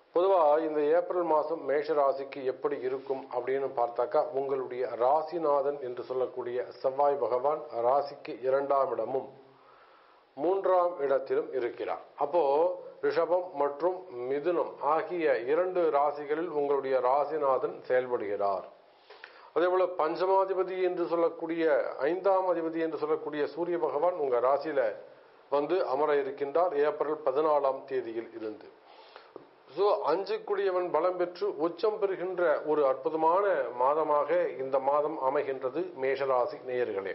பொதுவா இந்த ஏப்ரல் மாதம் மேஷ ராசிக்கு எப்படி இருக்கும் அப்படின்னு பார்த்தாக்கா உங்களுடைய ராசிநாதன் என்று சொல்லக்கூடிய செவ்வாய் பகவான் ராசிக்கு இரண்டாம் இடமும் மூன்றாம் இடத்திலும் இருக்கிறார் அப்போ ரிஷபம் மற்றும் மிதுனம் ஆகிய இரண்டு ராசிகளில் உங்களுடைய ராசிநாதன் செயல்படுகிறார் அதே போல பஞ்சமாதிபதி என்று சொல்லக்கூடிய ஐந்தாம் அதிபதி என்று சொல்லக்கூடிய சூரிய பகவான் உங்க ராசியில வந்து அமர இருக்கின்றார் ஏப்ரல் பதினாலாம் தேதியில் இருந்து ஸோ அஞ்சுக்குடியவன் பலம் பெற்று உச்சம் பெறுகின்ற ஒரு அற்புதமான மாதமாக இந்த மாதம் அமைகின்றது மேஷராசி நேயர்களே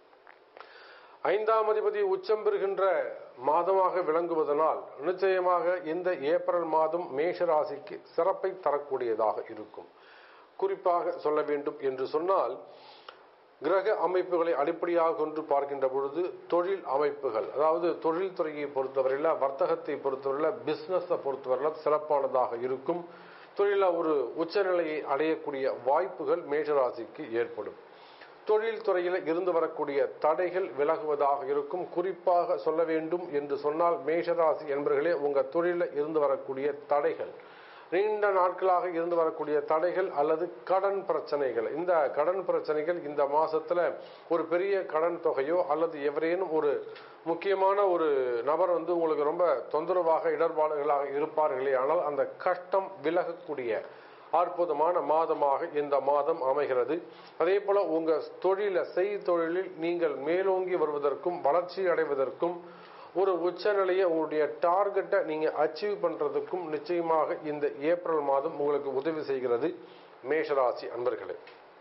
ஐந்தாம் அதிபதி உச்சம் பெறுகின்ற மாதமாக விளங்குவதனால் நிச்சயமாக இந்த ஏப்ரல் மாதம் மேஷ ராசிக்கு சிறப்பை தரக்கூடியதாக இருக்கும் குறிப்பாக சொல்ல வேண்டும் என்று சொன்னால் கிரக அமைப்புகளை அடிப்படையாக கொண்டு பார்க்கின்ற பொழுது தொழில் அமைப்புகள் அதாவது தொழில் துறையை பொறுத்தவரையில் வர்த்தகத்தை பொறுத்தவரையில் பிசினஸை பொறுத்தவரையில் சிறப்பானதாக இருக்கும் தொழில ஒரு உச்சநிலையை அடையக்கூடிய வாய்ப்புகள் மேஷராசிக்கு ஏற்படும் தொழில் துறையில் இருந்து வரக்கூடிய தடைகள் விலகுவதாக இருக்கும் குறிப்பாக சொல்ல வேண்டும் என்று சொன்னால் மேஷராசி என்பர்களே உங்க தொழிலில் இருந்து வரக்கூடிய தடைகள் நீண்ட நாட்களாக இருந்து வரக்கூடிய தடைகள் அல்லது கடன் பிரச்சனைகள் இந்த கடன் பிரச்சனைகள் இந்த மாசத்துல ஒரு பெரிய கடன் தொகையோ அல்லது எவரேனும் ஒரு முக்கியமான ஒரு நபர் வந்து உங்களுக்கு ரொம்ப தொந்தரவாக இடர்பாடுகளாக இருப்பார்களே ஆனால் அந்த கஷ்டம் விலகக்கூடிய அற்புதமான மாதமாக இந்த மாதம் அமைகிறது அதே போல உங்க தொழில செய் தொழிலில் நீங்கள் மேலோங்கி வருவதற்கும் வளர்ச்சி அடைவதற்கும் ஒரு உச்சநிலையை உங்களுடைய டார்கெட்டை நீங்க அச்சீவ் பண்றதுக்கும் நிச்சயமாக இந்த ஏப்ரல் மாதம் உங்களுக்கு உதவி செய்கிறது மேஷராசி அன்பர்களே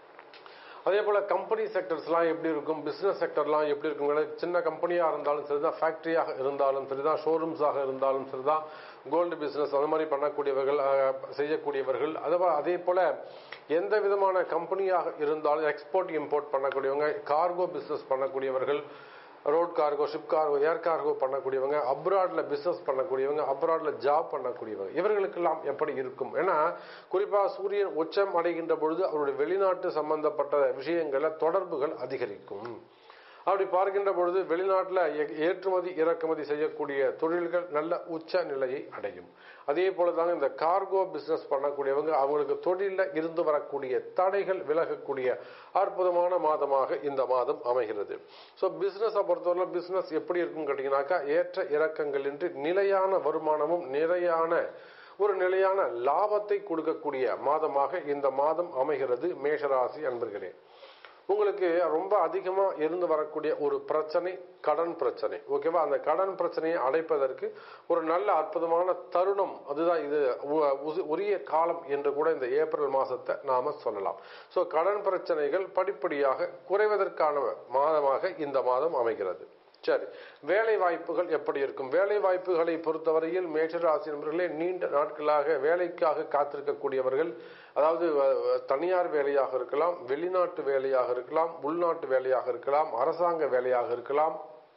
அதே போல கம்பெனி செக்டர்ஸ்லாம் எப்படி இருக்கும் பிசினஸ் செக்டர்லாம் எப்படி இருக்கும் சின்ன கம்பெனியா இருந்தாலும் சரிதான் ஃபேக்டரியாக இருந்தாலும் சரிதான் ஷோரூம்ஸாக இருந்தாலும் சரிதான் கோல்டு பிசினஸ் அந்த மாதிரி பண்ணக்கூடியவர்கள் செய்யக்கூடியவர்கள் அதே போல எந்த விதமான கம்பெனியாக இருந்தாலும் எக்ஸ்போர்ட் இம்போர்ட் பண்ணக்கூடியவங்க கார்கோ பிசினஸ் பண்ணக்கூடியவர்கள் road cargo ship cargo air cargo பண்ணக்கூடியவங்க அப்ராட்ல பிசினஸ் பண்ணக்கூடியவங்க அப்ராட்ல ஜாப் பண்ணக்கூடியவங்க இவர்களுக்கெல்லாம் எப்படி இருக்கும் ஏன்னா குறிப்பாக சூரியன் உச்சம் அடைகின்ற பொழுது அவருடைய வெளிநாட்டு சம்பந்தப்பட்ட விஷயங்கள தொடர்புகள் அதிகரிக்கும் அப்படி பார்க்கின்ற பொழுது வெளிநாட்டில் ஏற்றுமதி இறக்குமதி செய்யக்கூடிய தொழில்கள் நல்ல உச்ச நிலையை அடையும் அதே போல தாங்க இந்த கார்கோ பிசினஸ் பண்ணக்கூடியவங்க அவங்களுக்கு தொழிலில் இருந்து வரக்கூடிய தடைகள் விலகக்கூடிய அற்புதமான மாதமாக இந்த மாதம் அமைகிறது ஸோ பிசினஸை பொறுத்தவரை பிசினஸ் எப்படி இருக்கும் கேட்டீங்கன்னாக்கா ஏற்ற இறக்கங்கள் இன்றி நிலையான வருமானமும் நிறையான ஒரு நிலையான லாபத்தை கொடுக்கக்கூடிய மாதமாக இந்த மாதம் அமைகிறது மேஷராசி அன்பர்களே உங்களுக்கு ரொம்ப அதிகமா இருந்து வரக்கூடிய ஒரு பிரச்சனை கடன் பிரச்சனை ஓகேவா அந்த கடன் பிரச்சனையை அடைப்பதற்கு ஒரு நல்ல அற்புதமான தருணம் அதுதான் இது உரிய காலம் என்று கூட இந்த ஏப்ரல் மாசத்தை நாம சொல்லலாம் சோ கடன் பிரச்சனைகள் படிப்படியாக குறைவதற்கான மாதமாக இந்த மாதம் அமைகிறது சரி வேலை வாய்ப்புகள் எப்படி இருக்கும் வேலை வாய்ப்புகளை பொறுத்தவரையில் மேஷராசி நண்பர்களே நீண்ட நாட்களாக வேலைக்காக காத்திருக்கக்கூடியவர்கள் அதாவது தனியார் வேலையாக இருக்கலாம் வெளிநாட்டு வேலையாக இருக்கலாம் உள்நாட்டு வேலையாக இருக்கலாம் அரசாங்க வேலையாக இருக்கலாம்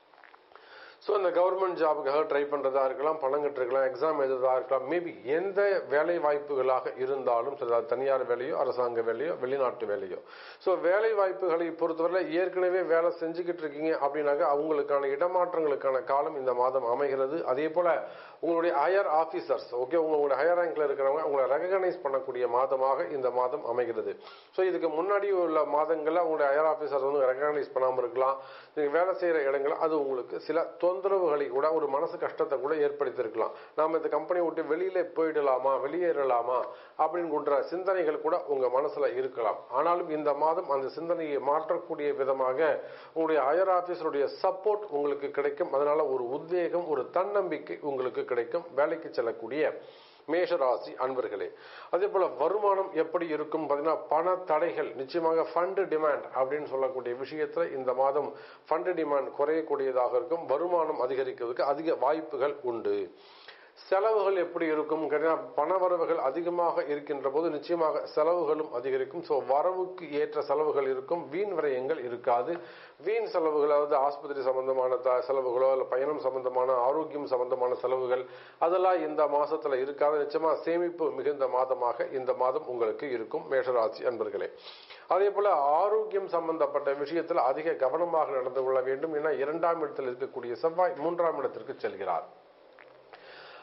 ஸோ இந்த கவர்மெண்ட் ஜாபுக்காக ட்ரை பண்ணுறதா இருக்கலாம் பணம் கட்டிருக்கலாம் எக்ஸாம் எழுதுறதா இருக்கலாம் மேபி எந்த வேலை வாய்ப்புகளாக இருந்தாலும் சரி தனியார் வேலையோ அரசாங்க வேலையோ வெளிநாட்டு வேலையோ ஸோ வேலை வாய்ப்புகளை பொறுத்தவரை ஏற்கனவே வேலை செஞ்சுக்கிட்டு இருக்கீங்க அப்படின்னாக்கா அவங்களுக்கான இடமாற்றங்களுக்கான காலம் இந்த மாதம் அமைகிறது அதே போல உங்களுடைய ஹையர் ஆஃபீஸர்ஸ் ஓகே உங்களுடைய ஹையர் ரேங்க்ல இருக்கிறவங்க உங்களை ரெகனைஸ் பண்ணக்கூடிய மாதமாக இந்த மாதம் அமைகிறது ஸோ இதுக்கு முன்னாடி உள்ள மாதங்களில் உங்களுடைய ஹையர் ஆஃபீஸர்ஸ் வந்து ரெகனைஸ் பண்ணாமல் இருக்கலாம் நீங்கள் வேலை செய்கிற இடங்கள் அது உங்களுக்கு சில தொந்தரவுகளை கூட ஒரு மனசு கஷ்டத்தை கூட ஏற்படுத்தியிருக்கலாம் நாம் இந்த கம்பெனி விட்டு வெளியில போயிடலாமா வெளியேறலாமா அப்படின்னு கொண்ட சிந்தனைகள் கூட உங்க மனசுல இருக்கலாம் ஆனாலும் இந்த மாதம் அந்த சிந்தனையை மாற்றக்கூடிய விதமாக உங்களுடைய ஹையர் ஆபீஸருடைய சப்போர்ட் உங்களுக்கு கிடைக்கும் அதனால ஒரு உத்வேகம் ஒரு தன்னம்பிக்கை உங்களுக்கு கிடைக்கும் வேலைக்கு செல்லக்கூடிய மேஷராசி அன்பர்களே அதே போல வருமானம் எப்படி இருக்கும் பார்த்தீங்கன்னா பண தடைகள் நிச்சயமாக ஃபண்டு டிமாண்ட் அப்படின்னு சொல்லக்கூடிய விஷயத்துல இந்த மாதம் ஃபண்டு டிமாண்ட் குறையக்கூடியதாக இருக்கும் வருமானம் அதிகரிக்கிறதுக்கு அதிக வாய்ப்புகள் உண்டு செலவுகள் எப்படி இருக்கும் பண வரவுகள் அதிகமாக இருக்கின்ற போது நிச்சயமாக செலவுகளும் அதிகரிக்கும் ஸோ வரவுக்கு ஏற்ற செலவுகள் இருக்கும் வீண் விரயங்கள் இருக்காது வீண் செலவுகள் அதாவது ஆஸ்பத்திரி சம்பந்தமான செலவுகளோ இல்லை பயணம் சம்பந்தமான ஆரோக்கியம் சம்பந்தமான செலவுகள் அதெல்லாம் இந்த மாசத்துல இருக்காது நிச்சயமா சேமிப்பு மிகுந்த மாதமாக இந்த மாதம் உங்களுக்கு இருக்கும் மேஷராசி அன்பர்களே அதே போல ஆரோக்கியம் சம்பந்தப்பட்ட விஷயத்தில் அதிக கவனமாக நடந்து கொள்ள வேண்டும் ஏன்னா இரண்டாம் இடத்தில் இருக்கக்கூடிய செவ்வாய் மூன்றாம் இடத்திற்கு செல்கிறார்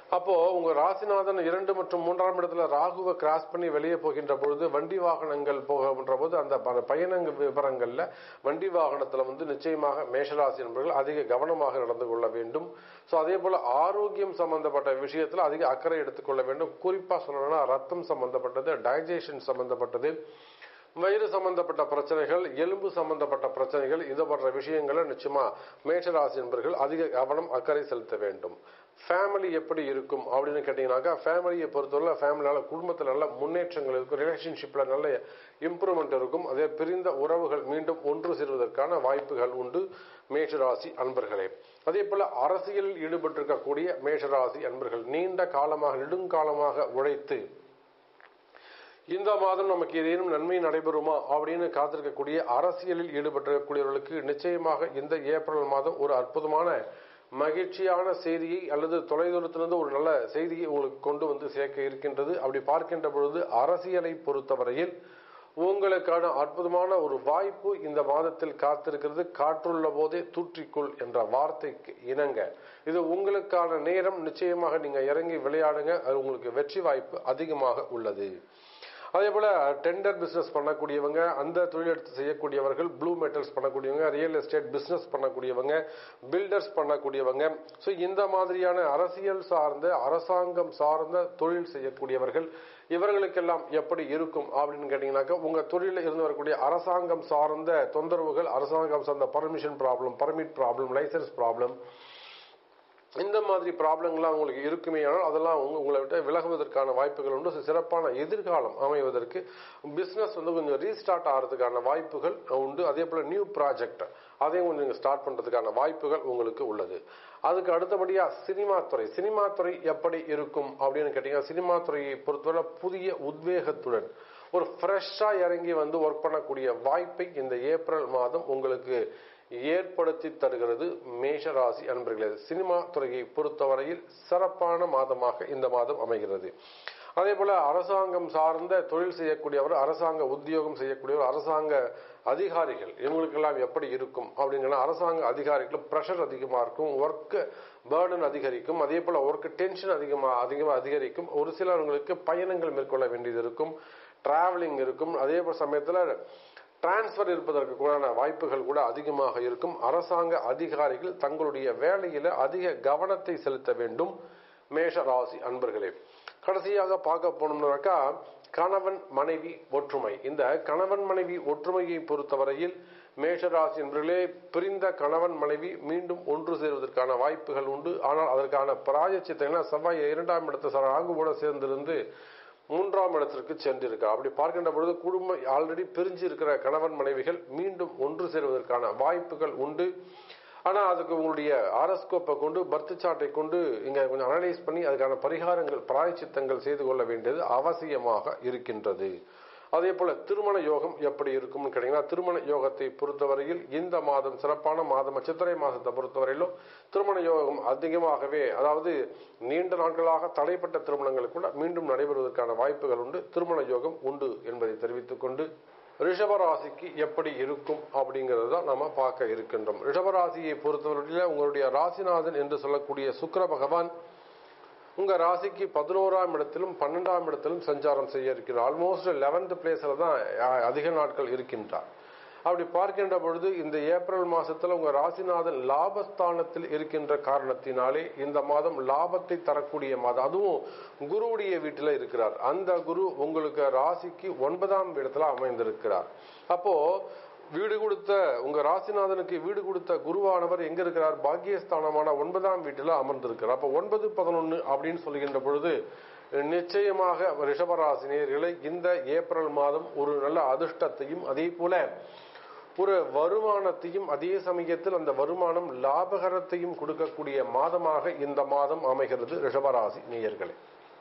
அப்போ உங்க ராசிநாதன் இரண்டு மற்றும் மூன்றாம் இடத்துல ராகுவை கிராஸ் பண்ணி வெளியே போகின்ற பொழுது வண்டி வாகனங்கள் போகின்ற போது அந்த ப- பயணங்க விவரங்கள்ல வண்டி வாகனத்துல வந்து நிச்சயமாக மேஷராசி என்பவர்கள் அதிக கவனமாக நடந்து கொள்ள வேண்டும் ஸோ அதே போல ஆரோக்கியம் சம்பந்தப்பட்ட விஷயத்துல அதிக அக்கறை எடுத்துக்கொள்ள வேண்டும் குறிப்பா சொல்லணும்னா ரத்தம் சம்பந்தப்பட்டது டைஜஷன் சம்பந்தப்பட்டது வயிறு சம்பந்தப்பட்ட பிரச்சனைகள் எலும்பு சம்பந்தப்பட்ட பிரச்சனைகள் இது போன்ற விஷயங்களை நிச்சயமா மேஷராசி என்பர்கள் அதிக கவனம் அக்கறை செலுத்த வேண்டும் ஃபேமிலி எப்படி இருக்கும் அப்படின்னு கேட்டீங்கன்னாக்கா ஃபேமிலியை பொறுத்தவரை ஃபேமிலியால குடும்பத்தில் நல்ல முன்னேற்றங்கள் இருக்கும் ரிலேஷன்ஷிப்ல நல்ல இம்ப்ரூவ்மெண்ட் இருக்கும் அதே பிரிந்த உறவுகள் மீண்டும் ஒன்று சேர்வதற்கான வாய்ப்புகள் உண்டு மேஷராசி அன்பர்களே அதே போல அரசியலில் ஈடுபட்டிருக்கக்கூடிய மேஷராசி அன்பர்கள் நீண்ட காலமாக நெடுங்காலமாக உழைத்து இந்த மாதம் நமக்கு ஏதேனும் நன்மை நடைபெறுமா அப்படின்னு காத்திருக்கக்கூடிய அரசியலில் ஈடுபட்டிருக்கக்கூடியவர்களுக்கு நிச்சயமாக இந்த ஏப்ரல் மாதம் ஒரு அற்புதமான மகிழ்ச்சியான செய்தியை அல்லது தொலைதூரத்திலிருந்து ஒரு நல்ல செய்தியை உங்களுக்கு கொண்டு வந்து சேர்க்க இருக்கின்றது அப்படி பார்க்கின்ற பொழுது அரசியலை பொறுத்தவரையில் உங்களுக்கான அற்புதமான ஒரு வாய்ப்பு இந்த மாதத்தில் காத்திருக்கிறது காற்றுள்ள போதே தூற்றிக்கொள் என்ற வார்த்தைக்கு இணங்க இது உங்களுக்கான நேரம் நிச்சயமாக நீங்க இறங்கி விளையாடுங்க அது உங்களுக்கு வெற்றி வாய்ப்பு அதிகமாக உள்ளது அதே போல டெண்டர் பிசினஸ் பண்ணக்கூடியவங்க அந்த தொழில் எடுத்து செய்யக்கூடியவர்கள் ப்ளூ மெட்டல்ஸ் பண்ணக்கூடியவங்க ரியல் எஸ்டேட் பிசினஸ் பண்ணக்கூடியவங்க பில்டர்ஸ் பண்ணக்கூடியவங்க ஸோ இந்த மாதிரியான அரசியல் சார்ந்த அரசாங்கம் சார்ந்த தொழில் செய்யக்கூடியவர்கள் இவர்களுக்கெல்லாம் எப்படி இருக்கும் அப்படின்னு கேட்டீங்கன்னாக்கா உங்க தொழிலில் இருந்து வரக்கூடிய அரசாங்கம் சார்ந்த தொந்தரவுகள் அரசாங்கம் சார்ந்த permission problem permit problem licence problem இந்த மாதிரி ப்ராப்ளங்கள்லாம் உங்களுக்கு இருக்குமே ஆனால் அதெல்லாம் உங்க உங்களை விட்டு விலகுவதற்கான வாய்ப்புகள் உண்டு சி- சிறப்பான எதிர்காலம் அமைவதற்கு பிசினஸ் வந்து கொஞ்சம் ரீஸ்டார்ட் ஆகிறதுக்கான வாய்ப்புகள் உண்டு அதே போல நியூ ப்ராஜெக்ட் அதையும் கொஞ்சம் நீங்கள் ஸ்டார்ட் பண்றதுக்கான வாய்ப்புகள் உங்களுக்கு உள்ளது அதுக்கு அடுத்தபடியா சினிமா துறை சினிமா துறை எப்படி இருக்கும் அப்படின்னு கேட்டீங்கன்னா சினிமா துறையை பொறுத்தவரை புதிய உத்வேகத்துடன் ஒரு ஃப்ரெஷ்ஷா இறங்கி வந்து ஒர்க் பண்ணக்கூடிய வாய்ப்பை இந்த ஏப்ரல் மாதம் உங்களுக்கு ஏற்படுத்தி தருகிறது மேஷராசி அன்பர்களே சினிமா துறையை பொறுத்தவரையில் சிறப்பான மாதமாக இந்த மாதம் அமைகிறது அதே போல அரசாங்கம் சார்ந்த தொழில் செய்யக்கூடியவர் அரசாங்க உத்தியோகம் செய்யக்கூடியவர் அரசாங்க அதிகாரிகள் இவங்களுக்கெல்லாம் எப்படி இருக்கும் அப்படிங்கன்னா அரசாங்க அதிகாரிகள் ப்ரெஷர் அதிகமாக இருக்கும் ஒர்க் பேர்டன் அதிகரிக்கும் அதே போல ஒர்க் டென்ஷன் அதிகமாக அதிகமாக அதிகரிக்கும் ஒரு சிலவங்களுக்கு பயணங்கள் மேற்கொள்ள வேண்டியது இருக்கும் டிராவலிங் இருக்கும் அதே போல சமயத்தில் டிரான்ஸ்ஃபர் இருப்பதற்கு கூடான வாய்ப்புகள் கூட அதிகமாக இருக்கும் அரசாங்க அதிகாரிகள் தங்களுடைய வேலையில அதிக கவனத்தை செலுத்த வேண்டும் மேஷ ராசி அன்பர்களே கடைசியாக பார்க்க போனோம்னாக்கா கணவன் மனைவி ஒற்றுமை இந்த கணவன் மனைவி ஒற்றுமையை பொறுத்தவரையில் மேஷராசி என்பவர்களே பிரிந்த கணவன் மனைவி மீண்டும் ஒன்று சேருவதற்கான வாய்ப்புகள் உண்டு ஆனால் அதற்கான பிராயச்சித்தம் செவ்வாய் இரண்டாம் இடத்து ராகு கூட சேர்ந்திருந்து மூன்றாம் இடத்திற்கு சென்றிருக்கிறார் அப்படி பார்க்கின்ற பொழுது குடும்பம் ஆல்ரெடி பிரிஞ்சு இருக்கிற கணவன் மனைவிகள் மீண்டும் ஒன்று சேருவதற்கான வாய்ப்புகள் உண்டு ஆனா அதுக்கு உங்களுடைய ஆரஸ்கோப்பை கொண்டு பர்த் சார்ட்டை கொண்டு இங்க கொஞ்சம் அனலைஸ் பண்ணி அதுக்கான பரிகாரங்கள் பிராயச்சித்தங்கள் செய்து கொள்ள வேண்டியது அவசியமாக இருக்கின்றது அதே போல திருமண யோகம் எப்படி இருக்கும்னு கேட்டீங்கன்னா திருமண யோகத்தை பொறுத்தவரையில் இந்த மாதம் சிறப்பான மாதம் சித்திரை மாதத்தை பொறுத்தவரையிலும் திருமண யோகம் அதிகமாகவே அதாவது நீண்ட நாட்களாக தடைப்பட்ட திருமணங்கள் கூட மீண்டும் நடைபெறுவதற்கான வாய்ப்புகள் உண்டு திருமண யோகம் உண்டு என்பதை தெரிவித்துக் கொண்டு ரிஷபராசிக்கு எப்படி இருக்கும் அப்படிங்கிறது தான் நாம பார்க்க இருக்கின்றோம் ரிஷபராசியை பொறுத்தவரையில் உங்களுடைய ராசிநாதன் என்று சொல்லக்கூடிய சுக்கிர பகவான் உங்க ராசிக்கு பதினோராம் இடத்திலும் பன்னெண்டாம் இடத்திலும் சஞ்சாரம் செய்ய இருக்கிறார் ஆல்மோஸ்ட் லெவன்த் பிளேஸ்ல தான் அஹ், அதிக நாட்கள் இருக்கின்றார் அப்படி பார்க்கின்ற பொழுது இந்த ஏப்ரல் மாசத்துல உங்க ராசிநாதன் லாபஸ்தானத்தில் இருக்கின்ற காரணத்தினாலே இந்த மாதம் லாபத்தை தரக்கூடிய மாதம் அதுவும் குருவுடைய வீட்டில் இருக்கிறார் அந்த குரு உங்களுக்கு ராசிக்கு ஒன்பதாம் இடத்துல அமைந்திருக்கிறார் அப்போ வீடு கொடுத்த உங்க ராசிநாதனுக்கு வீடு கொடுத்த குருவானவர் எங்க இருக்கிறார் பாக்கியஸ்தானமான ஒன்பதாம் வீட்டில் அமர்ந்திருக்கிறார் அப்போ ஒன்பது பதினொன்னு அப்படின்னு சொல்லுகின்ற பொழுது நிச்சயமாக ரிஷபராசினியர்களை இந்த ஏப்ரல் மாதம் ஒரு நல்ல அதிர்ஷ்டத்தையும் அதே போல ஒரு வருமானத்தையும் அதே சமயத்தில் அந்த வருமானம் லாபகரத்தையும் கொடுக்கக்கூடிய மாதமாக இந்த மாதம் அமைகிறது ரிஷபராசி நேயர்களே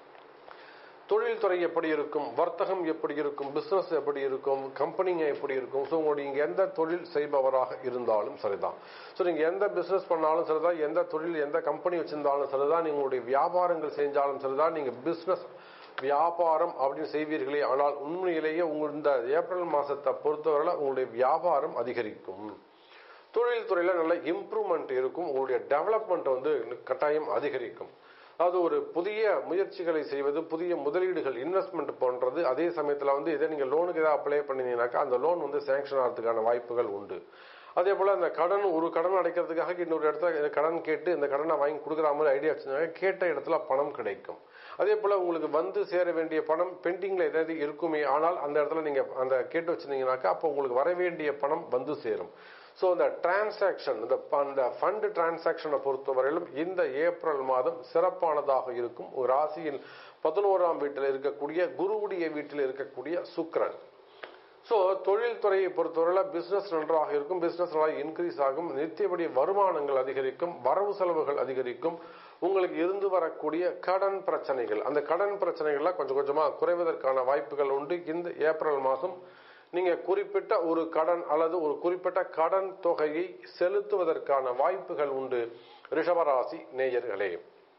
தொழில் துறை எப்படி இருக்கும் வர்த்தகம் எப்படி இருக்கும் பிசினஸ் எப்படி இருக்கும் கம்பெனிங்க எப்படி இருக்கும் ஸோ உங்களுடைய நீங்க எந்த தொழில் செய்பவராக இருந்தாலும் சரிதான் ஸோ நீங்க எந்த பிசினஸ் பண்ணாலும் சரிதான் எந்த தொழில் எந்த கம்பெனி வச்சிருந்தாலும் சரிதான் நீங்க உங்களுடைய வியாபாரங்கள் செஞ்சாலும் சரிதான் நீங்க பிசினஸ் வியாபாரம் அப்படின்னு செய்வீர்களே ஆனால் உண்மையிலேயே உங்கள் இந்த ஏப்ரல் மாசத்தை பொறுத்தவரை உங்களுடைய வியாபாரம் அதிகரிக்கும் தொழில் துறையில நல்ல இம்ப்ரூவ்மெண்ட் இருக்கும் உங்களுடைய டெவலப்மெண்ட் வந்து கட்டாயம் அதிகரிக்கும் அதாவது ஒரு புதிய முயற்சிகளை செய்வது புதிய முதலீடுகள் இன்வெஸ்ட்மெண்ட் போன்றது அதே சமயத்தில் வந்து இதை நீங்கள் லோனுக்கு ஏதாவது அப்ளை பண்ணினீங்கன்னாக்கா அந்த லோன் வந்து சேங்ஷன் ஆகிறதுக்கான வாய்ப்புகள் உண்டு அதே போல அந்த கடன் ஒரு கடன் அடைக்கிறதுக்காக இன்னொரு இடத்துல கடன் கேட்டு இந்த கடனை வாங்கி கொடுக்குற மாதிரி ஐடியா வச்சிருந்தாங்க கேட்ட இடத்துல பணம் கிடைக்கும் அதே போல உங்களுக்கு வந்து சேர வேண்டிய பணம் பெண்டிங்ல ஏதாவது இருக்குமே ஆனால் அந்த இடத்துல நீங்க அந்த கேட்டு வச்சிருந்தீங்கன்னாக்கா அப்போ உங்களுக்கு வர வேண்டிய பணம் வந்து சேரும் ஸோ இந்த டிரான்சாக்ஷன் இந்த அந்த ஃபண்ட் டிரான்சாக்ஷனை பொறுத்தவரையிலும் இந்த ஏப்ரல் மாதம் சிறப்பானதாக இருக்கும் ஒரு ராசியின் பதினோராம் வீட்டில் இருக்கக்கூடிய குருவுடைய வீட்டில் இருக்கக்கூடிய சுக்கரன் ஸோ தொழில் துறையை பொறுத்தவரையில் பிஸ்னஸ் நன்றாக இருக்கும் பிஸ்னஸ் நல்லா இன்க்ரீஸ் ஆகும் நித்தியபடி வருமானங்கள் அதிகரிக்கும் வரவு செலவுகள் அதிகரிக்கும் உங்களுக்கு இருந்து வரக்கூடிய கடன் பிரச்சனைகள் அந்த கடன் பிரச்சனைகள்லாம் கொஞ்சம் கொஞ்சமாக குறைவதற்கான வாய்ப்புகள் உண்டு இந்த ஏப்ரல் மாதம் நீங்க குறிப்பிட்ட ஒரு கடன் அல்லது ஒரு குறிப்பிட்ட கடன் தொகையை செலுத்துவதற்கான வாய்ப்புகள் உண்டு ரிஷபராசி நேயர்களே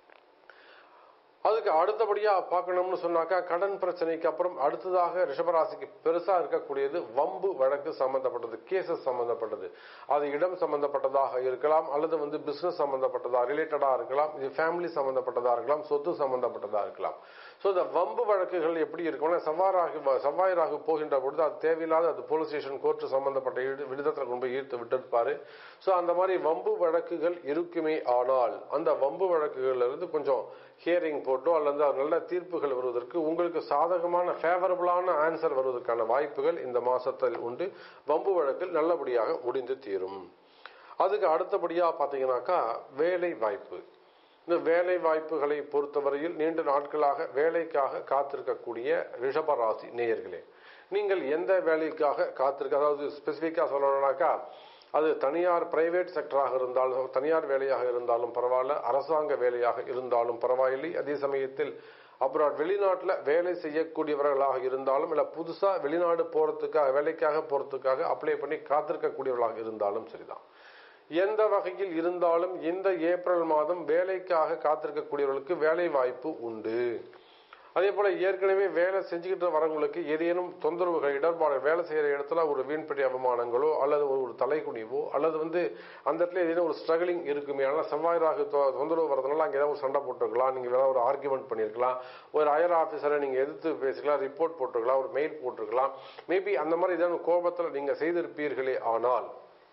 அதுக்கு அடுத்தபடியா பார்க்கணும்னு சொன்னாக்கா கடன் பிரச்சனைக்கு அப்புறம் அடுத்ததாக ரிஷபராசிக்கு பெருசா இருக்கக்கூடியது வம்பு வழக்கு சம்பந்தப்பட்டது கேசஸ் சம்பந்தப்பட்டது அது இடம் சம்பந்தப்பட்டதாக இருக்கலாம் அல்லது வந்து பிசினஸ் சம்பந்தப்பட்டதா ரிலேட்டடா இருக்கலாம் இது ஃபேமிலி சம்பந்தப்பட்டதா இருக்கலாம் சொத்து சம்பந்தப்பட்டதா இருக்கலாம் ஸோ இந்த வம்பு வழக்குகள் எப்படி இருக்கும்னா செவ்வாறாக செவ்வாயராக போகின்ற பொழுது அது தேவையில்லாத அது போலீஸ் ஸ்டேஷன் கோர்ட்டு சம்பந்தப்பட்ட விடுதத்தில் கொண்டு போய் ஈர்த்து விட்டுருப்பாரு ஸோ அந்த மாதிரி வம்பு வழக்குகள் இருக்குமே ஆனால் அந்த வம்பு வழக்குகள்ல இருந்து கொஞ்சம் ஹியரிங் போட்டோ அல்லது நல்ல தீர்ப்புகள் வருவதற்கு உங்களுக்கு சாதகமான ஃபேவரபிளான ஆன்சர் வருவதற்கான வாய்ப்புகள் இந்த மாசத்தில் உண்டு வம்பு வழக்கில் நல்லபடியாக முடிந்து தீரும் அதுக்கு அடுத்தபடியா பாத்தீங்கன்னாக்கா வேலை வாய்ப்பு இந்த வேலை வாய்ப்புகளை பொறுத்தவரையில் நீண்ட நாட்களாக வேலைக்காக காத்திருக்கக்கூடிய ரிஷபராசி நேயர்களே நீங்கள் எந்த வேலைக்காக காத்திருக்க அதாவது ஸ்பெசிஃபிக்கா சொல்லணும்னாக்கா அது தனியார் பிரைவேட் செக்டராக இருந்தாலும் தனியார் வேலையாக இருந்தாலும் பரவாயில்ல அரசாங்க வேலையாக இருந்தாலும் பரவாயில்லை அதே சமயத்தில் அப்ராட் வெளிநாட்டில் வேலை செய்யக்கூடியவர்களாக இருந்தாலும் இல்லை புதுசாக வெளிநாடு போகிறதுக்காக வேலைக்காக போகிறதுக்காக அப்ளை பண்ணி காத்திருக்கக்கூடியவர்களாக இருந்தாலும் சரிதான் எந்த வகையில் இருந்தாலும் இந்த ஏப்ரல் மாதம் வேலைக்காக காத்திருக்கக்கூடியவர்களுக்கு வேலை வாய்ப்பு உண்டு அதே போல ஏற்கனவே வேலை செஞ்சுக்கிட்டு வரவங்களுக்கு ஏதேனும் தொந்தரவுகள் இடர்பாடு வேலை செய்யற இடத்துல ஒரு வீண்படி அவமானங்களோ அல்லது ஒரு தலைக்குனிவோ அல்லது வந்து அந்த இடத்துல ஏதேனும் ஒரு ஸ்ட்ரகிளிங் இருக்குமே ஆனால் செவ்வாயிராக தொந்தரவு வரதுனால அங்கே ஏதாவது ஒரு சண்டை போட்டுருக்கலாம் நீங்க வேற ஒரு ஆர்குமெண்ட் பண்ணிருக்கலாம் ஒரு ஹையர் ஆஃபீஸரை நீங்க எதிர்த்து பேசிக்கலாம் ரிப்போர்ட் போட்டிருக்கலாம் ஒரு மெயில் போட்டிருக்கலாம் மேபி அந்த மாதிரி ஏதாவது கோபத்தில் நீங்க செய்திருப்பீர்களே ஆனால்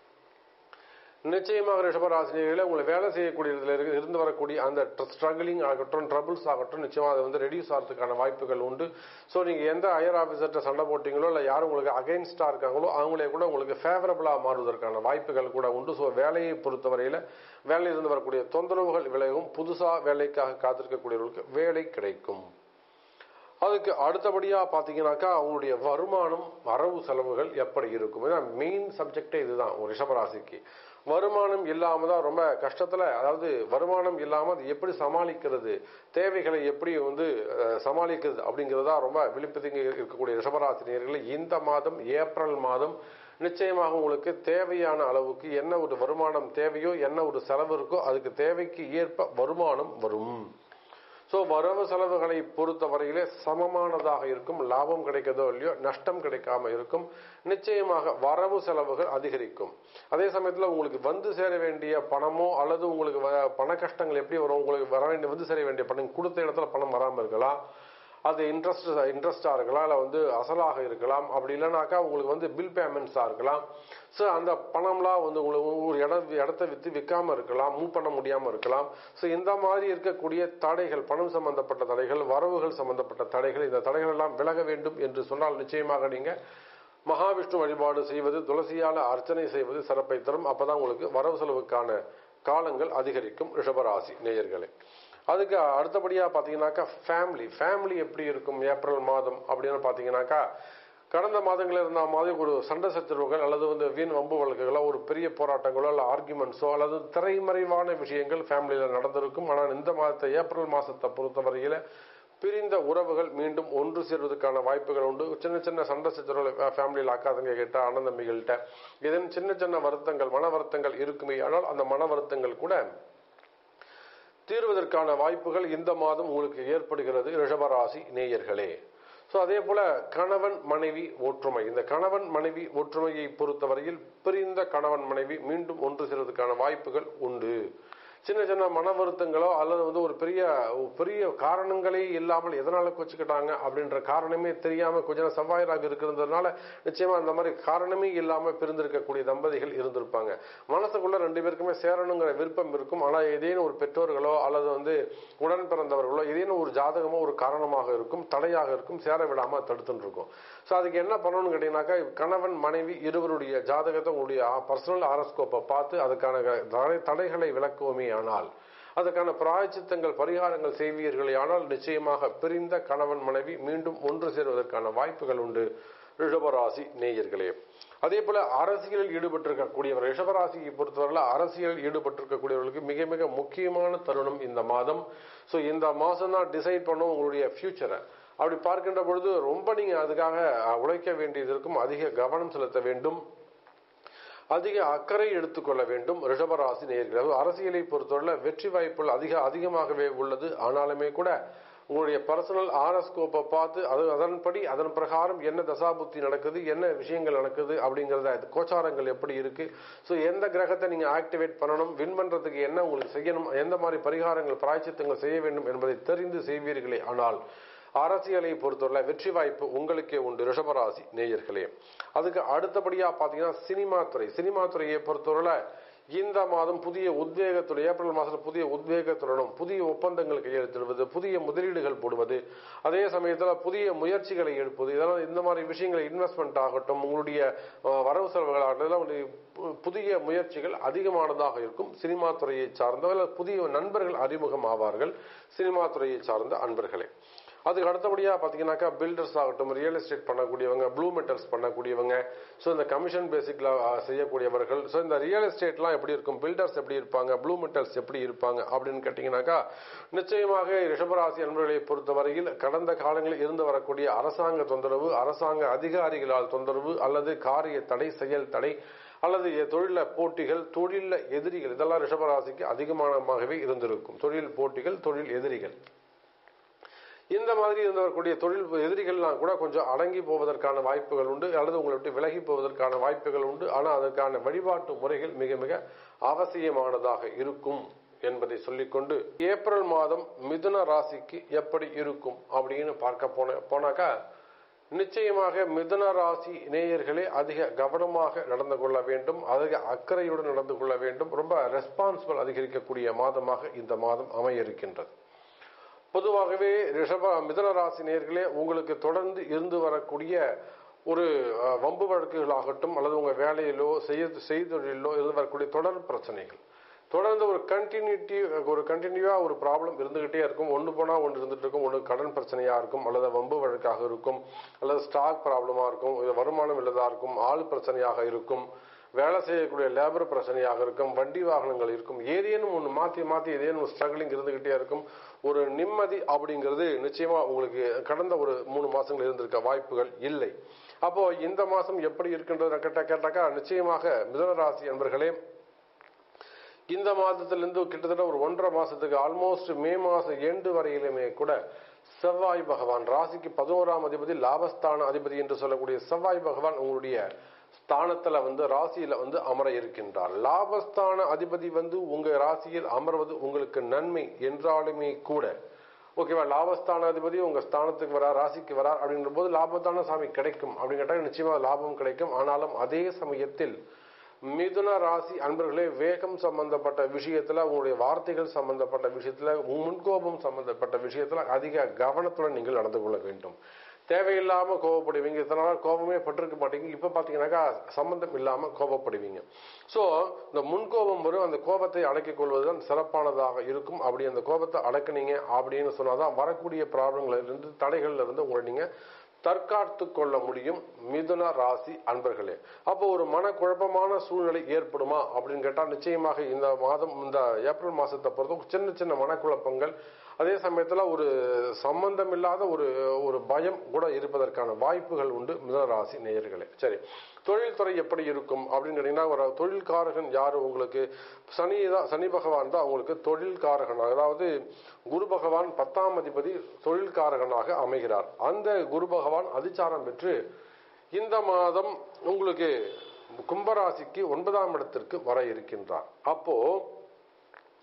நிச்சயமாக ரிஷபராசினியர்களே உங்களை வேலை செய்யக்கூடியதுல இருக்கு இருந்து வரக்கூடிய அந்த ஸ்ட்ரகிளிங் ஆகட்டும் ட்ரபிள்ஸ் ஆகட்டும் நிச்சயமாக அது வந்து ரெடியூஸ் ஆகிறதுக்கான வாய்ப்புகள் உண்டு ஸோ நீங்க எந்த ஹையர் ஆஃபீஸர்கிட்ட சண்டை போட்டீங்களோ இல்லை யாரும் உங்களுக்கு அகைன்ஸ்டா இருக்காங்களோ அவங்களே கூட உங்களுக்கு ஃபேவரபிளா மாறுவதற்கான வாய்ப்புகள் கூட உண்டு ஸோ வேலையை பொறுத்தவரையில வேலையில் இருந்து வரக்கூடிய தொந்தரவுகள் விலகும் புதுசா வேலைக்காக காத்திருக்கக்கூடியவர்களுக்கு வேலை கிடைக்கும் அதுக்கு அடுத்தபடியா பாத்தீங்கன்னாக்கா அவங்களுடைய வருமானம் வரவு செலவுகள் எப்படி இருக்கும் ஏன்னா மெயின் சப்ஜெக்டே இதுதான் ஒரு ரிஷபராசிக்கு வருமானம் இல்லாம தான் ரொம்ப கஷ்டத்துல அதாவது வருமானம் இல்லாம அது எப்படி சமாளிக்கிறது தேவைகளை எப்படி வந்து சமாளிக்கிறது அப்படிங்கிறதா ரொம்ப விழிப்புதிங்க இருக்கக்கூடிய ரிஷபராசினியர்கள் இந்த மாதம் ஏப்ரல் மாதம் நிச்சயமாக உங்களுக்கு தேவையான அளவுக்கு என்ன ஒரு வருமானம் தேவையோ என்ன ஒரு செலவு இருக்கோ அதுக்கு தேவைக்கு ஏற்ப வருமானம் வரும் ஸோ வரவு செலவுகளை பொறுத்த வரையிலே சமமானதாக இருக்கும் லாபம் கிடைக்கிறதோ இல்லையோ நஷ்டம் கிடைக்காம இருக்கும் நிச்சயமாக வரவு செலவுகள் அதிகரிக்கும் அதே சமயத்தில் உங்களுக்கு வந்து சேர வேண்டிய பணமோ அல்லது உங்களுக்கு பண கஷ்டங்கள் எப்படி வரும் உங்களுக்கு வர வேண்டிய வந்து சேர வேண்டிய பணம் கொடுத்த இடத்துல பணம் வராமல் இருக்கலாம் அது இன்ட்ரெஸ்ட் இன்ட்ரெஸ்டாக இருக்கலாம் இல்லை வந்து அசலாக இருக்கலாம் அப்படி இல்லைனாக்கா உங்களுக்கு வந்து பில் பேமெண்ட்ஸாக இருக்கலாம் ஸோ அந்த பணம்லாம் வந்து உங்களுக்கு ஒரு இட இடத்த விற்று விற்காம இருக்கலாம் மூவ் பண்ண முடியாமல் இருக்கலாம் ஸோ இந்த மாதிரி இருக்கக்கூடிய தடைகள் பணம் சம்பந்தப்பட்ட தடைகள் வரவுகள் சம்பந்தப்பட்ட தடைகள் இந்த தடைகள் எல்லாம் விலக வேண்டும் என்று சொன்னால் நிச்சயமாக நீங்க மகாவிஷ்ணு வழிபாடு செய்வது துளசியால அர்ச்சனை செய்வது சிறப்பை தரும் அப்பதான் உங்களுக்கு வரவு செலவுக்கான காலங்கள் அதிகரிக்கும் ரிஷபராசி நேயர்களே அதுக்கு அடுத்தபடியா பாத்தீங்கன்னாக்கா ஃபேமிலி ஃபேமிலி எப்படி இருக்கும் ஏப்ரல் மாதம் அப்படின்னு பாத்தீங்கன்னாக்கா கடந்த மாதங்களில் இருந்த மாதிரி ஒரு சண்டை சச்சரவுகள் அல்லது வந்து வீண் வம்பு வழக்குகளோ ஒரு பெரிய போராட்டங்களோ அல்ல ஆர்குமெண்ட்ஸோ அல்லது திரைமறைவான விஷயங்கள் ஃபேமிலியில் நடந்திருக்கும் ஆனால் இந்த மாதத்தை ஏப்ரல் மாதத்தை பொறுத்தவரையில் பிரிந்த உறவுகள் மீண்டும் ஒன்று சேர்வதற்கான வாய்ப்புகள் உண்டு சின்ன சின்ன சண்டை சச்சரவுகள் ஃபேமிலியில் அக்காதங்க கிட்ட அண்ணன் தம்பிகள்கிட்ட இதன் சின்ன சின்ன வருத்தங்கள் மன வருத்தங்கள் இருக்குமே ஆனால் அந்த மன வருத்தங்கள் கூட தீர்வதற்கான வாய்ப்புகள் இந்த மாதம் உங்களுக்கு ஏற்படுகிறது ரிஷபராசி நேயர்களே ஸோ அதே போல கணவன் மனைவி ஒற்றுமை இந்த கணவன் மனைவி ஒற்றுமையை பொறுத்தவரையில் பிரிந்த கணவன் மனைவி மீண்டும் ஒன்று சேர்வதற்கான வாய்ப்புகள் உண்டு சின்ன சின்ன மன வருத்தங்களோ அல்லது வந்து ஒரு பெரிய பெரிய காரணங்களே இல்லாமல் எதனால வச்சுக்கிட்டாங்க அப்படின்ற காரணமே தெரியாம கொஞ்சம் செவ்வாய் ராகு இருக்கிறதுனால நிச்சயமா அந்த மாதிரி காரணமே இல்லாம பிரிந்திருக்கக்கூடிய தம்பதிகள் இருந்திருப்பாங்க மனசுக்குள்ள ரெண்டு பேருக்குமே சேரணுங்கிற விருப்பம் இருக்கும் ஆனா ஏதேனும் ஒரு பெற்றோர்களோ அல்லது வந்து உடன் பிறந்தவர்களோ ஏதேனும் ஒரு ஜாதகமோ ஒரு காரணமாக இருக்கும் தடையாக இருக்கும் சேர விடாம தடுத்துட்டு இருக்கும் ஸோ அதுக்கு என்ன பண்ணணும்னு கேட்டீங்கன்னாக்கா கணவன் மனைவி இருவருடைய ஜாதகத்தை உங்களுடைய பர்சனல் ஆரஸ்கோப்பை பார்த்து அதுக்கான தடை- தடைகளை விளக்குவோமே ஆனால் அதுக்கான பிராயச்சித்தங்கள் பரிகாரங்கள் செய்வீர்களே ஆனால் நிச்சயமாக பிரிந்த கணவன் மனைவி மீண்டும் ஒன்று சேருவதற்கான வாய்ப்புகள் உண்டு ரிஷபராசி நேயர்களே அதே போல அரசியலில் ஈடுபட்டிருக்கக்கூடியவர் ரிஷபராசியை பொறுத்தவரையில் அரசியலில் ஈடுபட்டிருக்கக்கூடியவர்களுக்கு மிக மிக முக்கியமான தருணம் இந்த மாதம் ஸோ இந்த மாதம் தான் டிசைட் பண்ணும் உங்களுடைய ஃபியூச்சரை அப்படி பார்க்கின்ற பொழுது ரொம்ப நீங்க அதுக்காக அஹ், உழைக்க வேண்டியது இருக்கும் அதிக கவனம் செலுத்த வேண்டும் அதிக அக்கறை எடுத்துக்கொள்ள வேண்டும் ரிஷபராசி நேயர்கள் அதாவது அரசியலை பொறுத்தவரை வெற்றி வாய்ப்புகள் அதிக அதிகமாகவே உள்ளது ஆனாலுமே கூட உங்களுடைய பர்சனல் ஆரஸ்கோப்பை பார்த்து அது அதன்படி அதன் பிரகாரம் என்ன தசாபுத்தி நடக்குது என்ன விஷயங்கள் நடக்குது அப்படிங்கிறத அது கோச்சாரங்கள் எப்படி இருக்கு ஸோ எந்த கிரகத்தை நீங்க ஆக்டிவேட் பண்ணணும் வின் பண்றதுக்கு என்ன உங்களுக்கு செய்யணும் எந்த மாதிரி பரிகாரங்கள் பிராய்ச்சித்தங்கள் செய்ய வேண்டும் என்பதை தெரிந்து செய்வீர்களே ஆனால் அரசியலை பொறுத்தவரை வெற்றி வாய்ப்பு உங்களுக்கே உண்டு ரிஷபராசி நேயர்களே அதுக்கு அடுத்தபடியா பாத்தீங்கன்னா சினிமா துறை சினிமா துறையை பொறுத்தவரை இந்த மாதம் புதிய உத்வேகத்துடன் ஏப்ரல் மாதத்தில் புதிய உத்வேகத்துடனும் புதிய ஒப்பந்தங்கள் கையெழுத்திடுவது புதிய முதலீடுகள் போடுவது அதே சமயத்தில் புதிய முயற்சிகளை எடுப்பது இதெல்லாம் இந்த மாதிரி விஷயங்களை இன்வெஸ்ட்மெண்ட் ஆகட்டும் உங்களுடைய அஹ், வரவு செலவுகளாகட்டும் இதெல்லாம் வந்து பு- புதிய முயற்சிகள் அதிகமானதாக இருக்கும் சினிமா துறையை சார்ந்தவர்கள் புதிய நண்பர்கள் அறிமுகம் ஆவார்கள் சினிமா துறையை சார்ந்த அன்பர்களே அதுக்கு அடுத்தபடியா பாத்தீங்கன்னாக்கா பில்டர்ஸ் ஆகட்டும் ரியல் எஸ்டேட் பண்ணக்கூடியவங்க ப்ளூ மெட்டல்ஸ் பண்ணக்கூடியவங்க ஸோ இந்த கமிஷன் பேசிக்ல செய்யக்கூடியவர்கள் ஸோ இந்த ரியல் எஸ்டேட்லாம் எப்படி இருக்கும் பில்டர்ஸ் எப்படி இருப்பாங்க ப்ளூ மெட்டல்ஸ் எப்படி இருப்பாங்க அப்படின்னு கேட்டீங்கன்னாக்கா நிச்சயமாக ரிஷபராசி அன்பர்களை பொறுத்தவரையில் கடந்த காலங்களில் இருந்து வரக்கூடிய அரசாங்க தொந்தரவு அரசாங்க அதிகாரிகளால் தொந்தரவு அல்லது காரிய தடை செயல் தடை அல்லது எ- தொழில போட்டிகள் தொழில எதிரிகள் இதெல்லாம் ரிஷபராசிக்கு அதிகமானமாகவே இருந்திருக்கும் தொழில் போட்டிகள் தொழில் எதிரிகள் இந்த மாதிரி இருந்து வரக்கூடிய தொழில் எதிரிகள்லாம் கூட கொஞ்சம் அடங்கி போவதற்கான வாய்ப்புகள் உண்டு அல்லது உங்களை விட்டு விலகி போவதற்கான வாய்ப்புகள் உண்டு ஆனால் அதற்கான வழிபாட்டு முறைகள் மிக மிக அவசியமானதாக இருக்கும் என்பதை சொல்லிக்கொண்டு ஏப்ரல் மாதம் மிதுன ராசிக்கு எப்படி இருக்கும் அப்படின்னு பார்க்க போன போனாக்கா நிச்சயமாக மிதுன ராசி நேயர்களே அதிக கவனமாக நடந்து கொள்ள வேண்டும் அதிக அக்கறையுடன் நடந்து கொள்ள வேண்டும் ரொம்ப ரெஸ்பான்சிபிள் அதிகரிக்கக்கூடிய மாதமாக இந்த மாதம் அமைய இருக்கின்றது பொதுவாகவே ரிஷப மிதுன ராசி நேயர்களே உங்களுக்கு தொடர்ந்து இருந்து வரக்கூடிய ஒரு அஹ், வம்பு வழக்குகளாகட்டும் அல்லது உங்க வேலையிலோ செய்ய செய்தொழிலோ இருந்து வரக்கூடிய தொடர் பிரச்சனைகள் தொடர்ந்து ஒரு கண்டினியூட்டி ஒரு கண்டினியூவா ஒரு ப்ராப்ளம் இருந்துகிட்டே இருக்கும் ஒன்று போனா ஒன்று இருந்துட்டு இருக்கும் ஒன்று கடன் பிரச்சனையா இருக்கும் அல்லது வம்பு வழக்காக இருக்கும் அல்லது ஸ்டாக் ப்ராப்ளமா இருக்கும் இது வருமானம் இல்லதா இருக்கும் ஆள் பிரச்சனையாக இருக்கும் வேலை செய்யக்கூடிய லேபர் பிரச்சனையாக இருக்கும் வண்டி வாகனங்கள் இருக்கும் ஏதேனும் ஒன்று மாற்றி மாற்றி ஏதேனும் ஸ்ட்ரகிளிங் இருந்துகிட்டே இருக்கும் ஒரு நிம்மதி அப்படிங்கிறது நிச்சயமா உங்களுக்கு கடந்த ஒரு மூணு மாசங்கள் இருந்திருக்க வாய்ப்புகள் இல்லை அப்போ இந்த மாசம் எப்படி இருக்கின்றது கேட்ட கேட்டாக்கா நிச்சயமாக மிதனராசி என்பர்களே இந்த மாதத்திலிருந்து கிட்டத்தட்ட ஒரு ஒன்றரை மாசத்துக்கு ஆல்மோஸ்ட் மே மாசம் எண்டு வரையிலுமே கூட செவ்வாய் பகவான் ராசிக்கு பதினோராம் அதிபதி லாபஸ்தான அதிபதி என்று சொல்லக்கூடிய செவ்வாய் பகவான் உங்களுடைய ஸ்தானத்துல வந்து ராசியில வந்து அமர இருக்கின்றார் லாபஸ்தான அதிபதி வந்து உங்க ராசியில் அமர்வது உங்களுக்கு நன்மை என்றாலுமே கூட ஓகேவா லாபஸ்தான அதிபதி உங்க ஸ்தானத்துக்கு வரா ராசிக்கு வரார் அப்படின்ற போது லாபத்தான சாமி கிடைக்கும் அப்படின்னு கேட்டா நிச்சயமா லாபம் கிடைக்கும் ஆனாலும் அதே சமயத்தில் மிதுன ராசி அன்பர்களே வேகம் சம்பந்தப்பட்ட விஷயத்துல உங்களுடைய வார்த்தைகள் சம்பந்தப்பட்ட விஷயத்துல முன்கோபம் சம்பந்தப்பட்ட விஷயத்துல அதிக கவனத்துடன் நீங்கள் நடந்து கொள்ள வேண்டும் தேவையில்லாம கோபப்படுவீங்க இத்தனை நாள் கோபமே பட்டிருக்க மாட்டீங்க இப்ப பாத்தீங்கன்னாக்கா சம்பந்தம் இல்லாம கோபப்படுவீங்க சோ இந்த முன்கோபம் வரும் அந்த கோபத்தை அடக்கிக் கொள்வதுதான் சிறப்பானதாக இருக்கும் அப்படி அந்த கோபத்தை அடக்குனீங்க அப்படின்னு சொன்னாதான் வரக்கூடிய ப்ராப்ளங்கள்ல இருந்து தடைகள்ல இருந்து உங்களை நீங்க தற்காத்து கொள்ள முடியும் மிதுன ராசி அன்பர்களே அப்போ ஒரு மனக்குழப்பமான சூழ்நிலை ஏற்படுமா அப்படின்னு கேட்டா நிச்சயமாக இந்த மாதம் இந்த ஏப்ரல் மாசத்தை பொறுத்த சின்ன சின்ன மனக்குழப்பங்கள் அதே சமயத்துல ஒரு சம்பந்தம் இல்லாத ஒரு ஒரு பயம் கூட இருப்பதற்கான வாய்ப்புகள் உண்டு மிதனராசி நேயர்களே சரி தொழில்துறை எப்படி இருக்கும் அப்படின்னு கேட்டீங்கன்னா ஒரு தொழில்காரகன் யாரு உங்களுக்கு சனி தான் சனி பகவான் தான் உங்களுக்கு தொழில்காரகன் அதாவது குரு பகவான் பத்தாம் அதிபதி தொழில்காரகனாக அமைகிறார் அந்த குரு பகவான் அதிச்சாரம் பெற்று இந்த மாதம் உங்களுக்கு கும்பராசிக்கு ஒன்பதாம் இடத்திற்கு வர இருக்கின்றார் அப்போ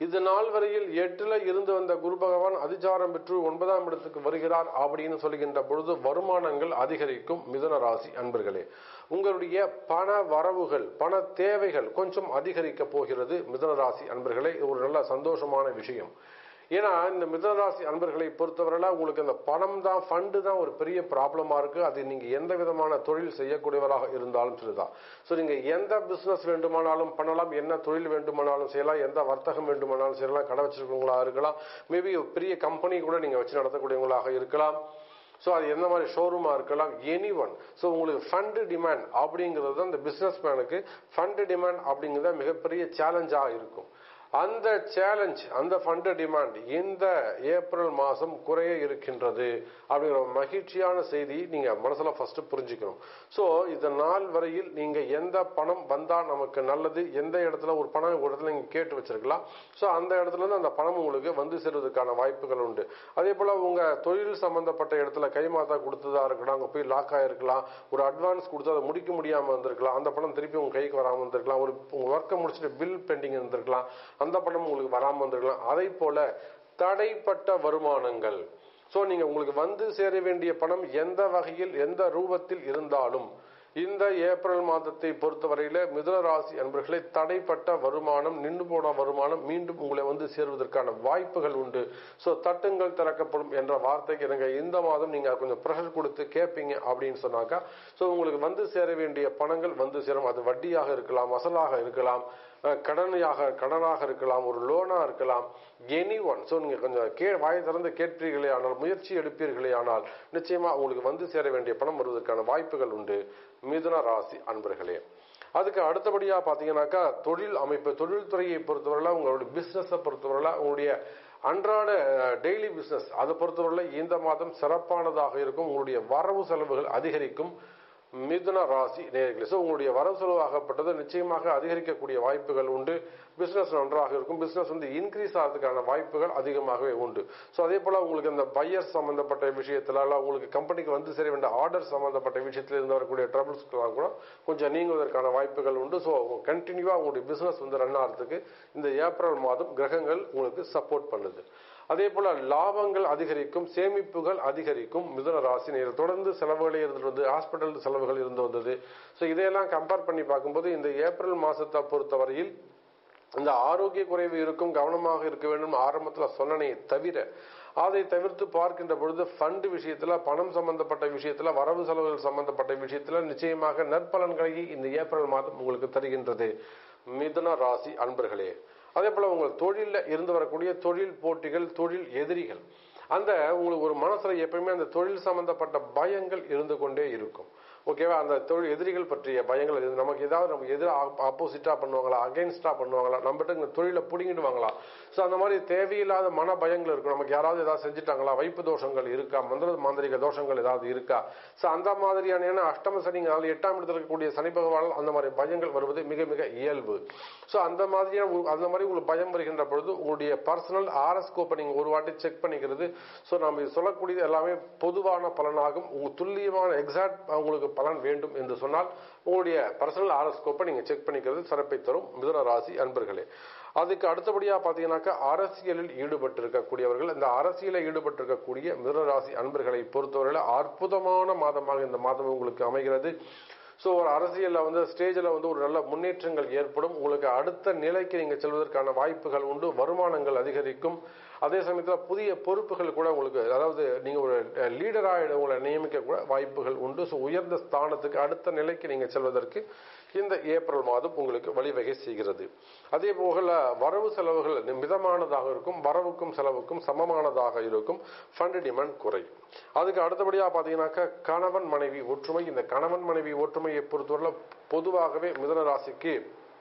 இது நாள் வரையில் எட்டுல இருந்து வந்த குரு பகவான் அதிச்சாரம் பெற்று ஒன்பதாம் இடத்துக்கு வருகிறார் அப்படின்னு சொல்லுகின்ற பொழுது வருமானங்கள் அதிகரிக்கும் மிதுன ராசி அன்பர்களே உங்களுடைய பண வரவுகள் பண தேவைகள் கொஞ்சம் அதிகரிக்க போகிறது மிதுன ராசி அன்பர்களே இது ஒரு நல்ல சந்தோஷமான விஷயம் ஏன்னா இந்த மிதனராசி அன்பர்களை பொறுத்தவரையில உங்களுக்கு இந்த பணம் தான் ஃபண்டு தான் ஒரு பெரிய ப்ராப்ளமா இருக்கு அது நீங்க எந்த விதமான தொழில் செய்யக்கூடியவராக இருந்தாலும் சரிதான் ஸோ நீங்க எந்த பிசினஸ் வேண்டுமானாலும் பண்ணலாம் என்ன தொழில் வேண்டுமானாலும் செய்யலாம் எந்த வர்த்தகம் வேண்டுமானாலும் செய்யலாம் கடை வச்சிருக்கவங்களா இருக்கலாம் மேபி பெரிய கம்பெனி கூட நீங்க வச்சு நடத்தக்கூடியவங்களாக இருக்கலாம் ஸோ அது எந்த மாதிரி ஷோரூமாக இருக்கலாம் எனி ஒன் ஸோ உங்களுக்கு ஃபண்டு டிமாண்ட் அப்படிங்கிறது தான் இந்த பிஸ்னஸ் மேனுக்கு ஃபண்டு டிமாண்ட் அப்படிங்கிறது மிகப்பெரிய சேலஞ்சாக இருக்கும் அந்த சேலஞ்ச் அந்த ஃபண்ட் டிமாண்ட் இந்த ஏப்ரல் மாதம் குறைய இருக்கின்றது அப்படிங்கிற மகிழ்ச்சியான செய்தி நீங்க மனசுல ஃபர்ஸ்ட் புரிஞ்சுக்கணும் ஸோ இந்த நாள் வரையில் நீங்க எந்த பணம் வந்தா நமக்கு நல்லது எந்த இடத்துல ஒரு பணம் ஒரு இடத்துல நீங்க கேட்டு வச்சிருக்கலாம் ஸோ அந்த இடத்துல இருந்து அந்த பணம் உங்களுக்கு வந்து சேர்வதற்கான வாய்ப்புகள் உண்டு அதே போல உங்க தொழில் சம்பந்தப்பட்ட இடத்துல கைமாத்தா கொடுத்ததா இருக்கலாம் அங்க போய் லாக் ஆயிருக்கலாம் ஒரு அட்வான்ஸ் கொடுத்து அதை முடிக்க முடியாம இருந்திருக்கலாம் அந்த பணம் திருப்பி உங்க கைக்கு வராம இருந்திருக்கலாம் ஒரு உங்க ஒர்க்கை முடிச்சுட்டு பில் பெண்டிங் இருந்திருக்கலாம் அந்த பணம் உங்களுக்கு வராம இருந்திருக்கலாம் அதை போல தடைப்பட்ட வருமானங்கள் சோ நீங்க உங்களுக்கு வந்து சேர வேண்டிய பணம் எந்த வகையில் எந்த ரூபத்தில் இருந்தாலும் இந்த ஏப்ரல் மாதத்தை பொறுத்தவரையில மிதுன ராசி அன்பர்களை தடைப்பட்ட வருமானம் நின்று போன வருமானம் மீண்டும் உங்களை வந்து சேர்வதற்கான வாய்ப்புகள் உண்டு சோ தட்டுங்கள் திறக்கப்படும் என்ற வார்த்தைக்கு எனக்கு இந்த மாதம் நீங்க கொஞ்சம் ப்ரெஷர் கொடுத்து கேட்பீங்க அப்படின்னு சொன்னாக்கா சோ உங்களுக்கு வந்து சேர வேண்டிய பணங்கள் வந்து சேரும் அது வட்டியாக இருக்கலாம் அசலாக இருக்கலாம் கடனையாக கடனாக இருக்கலாம் ஒரு லோனா இருக்கலாம் எனி ஒன் ஸோ நீங்க கொஞ்சம் கே வாய் திறந்து கேட்பீர்களே ஆனால் முயற்சி எடுப்பீர்களே ஆனால் நிச்சயமா உங்களுக்கு வந்து சேர வேண்டிய பணம் வருவதற்கான வாய்ப்புகள் உண்டு மிதுன ராசி அன்பர்களே அதுக்கு அடுத்தபடியா பாத்தீங்கன்னாக்கா தொழில் அமைப்பு தொழில்துறையை பொறுத்தவரையில உங்களுடைய பிசினஸை பொறுத்தவரையில உங்களுடைய அன்றாட டெய்லி பிசினஸ் அதை பொறுத்தவரையில இந்த மாதம் சிறப்பானதாக இருக்கும் உங்களுடைய வரவு செலவுகள் அதிகரிக்கும் மிதுன ராசி நேர்களே ஸோ உங்களுடைய வரவு செலவாகப்பட்டது நிச்சயமாக அதிகரிக்கக்கூடிய வாய்ப்புகள் உண்டு பிசினஸ் நன்றாக இருக்கும் பிசினஸ் வந்து இன்க்ரீஸ் ஆகிறதுக்கான வாய்ப்புகள் அதிகமாகவே உண்டு ஸோ அதே போல உங்களுக்கு இந்த பையர் சம்பந்தப்பட்ட விஷயத்துல உங்களுக்கு கம்பெனிக்கு வந்து சேர வேண்டிய ஆர்டர் சம்பந்தப்பட்ட விஷயத்துல இருந்து வரக்கூடிய ட்ரபிள்ஸ்க்கெல்லாம் கூட கொஞ்சம் நீங்குவதற்கான வாய்ப்புகள் உண்டு ஸோ கண்டினியூவா உங்களுடைய பிசினஸ் வந்து ரன் ஆகிறதுக்கு இந்த ஏப்ரல் மாதம் கிரகங்கள் உங்களுக்கு சப்போர்ட் பண்ணுது அதே போல லாபங்கள் அதிகரிக்கும் சேமிப்புகள் அதிகரிக்கும் மிதுன ராசி நேரம் தொடர்ந்து செலவுகளே இருந்து வந்து ஹாஸ்பிட்டல் செலவுகள் இருந்து வந்தது ஸோ இதையெல்லாம் கம்பேர் பண்ணி பார்க்கும்போது இந்த ஏப்ரல் மாசத்தை பொறுத்தவரையில் இந்த ஆரோக்கிய குறைவு இருக்கும் கவனமாக இருக்க வேண்டும் ஆரம்பத்தில் சொன்னனே தவிர அதை தவிர்த்து பார்க்கின்ற பொழுது ஃபண்ட் விஷயத்துல பணம் சம்பந்தப்பட்ட விஷயத்துல வரவு செலவுகள் சம்பந்தப்பட்ட விஷயத்துல நிச்சயமாக நற்பலன்களை இந்த ஏப்ரல் மாதம் உங்களுக்கு தருகின்றது மிதுன ராசி அன்பர்களே அதே போல உங்கள் தொழில இருந்து வரக்கூடிய தொழில் போட்டிகள் தொழில் எதிரிகள் அந்த உங்களுக்கு ஒரு மனசுல எப்பயுமே அந்த தொழில் சம்பந்தப்பட்ட பயங்கள் இருந்து கொண்டே இருக்கும் ஓகேவா அந்த தொழில் எதிரிகள் பற்றிய பயங்கள் இருந்து நமக்கு ஏதாவது நம்ம எதிராக ஆப்போசிட்டா பண்ணுவாங்களா அகைன்ஸ்டா பண்ணுவாங்களா நம்மகிட்ட இந்த தொழிலை பிடிங்கிடுவாங்களா ஸோ அந்த மாதிரி தேவையில்லாத மன பயங்கள் இருக்கும் நமக்கு யாராவது ஏதாவது செஞ்சுட்டாங்களா வைப்பு தோஷங்கள் இருக்கா மந்திர மாந்திரிக தோஷங்கள் ஏதாவது இருக்கா ஸோ அந்த மாதிரியான ஏன்னா அஷ்டம சனிங்கால எட்டாம் இடத்துல இருக்கக்கூடிய சனி பகவானால் அந்த மாதிரி பயங்கள் வருவது மிக மிக இயல்பு ஸோ அந்த மாதிரியான அந்த மாதிரி உங்களுக்கு பயம் வருகின்ற பொழுது உங்களுடைய பர்சனல் ஆர்எஸ்கோப்பை நீங்க ஒரு வாட்டி செக் பண்ணிக்கிறது ஸோ நம்ம சொல்லக்கூடியது எல்லாமே பொதுவான பலனாகும் உங்க துல்லியமான எக்ஸாக்ட் உங்களுக்கு பலன் வேண்டும் என்று சொன்னால் உங்களுடைய பர்சனல் ஆரோஸ்கோப்பை நீங்க செக் பண்ணிக்கிறது சிறப்பை தரும் மிதுன ராசி அன்பர்களே அதுக்கு அடுத்தபடியா பாத்தீங்கன்னாக்கா அரசியலில் ஈடுபட்டு இருக்கக்கூடியவர்கள் இந்த அரசியலில் ஈடுபட்டு இருக்கக்கூடிய மிதுன ராசி அன்பர்களை பொறுத்தவரையில அற்புதமான மாதமாக இந்த மாதம் உங்களுக்கு அமைகிறது ஸோ ஒரு அரசியலில் வந்து ஸ்டேஜில் வந்து ஒரு நல்ல முன்னேற்றங்கள் ஏற்படும் உங்களுக்கு அடுத்த நிலைக்கு நீங்கள் செல்வதற்கான வாய்ப்புகள் உண்டு வருமானங்கள் அதிகரிக்கும் அதே சமயத்தில் புதிய பொறுப்புகள் கூட உங்களுக்கு அதாவது நீங்கள் ஒரு லீடராக உங்களை நியமிக்க கூட வாய்ப்புகள் உண்டு ஸோ உயர்ந்த ஸ்தானத்துக்கு அடுத்த நிலைக்கு நீங்கள் செல்வதற்கு இந்த ஏப்ரல் மாதம் உங்களுக்கு வழிவகை செய்கிறது அதே போல வரவு செலவுகள் மிதமானதாக இருக்கும் வரவுக்கும் செலவுக்கும் சமமானதாக இருக்கும் ஃபண்ட் டிமாண்ட் குறையும் அதுக்கு அடுத்தபடியா பாத்தீங்கன்னாக்கா கணவன் மனைவி ஒற்றுமை இந்த கணவன் மனைவி ஒற்றுமையை பொறுத்தவரை பொதுவாகவே மிதன ராசிக்கு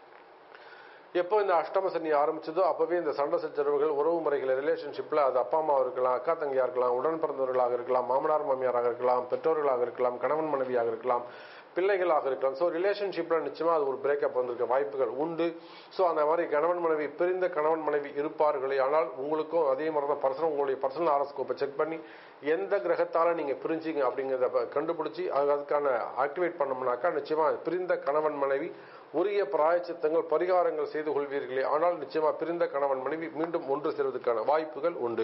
எப்போ இந்த அஷ்டம சனி ஆரம்பிச்சதோ அப்பவே இந்த சண்டை சச்சரவுகள் உறவு முறைகள் ரிலேஷன்ஷிப்ல அது அப்பா அம்மாவாக இருக்கலாம் அக்கா தங்கியா இருக்கலாம் உடன் பிறந்தவர்களாக இருக்கலாம் மாமனார் மாமியாராக இருக்கலாம் பெற்றோர்களாக இருக்கலாம் கணவன் மனைவியாக இருக்கலாம் பிள்ளைகளாக இருக்கலாம் ஸோ ரிலேஷன்ஷிப்ல நிச்சயமா அது ஒரு பிரேக்கப் வந்திருக்க வாய்ப்புகள் உண்டு ஸோ அந்த மாதிரி கணவன் மனைவி பிரிந்த கணவன் மனைவி இருப்பார்களே ஆனால் உங்களுக்கும் அதே மாதிரி தான் பர்சனல் உங்களுடைய பர்சனல் ஆரோஸ்கோப்பை செக் பண்ணி எந்த கிரகத்தால நீங்க பிரிஞ்சீங்க அப்படிங்கிறத கண்டுபிடிச்சி அதுக்கான ஆக்டிவேட் பண்ணோம்னாக்கா நிச்சயமா பிரிந்த கணவன் மனைவி உரிய பிராயச்சித்தங்கள் பரிகாரங்கள் செய்து கொள்வீர்களே ஆனால் நிச்சயமா பிரிந்த கணவன் மனைவி மீண்டும் ஒன்று சேர்வதற்கான வாய்ப்புகள் உண்டு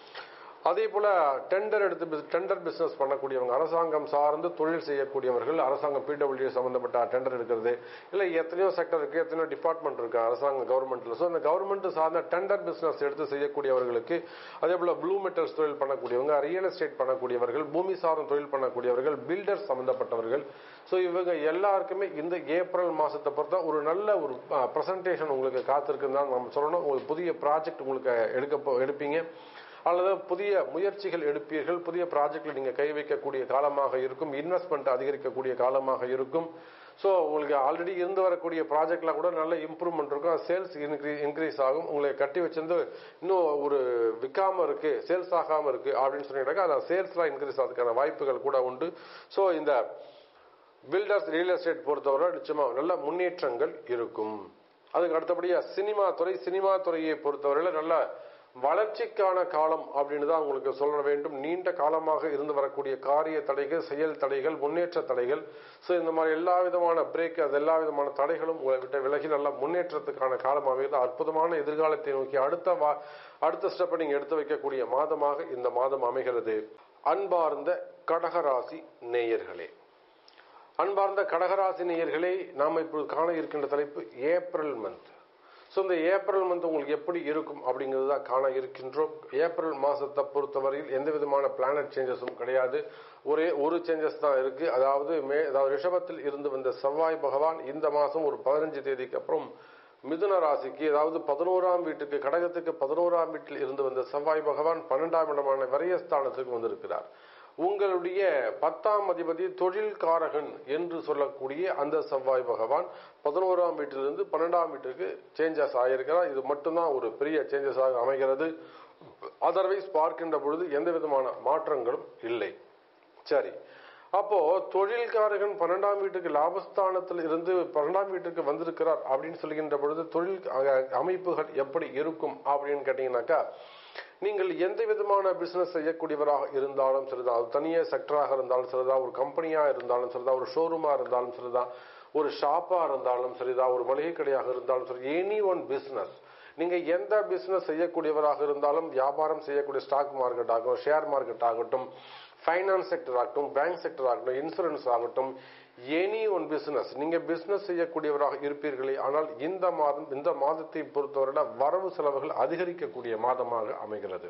அதே போல டெண்டர் எடுத்து டெண்டர் பிசினஸ் பண்ணக்கூடியவங்க அரசாங்கம் சார்ந்து தொழில் செய்யக்கூடியவர்கள் அரசாங்கம் பிடபிள்யூ சம்பந்தப்பட்ட டெண்டர் எடுக்கிறது இல்லை எத்தனையோ செக்டர் இருக்கு எத்தனையோ டிபார்ட்மெண்ட் இருக்கு அரசாங்க கவர்மெண்ட்ல ஸோ அந்த கவர்மெண்ட் சார்ந்த டெண்டர் பிசினஸ் எடுத்து செய்யக்கூடியவர்களுக்கு அதே போல ப்ளூ மெட்டல்ஸ் தொழில் பண்ணக்கூடியவங்க ரியல் எஸ்டேட் பண்ணக்கூடியவர்கள் பூமி சார்ந்த தொழில் பண்ணக்கூடியவர்கள் பில்டர்ஸ் சம்பந்தப்பட்டவர்கள் ஸோ இவங்க எல்லாருக்குமே இந்த ஏப்ரல் மாசத்தை பொறுத்த ஒரு நல்ல ஒரு ப்ரெசன்டேஷன் உங்களுக்கு காத்திருக்குன்னு தான் நம்ம சொல்லணும் உங்களுக்கு புதிய ப்ராஜெக்ட் உங்களுக்கு எடுக்க போ- எடுப்பீங்க அல்லது புதிய முயற்சிகள் எடுப்பீர்கள் புதிய ப்ராஜெக்ட்ல நீங்க கை வைக்கக்கூடிய காலமாக இருக்கும் இன்வெஸ்ட்மெண்ட் அதிகரிக்கக்கூடிய காலமாக இருக்கும் ஸோ உங்களுக்கு ஆல்ரெடி இருந்து வரக்கூடிய ப்ராஜெக்ட்ல கூட நல்ல இம்ப்ரூவ்மெண்ட் இருக்கும் சேல்ஸ் இன்க்ரீஸ் ஆகும் உங்களை கட்டி வச்சிருந்து இன்னும் ஒரு விற்காம இருக்கு சேல்ஸ் ஆகாம இருக்கு அப்படின்னு சொன்னீங்கன்னாக்கா அந்த சேல்ஸ்லாம் இன்க்ரீஸ் ஆகிறதுக்கான வாய்ப்புகள் கூட உண்டு ஸோ இந்த பில்டர்ஸ் ரியல் எஸ்டேட் பொறுத்தவரை நிச்சயமா நல்ல முன்னேற்றங்கள் இருக்கும் அதுக்கு அடுத்தபடியா சினிமா துறை சினிமா துறையை பொறுத்தவரையில நல்ல வளர்ச்சிக்கான காலம் அப்படின்னு தான் உங்களுக்கு சொல்ல வேண்டும் நீண்ட காலமாக இருந்து வரக்கூடிய காரிய தடைகள் செயல் தடைகள் முன்னேற்ற தடைகள் ஸோ இந்த மாதிரி எல்லா விதமான பிரேக் அது எல்லா விதமான தடைகளும் உங்களை விட்டு விலகி நல்ல முன்னேற்றத்துக்கான காலம் அமைகிறது அற்புதமான எதிர்காலத்தை நோக்கி அடுத்த வா அடுத்த ஸ்டெப்பை நீங்க எடுத்து வைக்கக்கூடிய மாதமாக இந்த மாதம் அமைகிறது அன்பார்ந்த கடகராசி நேயர்களே அன்பார்ந்த கடகராசி நேயர்களே நாம் இப்பொழுது காண இருக்கின்ற தலைப்பு ஏப்ரல் மந்த் ஸோ இந்த ஏப்ரல் மந்த் உங்களுக்கு எப்படி இருக்கும் அப்படிங்கிறது தான் காண இருக்கின்றோம் ஏப்ரல் மாசத்தை பொறுத்தவரையில் எந்த விதமான பிளானட் சேஞ்சஸும் கிடையாது ஒரே ஒரு சேஞ்சஸ் தான் இருக்கு அதாவது மே அதாவது ரிஷபத்தில் இருந்து வந்த செவ்வாய் பகவான் இந்த மாசம் ஒரு பதினஞ்சு தேதிக்கு அப்புறம் மிதுன ராசிக்கு அதாவது பதினோராம் வீட்டுக்கு கடகத்துக்கு பதினோராம் வீட்டில் இருந்து வந்த செவ்வாய் பகவான் பன்னெண்டாம் இடமான விரயஸ்தானத்துக்கு வந்திருக்கிறார் உங்களுடைய பத்தாம் அதிபதி தொழில்காரகன் என்று சொல்லக்கூடிய அந்த செவ்வாய் பகவான் பதினோராம் வீட்டிலிருந்து பன்னெண்டாம் வீட்டுக்கு சேஞ்சஸ் ஆகியிருக்கிறார் இது மட்டும்தான் ஒரு பெரிய சேஞ்சஸ் ஆக அமைகிறது அதர்வைஸ் பார்க்கின்ற பொழுது எந்த விதமான மாற்றங்களும் இல்லை சரி அப்போ தொழில்காரகன் பன்னெண்டாம் வீட்டுக்கு லாபஸ்தானத்தில் இருந்து பன்னெண்டாம் வீட்டுக்கு வந்திருக்கிறார் அப்படின்னு சொல்கின்ற பொழுது தொழில் அஹ், அமைப்புகள் எப்படி இருக்கும் அப்படின்னு கேட்டீங்கன்னாக்கா நீங்கள் எந்த விதமான பிசினஸ் செய்யக்கூடியவராக இருந்தாலும் சரிதான் அது தனியே செக்டராக இருந்தாலும் சரிதான் ஒரு கம்பெனியா இருந்தாலும் சரிதான் ஒரு ஷோரூமா இருந்தாலும் சரிதான் ஒரு ஷாப்பா இருந்தாலும் சரிதான் ஒரு மளிகை கடையாக இருந்தாலும் சரி எனி ஒன் பிசினஸ் நீங்க எந்த பிசினஸ் செய்யக்கூடியவராக இருந்தாலும் வியாபாரம் செய்யக்கூடிய ஸ்டாக் மார்க்கெட் ஆகட்டும் ஷேர் மார்க்கெட் ஆகட்டும் ஃபைனான்ஸ் செக்டர் ஆகட்டும் பேங்க் செக்டர் ஆகட்டும் இன்சூரன்ஸ் ஆகட்டும் எனி ஒன் பிசினஸ் நீங்க பிசினஸ் செய்யக்கூடியவராக இருப்பீர்களே ஆனால் இந்த மாதம் இந்த மாதத்தை பொறுத்தவரை வரவு செலவுகள் அதிகரிக்கக்கூடிய மாதமாக அமைகிறது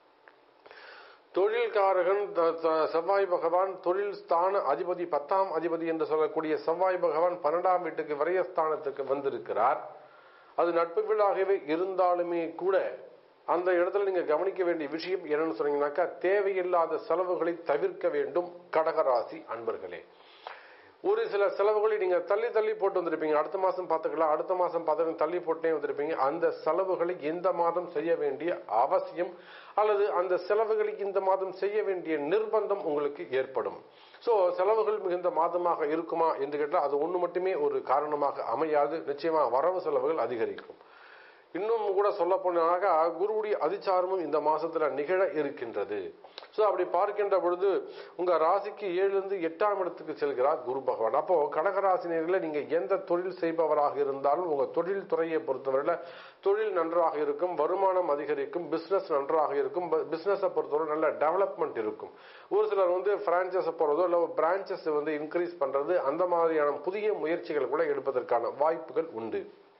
தொழில்காரகன் த- த- செவ்வாய் பகவான் தொழில் ஸ்தான அதிபதி பத்தாம் அதிபதி என்று சொல்லக்கூடிய செவ்வாய் பகவான் பன்னெண்டாம் வீட்டுக்கு விரயஸ்தானத்துக்கு வந்திருக்கிறார் அது நட்பு வீடாகவே இருந்தாலுமே கூட அந்த இடத்துல நீங்க கவனிக்க வேண்டிய விஷயம் என்னன்னு சொன்னீங்கன்னாக்கா தேவையில்லாத செலவுகளை தவிர்க்க வேண்டும் கடகராசி அன்பர்களே ஒரு சில செலவுகளை நீங்க தள்ளி தள்ளி போட்டு வந்திருப்பீங்க அடுத்த மாசம் பார்த்துக்கலாம் அடுத்த மாசம் பார்த்து தள்ளி போட்டே வந்திருப்பீங்க அந்த செலவுகளை இந்த மாதம் செய்ய வேண்டிய அவசியம் அல்லது அந்த செலவுகளை இந்த மாதம் செய்ய வேண்டிய நிர்பந்தம் உங்களுக்கு ஏற்படும் சோ செலவுகள் மிகுந்த மாதமாக இருக்குமா என்று கேட்டால் அது ஒண்ணு மட்டுமே ஒரு காரணமாக அமையாது நிச்சயமா வரவு செலவுகள் அதிகரிக்கும் இன்னும் கூட சொல்ல போனாக்க குருவுடைய அதிச்சாரமும் இந்த மாசத்துல நிகழ இருக்கின்றது சோ அப்படி பார்க்கின்ற பொழுது உங்க ராசிக்கு ஏழுலேருந்து எட்டாம் இடத்துக்கு செல்கிறார் குரு பகவான் அப்போ கடகராசினியர்களை நீங்க எந்த தொழில் செய்பவராக இருந்தாலும் உங்க தொழில் துறையை பொறுத்தவரையில தொழில் நன்றாக இருக்கும் வருமானம் அதிகரிக்கும் பிசினஸ் நன்றாக இருக்கும் பிசினஸை பொறுத்தவரை நல்ல டெவலப்மெண்ட் இருக்கும் ஒரு சிலர் வந்து பிரான்ச்சஸ் போறதோ இல்ல பிரான்ச்சஸ் வந்து இன்க்ரீஸ் பண்றது அந்த மாதிரியான புதிய முயற்சிகள் கூட எடுப்பதற்கான வாய்ப்புகள் உண்டு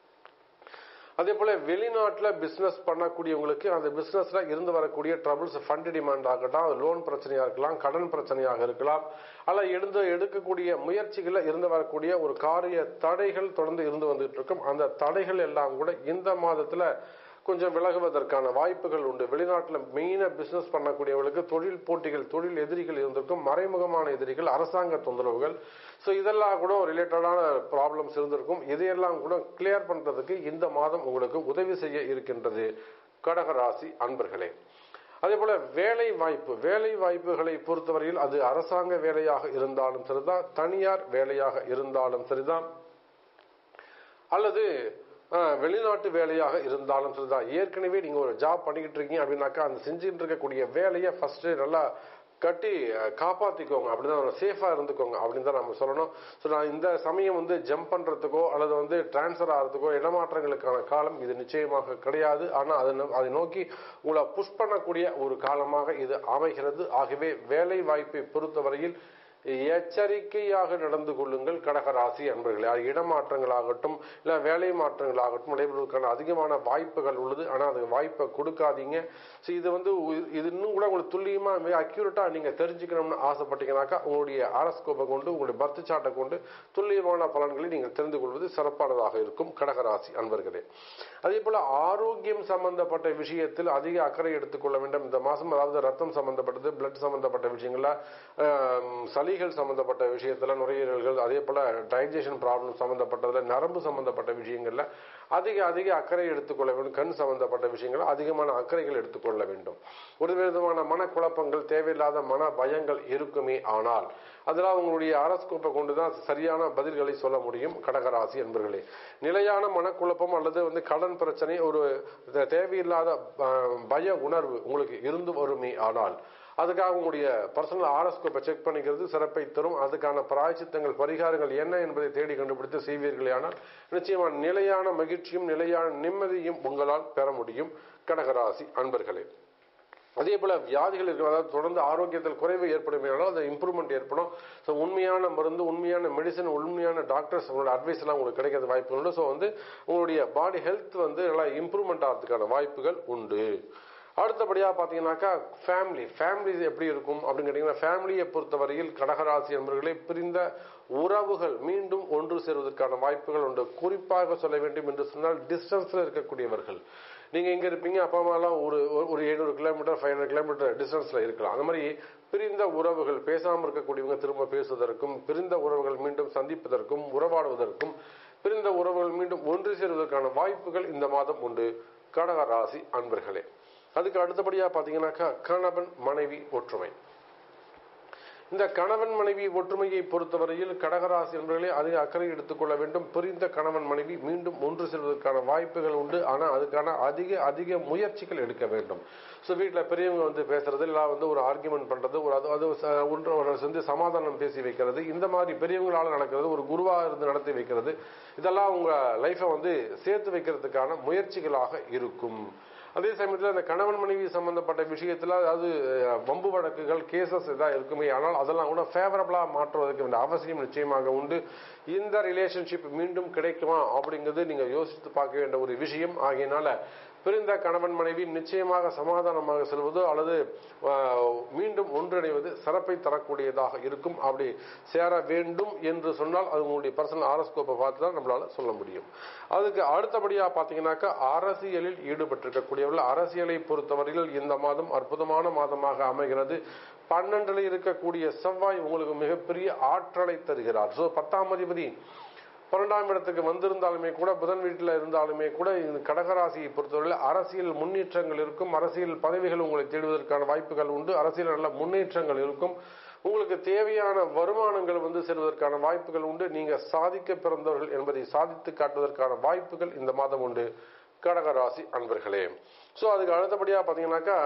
அதே போல வெளிநாட்டுல பிசினஸ் பண்ணக்கூடியவங்களுக்கு அந்த பிசினஸ்ல இருந்து வரக்கூடிய ட்ரபிள்ஸ் ஃபண்ட் டிமாண்ட் ஆகட்டும் அது லோன் பிரச்சனையா இருக்கலாம் கடன் பிரச்சனையாக இருக்கலாம் அல்ல எடுத்து எடுக்கக்கூடிய முயற்சிகள்ல இருந்து வரக்கூடிய ஒரு காரிய தடைகள் தொடர்ந்து இருந்து வந்துட்டு இருக்கும் அந்த தடைகள் எல்லாம் கூட இந்த மாதத்துல கொஞ்சம் விலகுவதற்கான வாய்ப்புகள் உண்டு வெளிநாட்டுல மெயினா பிசினஸ் பண்ணக்கூடியவர்களுக்கு தொழில் போட்டிகள் தொழில் எதிரிகள் இருந்திருக்கும் மறைமுகமான எதிரிகள் அரசாங்க தொந்தரவுகள் ஸோ இதெல்லாம் கூட ரிலேட்டடான ப்ராப்ளம்ஸ் இருந்திருக்கும் இதையெல்லாம் கூட கிளியர் பண்றதுக்கு இந்த மாதம் உங்களுக்கு உதவி செய்ய இருக்கின்றது கடகராசி அன்பர்களே அதே போல வேலை வாய்ப்பு வேலை வாய்ப்புகளை பொறுத்தவரையில் அது அரசாங்க வேலையாக இருந்தாலும் சரிதான் தனியார் வேலையாக இருந்தாலும் சரிதான் அல்லது அஹ், வெளிநாட்டு வேலையாக இருந்தாலும் சரிதான் ஏற்கனவே நீங்க ஒரு ஜாப் பண்ணிக்கிட்டு இருக்கீங்க அப்படின்னாக்கா அந்த செஞ்சுட்டு இருக்கக்கூடிய வேலையை ஃபர்ஸ்ட் நல்லா கட்டி அஹ், காப்பாத்திக்கோங்க அப்படிதான் சேஃபா இருந்துக்கோங்க அப்படின்னு தான் நம்ம சொல்லணும் ஸோ நான் இந்த சமயம் வந்து ஜம்ப் பண்றதுக்கோ அல்லது வந்து டிரான்ஸ்ஃபர் ஆகிறதுக்கோ இடமாற்றங்களுக்கான காலம் இது நிச்சயமாக கிடையாது ஆனால் அதை நோ- அதை நோக்கி உங்களை புஷ் பண்ணக்கூடிய ஒரு காலமாக இது அமைகிறது ஆகவே வேலை வாய்ப்பை பொறுத்தவரையில் எச்சரிக்கையாக நடந்து கொள்ளுங்கள் கடகராசி அன்பர்களே அது இடமாற்றங்களாகட்டும் இல்லை வேலை மாற்றங்களாகட்டும் நடைபெறுவதற்கான அதிகமான வாய்ப்புகள் உள்ளது ஆனால் அது வாய்ப்பை கொடுக்காதீங்க ஸோ இது வந்து உ- இது இன்னும் கூட உங்களுக்கு துல்லியமாக மிக அக்யூரேட்டாக நீங்கள் தெரிஞ்சுக்கணும்னு ஆசைப்பட்டீங்கன்னாக்கா உங்களுடைய ஆரஸ்கோப்பை கொண்டு உங்களுடைய பர்த் சார்ட்டை கொண்டு துல்லியமான பலன்களை நீங்கள் தெரிந்து கொள்வது சிறப்பானதாக இருக்கும் கடகராசி அன்பர்களே அதே போல ஆரோக்கியம் சம்பந்தப்பட்ட விஷயத்தில் அதிக அக்கறை எடுத்துக்கொள்ள வேண்டும் இந்த மாசம் அதாவது ரத்தம் சம்பந்தப்பட்டது பிளட் சம்பந்தப்பட்ட விஷயங்கள்ல ஆம், சளிகள் சம்பந்தப்பட்ட விஷயத்துல நுரையீரல்கள் அதே போல டைஜஷன் ப்ராப்ளம் சம்பந்தப்பட்டதுல நரம்பு சம்பந்தப்பட்ட விஷயங்கள்ல அதிக அதிக அக்கறை எடுத்துக்கொள்ள வேண்டும் கண் சம்பந்தப்பட்ட விஷயங்கள் அதிகமான அக்கறைகள் எடுத்துக்கொள்ள வேண்டும் ஒரு விதமான மனக்குழப்பங்கள் தேவையில்லாத மன பயங்கள் இருக்குமே ஆனால் அதெல்லாம் உங்களுடைய அரஸ்கோப்பை கொண்டுதான் சரியான பதில்களை சொல்ல முடியும் கடகராசி என்பர்களே நிலையான மனக்குழப்பம் அல்லது வந்து கடன் பிரச்சனை ஒரு தே- தேவையில்லாத அஹ், பய உணர்வு உங்களுக்கு இருந்து வருமே ஆனால் அதுக்காக உங்களுடைய பர்சனல் ஆரஸ்கோப்பை செக் பண்ணிக்கிறது சிறப்பை தரும் அதுக்கான பிராய்ச்சித்தங்கள் பரிகாரங்கள் என்ன என்பதை தேடி கண்டுபிடித்து செய்வீர்களே ஆனால் நிச்சயமா நிலையான மகிழ்ச்சியும் நிலையான நிம்மதியும் உங்களால் பெற முடியும் கடகராசி அன்பர்களே அதே போல வியாதிகள் இருக்கிற அதாவது தொடர்ந்து ஆரோக்கியத்தில் குறைவு ஏற்படுமையானால் அது இம்ப்ரூவ்மெண்ட் ஏற்படும் ஸோ உண்மையான மருந்து உண்மையான மெடிசன் உண்மையான டாக்டர்ஸ் உங்களோட அட்வைஸ் எல்லாம் உங்களுக்கு கிடைக்கிறது வாய்ப்பு உண்டு ஸோ வந்து உங்களுடைய பாடி ஹெல்த் வந்து நல்லா இம்ப்ரூவ்மெண்ட் ஆகிறதுக்கான வாய்ப்புகள் உண்டு அடுத்தபடியாக பார்த்தீங்கன்னாக்கா ஃபேமிலி ஃபேமிலி எப்படி இருக்கும் அப்படின்னு கேட்டிங்கன்னா ஃபேமிலியை பொறுத்தவரையில் கடகராசி என்பவர்களே பிரிந்த உறவுகள் மீண்டும் ஒன்று சேருவதற்கான வாய்ப்புகள் உண்டு குறிப்பாக சொல்ல வேண்டும் என்று சொன்னால் டிஸ்டன்ஸில் இருக்கக்கூடியவர்கள் நீங்க எங்க இருப்பீங்க அப்பா அம்மாலாம் ஒரு ஒரு- ஒரு எழுநூறு கிலோமீட்டர் ஃபைவ் ஹண்ட்ரட் கிலோமீட்டர் டிஸ்டன்ஸ்ல இருக்கலாம் அந்த மாதிரி பிரிந்த உறவுகள் பேசாம இருக்கக்கூடியவங்க திரும்ப பேசுவதற்கும் பிரிந்த உறவுகள் மீண்டும் சந்திப்பதற்கும் உறவாடுவதற்கும் பிரிந்த உறவுகள் மீண்டும் ஒன்று சேருவதற்கான வாய்ப்புகள் இந்த மாதம் உண்டு கடக ராசி அன்பர்களே அதுக்கு அடுத்தபடியா பாத்தீங்கன்னாக்கா கணவன் மனைவி ஒற்றுமை இந்த கணவன் மனைவி ஒற்றுமையை பொறுத்தவரையில் கடகராசி என்பவர்களே அதிக அக்கறை எடுத்துக்கொள்ள வேண்டும் பிரிந்த கணவன் மனைவி மீண்டும் ஒன்று செல்வதற்கான வாய்ப்புகள் உண்டு ஆனால் அதுக்கான அதிக அதிக முயற்சிகள் எடுக்க வேண்டும் ஸோ வீட்டில் பெரியவங்க வந்து பேசுறது இல்லை வந்து ஒரு ஆர்கியூமெண்ட் பண்றது ஒரு அது அது ச- ஒன்று ஒரு வந்து சமாதானம் பேசி வைக்கிறது இந்த மாதிரி பெரியவங்களால நடக்கிறது ஒரு குருவா இருந்து நடத்தி வைக்கிறது இதெல்லாம் உங்க லைஃபை வந்து சேர்த்து வைக்கிறதுக்கான முயற்சிகளாக இருக்கும் அதே சமயத்தில் அந்த கணவன் மனைவி சம்பந்தப்பட்ட விஷயத்துல அதாவது அஹ், வம்பு வழக்குகள் கேசஸ் ஏதாவது இருக்குமே ஆனால் அதெல்லாம் கூட ஃபேவரபிளா மாற்றுவதற்கு வேண்டிய அவசியம் நிச்சயமாக உண்டு இந்த ரிலேஷன்ஷிப் மீண்டும் கிடைக்குமா அப்படிங்கிறது நீங்க யோசித்து பார்க்க வேண்டிய ஒரு விஷயம் ஆகையினால பிரிந்த கணவன் மனைவி நிச்சயமாக சமாதானமாக செல்வது அல்லது அஹ், மீண்டும் ஒன்றிணைவது சிறப்பை தரக்கூடியதாக இருக்கும் அப்படி சேர வேண்டும் என்று சொன்னால் அது உங்களுடைய பர்சனல் ஆரஸ்கோப்பை பார்த்து தான் நம்மளால சொல்ல முடியும் அதுக்கு அடுத்தபடியா பாத்தீங்கன்னாக்கா அரசியலில் ஈடுபட்டிருக்கக்கூடியவர்கள் அரசியலை பொறுத்தவரையில் இந்த மாதம் அற்புதமான மாதமாக அமைகிறது பன்னெண்டுல இருக்கக்கூடிய செவ்வாய் உங்களுக்கு மிகப்பெரிய ஆற்றலை தருகிறார் ஸோ பத்தாம் அதிபதி பன்னெண்டாம் இடத்துக்கு வந்திருந்தாலுமே கூட புதன் வீட்டில் இருந்தாலுமே கூட இந்த கடகராசியை பொறுத்தவரையில் அரசியல் முன்னேற்றங்கள் இருக்கும் அரசியல் பதவிகள் உங்களை தேடுவதற்கான வாய்ப்புகள் உண்டு அரசியல் நல்ல முன்னேற்றங்கள் இருக்கும் உங்களுக்கு தேவையான வருமானங்கள் வந்து செல்வதற்கான வாய்ப்புகள் உண்டு நீங்க சாதிக்க பிறந்தவர்கள் என்பதை சாதித்து காட்டுவதற்கான வாய்ப்புகள் இந்த மாதம் உண்டு கடகராசி அன்பர்களே ஸோ அதுக்கு அடுத்தபடியா பாத்தீங்கன்னாக்கா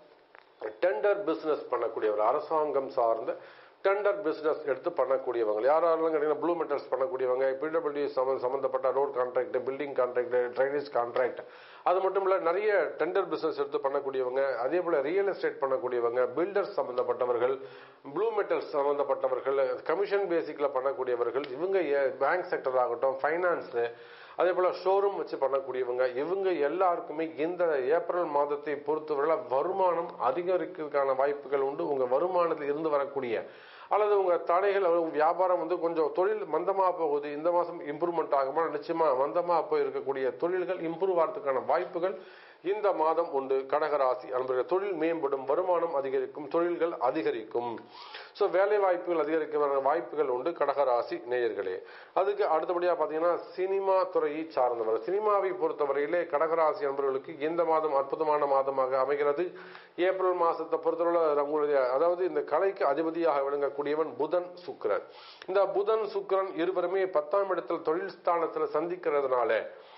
டெண்டர் பிசினஸ் பண்ணக்கூடியவர் அரசாங்கம் சார்ந்த டெண்டர் பிசினஸ் எடுத்து பண்ணக்கூடியவங்க யாரெல்லாம் கேட்டீங்கன்னா ப்ளூ மெட்டல்ஸ் பண்ணக்கூடியவங்க பிடபிள்யூ சம்பந்தப்பட்ட road contract building contract drainage contract அது மட்டும் இல்ல நிறைய டெண்டர் பிசினஸ் எடுத்து பண்ணக்கூடியவங்க அதே போல ரியல் எஸ்டேட் பண்ணக்கூடியவங்க பில்டர்ஸ் சம்பந்தப்பட்டவர்கள் ப்ளூ மெட்டல்ஸ் சம்பந்தப்பட்டவர்கள் கமிஷன் பேசிக்ல பண்ணக்கூடியவர்கள் இவங்க பேங்க் செக்டர் ஆகட்டும் ஃபைனான்ஸ் அதே போல ஷோரூம் வச்சு பண்ணக்கூடியவங்க இவங்க எல்லாருக்குமே இந்த ஏப்ரல் மாதத்தை பொறுத்தவரை வருமானம் அதிகரிக்கிறதுக்கான வாய்ப்புகள் உண்டு உங்க வருமானத்தில் இருந்து வரக்கூடிய அல்லது உங்க தடைகள் அல்லது உங்க வியாபாரம் வந்து கொஞ்சம் தொழில் மந்தமா போகுது இந்த மாசம் இம்ப்ரூவ்மெண்ட் ஆகுமா நிச்சயமா மந்தமா போய் இருக்கக்கூடிய தொழில்கள் இம்ப்ரூவ் ஆகிறதுக்கான வாய்ப்புகள் இந்த மாதம் உண்டு கடகராசி அன்பர்கள் தொழில் மேம்படும் வருமானம் அதிகரிக்கும் தொழில்கள் அதிகரிக்கும் ஸோ வேலை வாய்ப்புகள் அதிகரிக்க வாய்ப்புகள் உண்டு கடகராசி நேயர்களே அதுக்கு அடுத்தபடியா பாத்தீங்கன்னா சினிமா துறையை சார்ந்தவர் சினிமாவை பொறுத்தவரையிலே கடகராசி அன்பர்களுக்கு இந்த மாதம் அற்புதமான மாதமாக அமைகிறது ஏப்ரல் மாசத்தை பொறுத்தவரை உங்களுடைய அதாவது இந்த கலைக்கு அதிபதியாக விளங்கக்கூடியவன் புதன் சுக்கிரன் இந்த புதன் சுக்கிரன் இருவருமே பத்தாம் இடத்தில் தொழில் ஸ்தானத்தில் சந்திக்கிறதுனால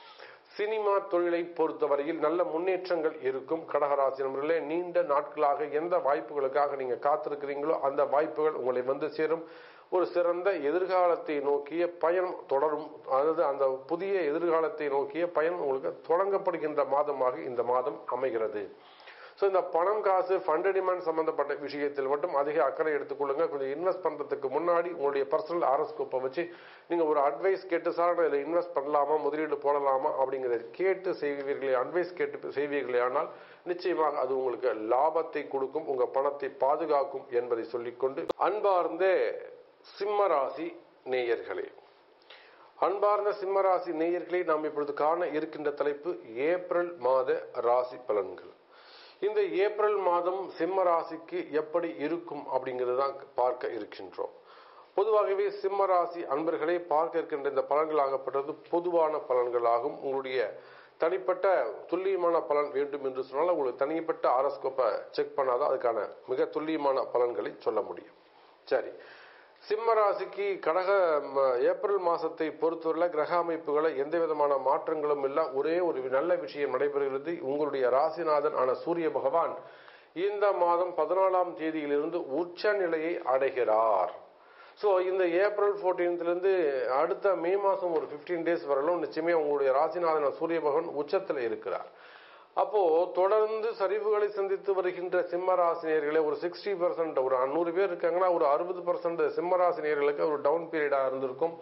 சினிமா தொழிலை பொறுத்தவரையில் நல்ல முன்னேற்றங்கள் இருக்கும் கடகராசி நண்பர்களே நீண்ட நாட்களாக எந்த வாய்ப்புகளுக்காக நீங்க காத்திருக்கிறீங்களோ அந்த வாய்ப்புகள் உங்களை வந்து சேரும் ஒரு சிறந்த எதிர்காலத்தை நோக்கிய பயணம் தொடரும் அதாவது அந்த புதிய எதிர்காலத்தை நோக்கிய பயணம் உங்களுக்கு தொடங்கப்படுகின்ற மாதமாக இந்த மாதம் அமைகிறது ஸோ இந்த பணம் காசு ஃபண்ட் டிமாண்ட் சம்பந்தப்பட்ட விஷயத்தில் மட்டும் அதிக அக்கறை எடுத்துக்கொள்ளுங்க கொஞ்சம் இன்வெஸ்ட் பண்றதுக்கு முன்னாடி உங்களுடைய பர்சனல் ஆரோஸ்கோப்பை வச்சு நீங்க ஒரு அட்வைஸ் கேட்டு சார் நான் இதில் இன்வெஸ்ட் பண்ணலாமா முதலீடு போடலாமா அப்படிங்கிறத கேட்டு செய்வீர்களே அட்வைஸ் கேட்டு செய்வீர்களே ஆனால் நிச்சயமாக அது உங்களுக்கு லாபத்தை கொடுக்கும் உங்க பணத்தை பாதுகாக்கும் என்பதை சொல்லிக்கொண்டு அன்பார்ந்த சிம்மராசி நேயர்களே அன்பார்ந்த சிம்மராசி நேயர்களே நாம் இப்பொழுது காண இருக்கின்ற தலைப்பு ஏப்ரல் மாத ராசி பலன்கள் இந்த ஏப்ரல் மாதம் சிம்ம ராசிக்கு எப்படி இருக்கும் அப்படிங்கிறது தான் பார்க்க இருக்கின்றோம் பொதுவாகவே சிம்ம ராசி அன்பர்களை பார்க்க இருக்கின்ற இந்த பலன்களாகப்பட்டது பொதுவான பலன்களாகும் உங்களுடைய தனிப்பட்ட துல்லியமான பலன் வேண்டும் என்று சொன்னால் உங்களுக்கு தனிப்பட்ட ஆரோஸ்கோப்பை செக் பண்ணாதான் அதுக்கான மிக துல்லியமான பலன்களை சொல்ல முடியும் சரி சிம்ம ராசிக்கு கடக ஏப்ரல் மாசத்தை பொறுத்தவரை கிரக அமைப்புகளை எந்த விதமான மாற்றங்களும் இல்ல ஒரே ஒரு நல்ல விஷயம் நடைபெறுகிறது உங்களுடைய ராசிநாதன் ஆன சூரிய பகவான் இந்த மாதம் பதினாலாம் தேதியிலிருந்து உச்ச நிலையை அடைகிறார் ஸோ இந்த ஏப்ரல் ஃபோர்டீன்த்லேருந்து அடுத்த மே மாதம் ஒரு ஃபிஃப்டீன் டேஸ் வரலும் நிச்சயமே உங்களுடைய ராசிநாதன் சூரிய பகவான் உச்சத்தில் இருக்கிறார் அப்போ தொடர்ந்து சரிவுகளை சந்தித்து வருகின்ற சிம்மராசினியர்களே ஒரு சிக்ஸ்டி பர்சன்ட் ஒரு நூறு பேர் இருக்காங்கன்னா ஒரு அறுபது பர்சன்ட் சிம்மராசினியர்களுக்கு ஒரு டவுன் பீரியடா இருந்திருக்கும்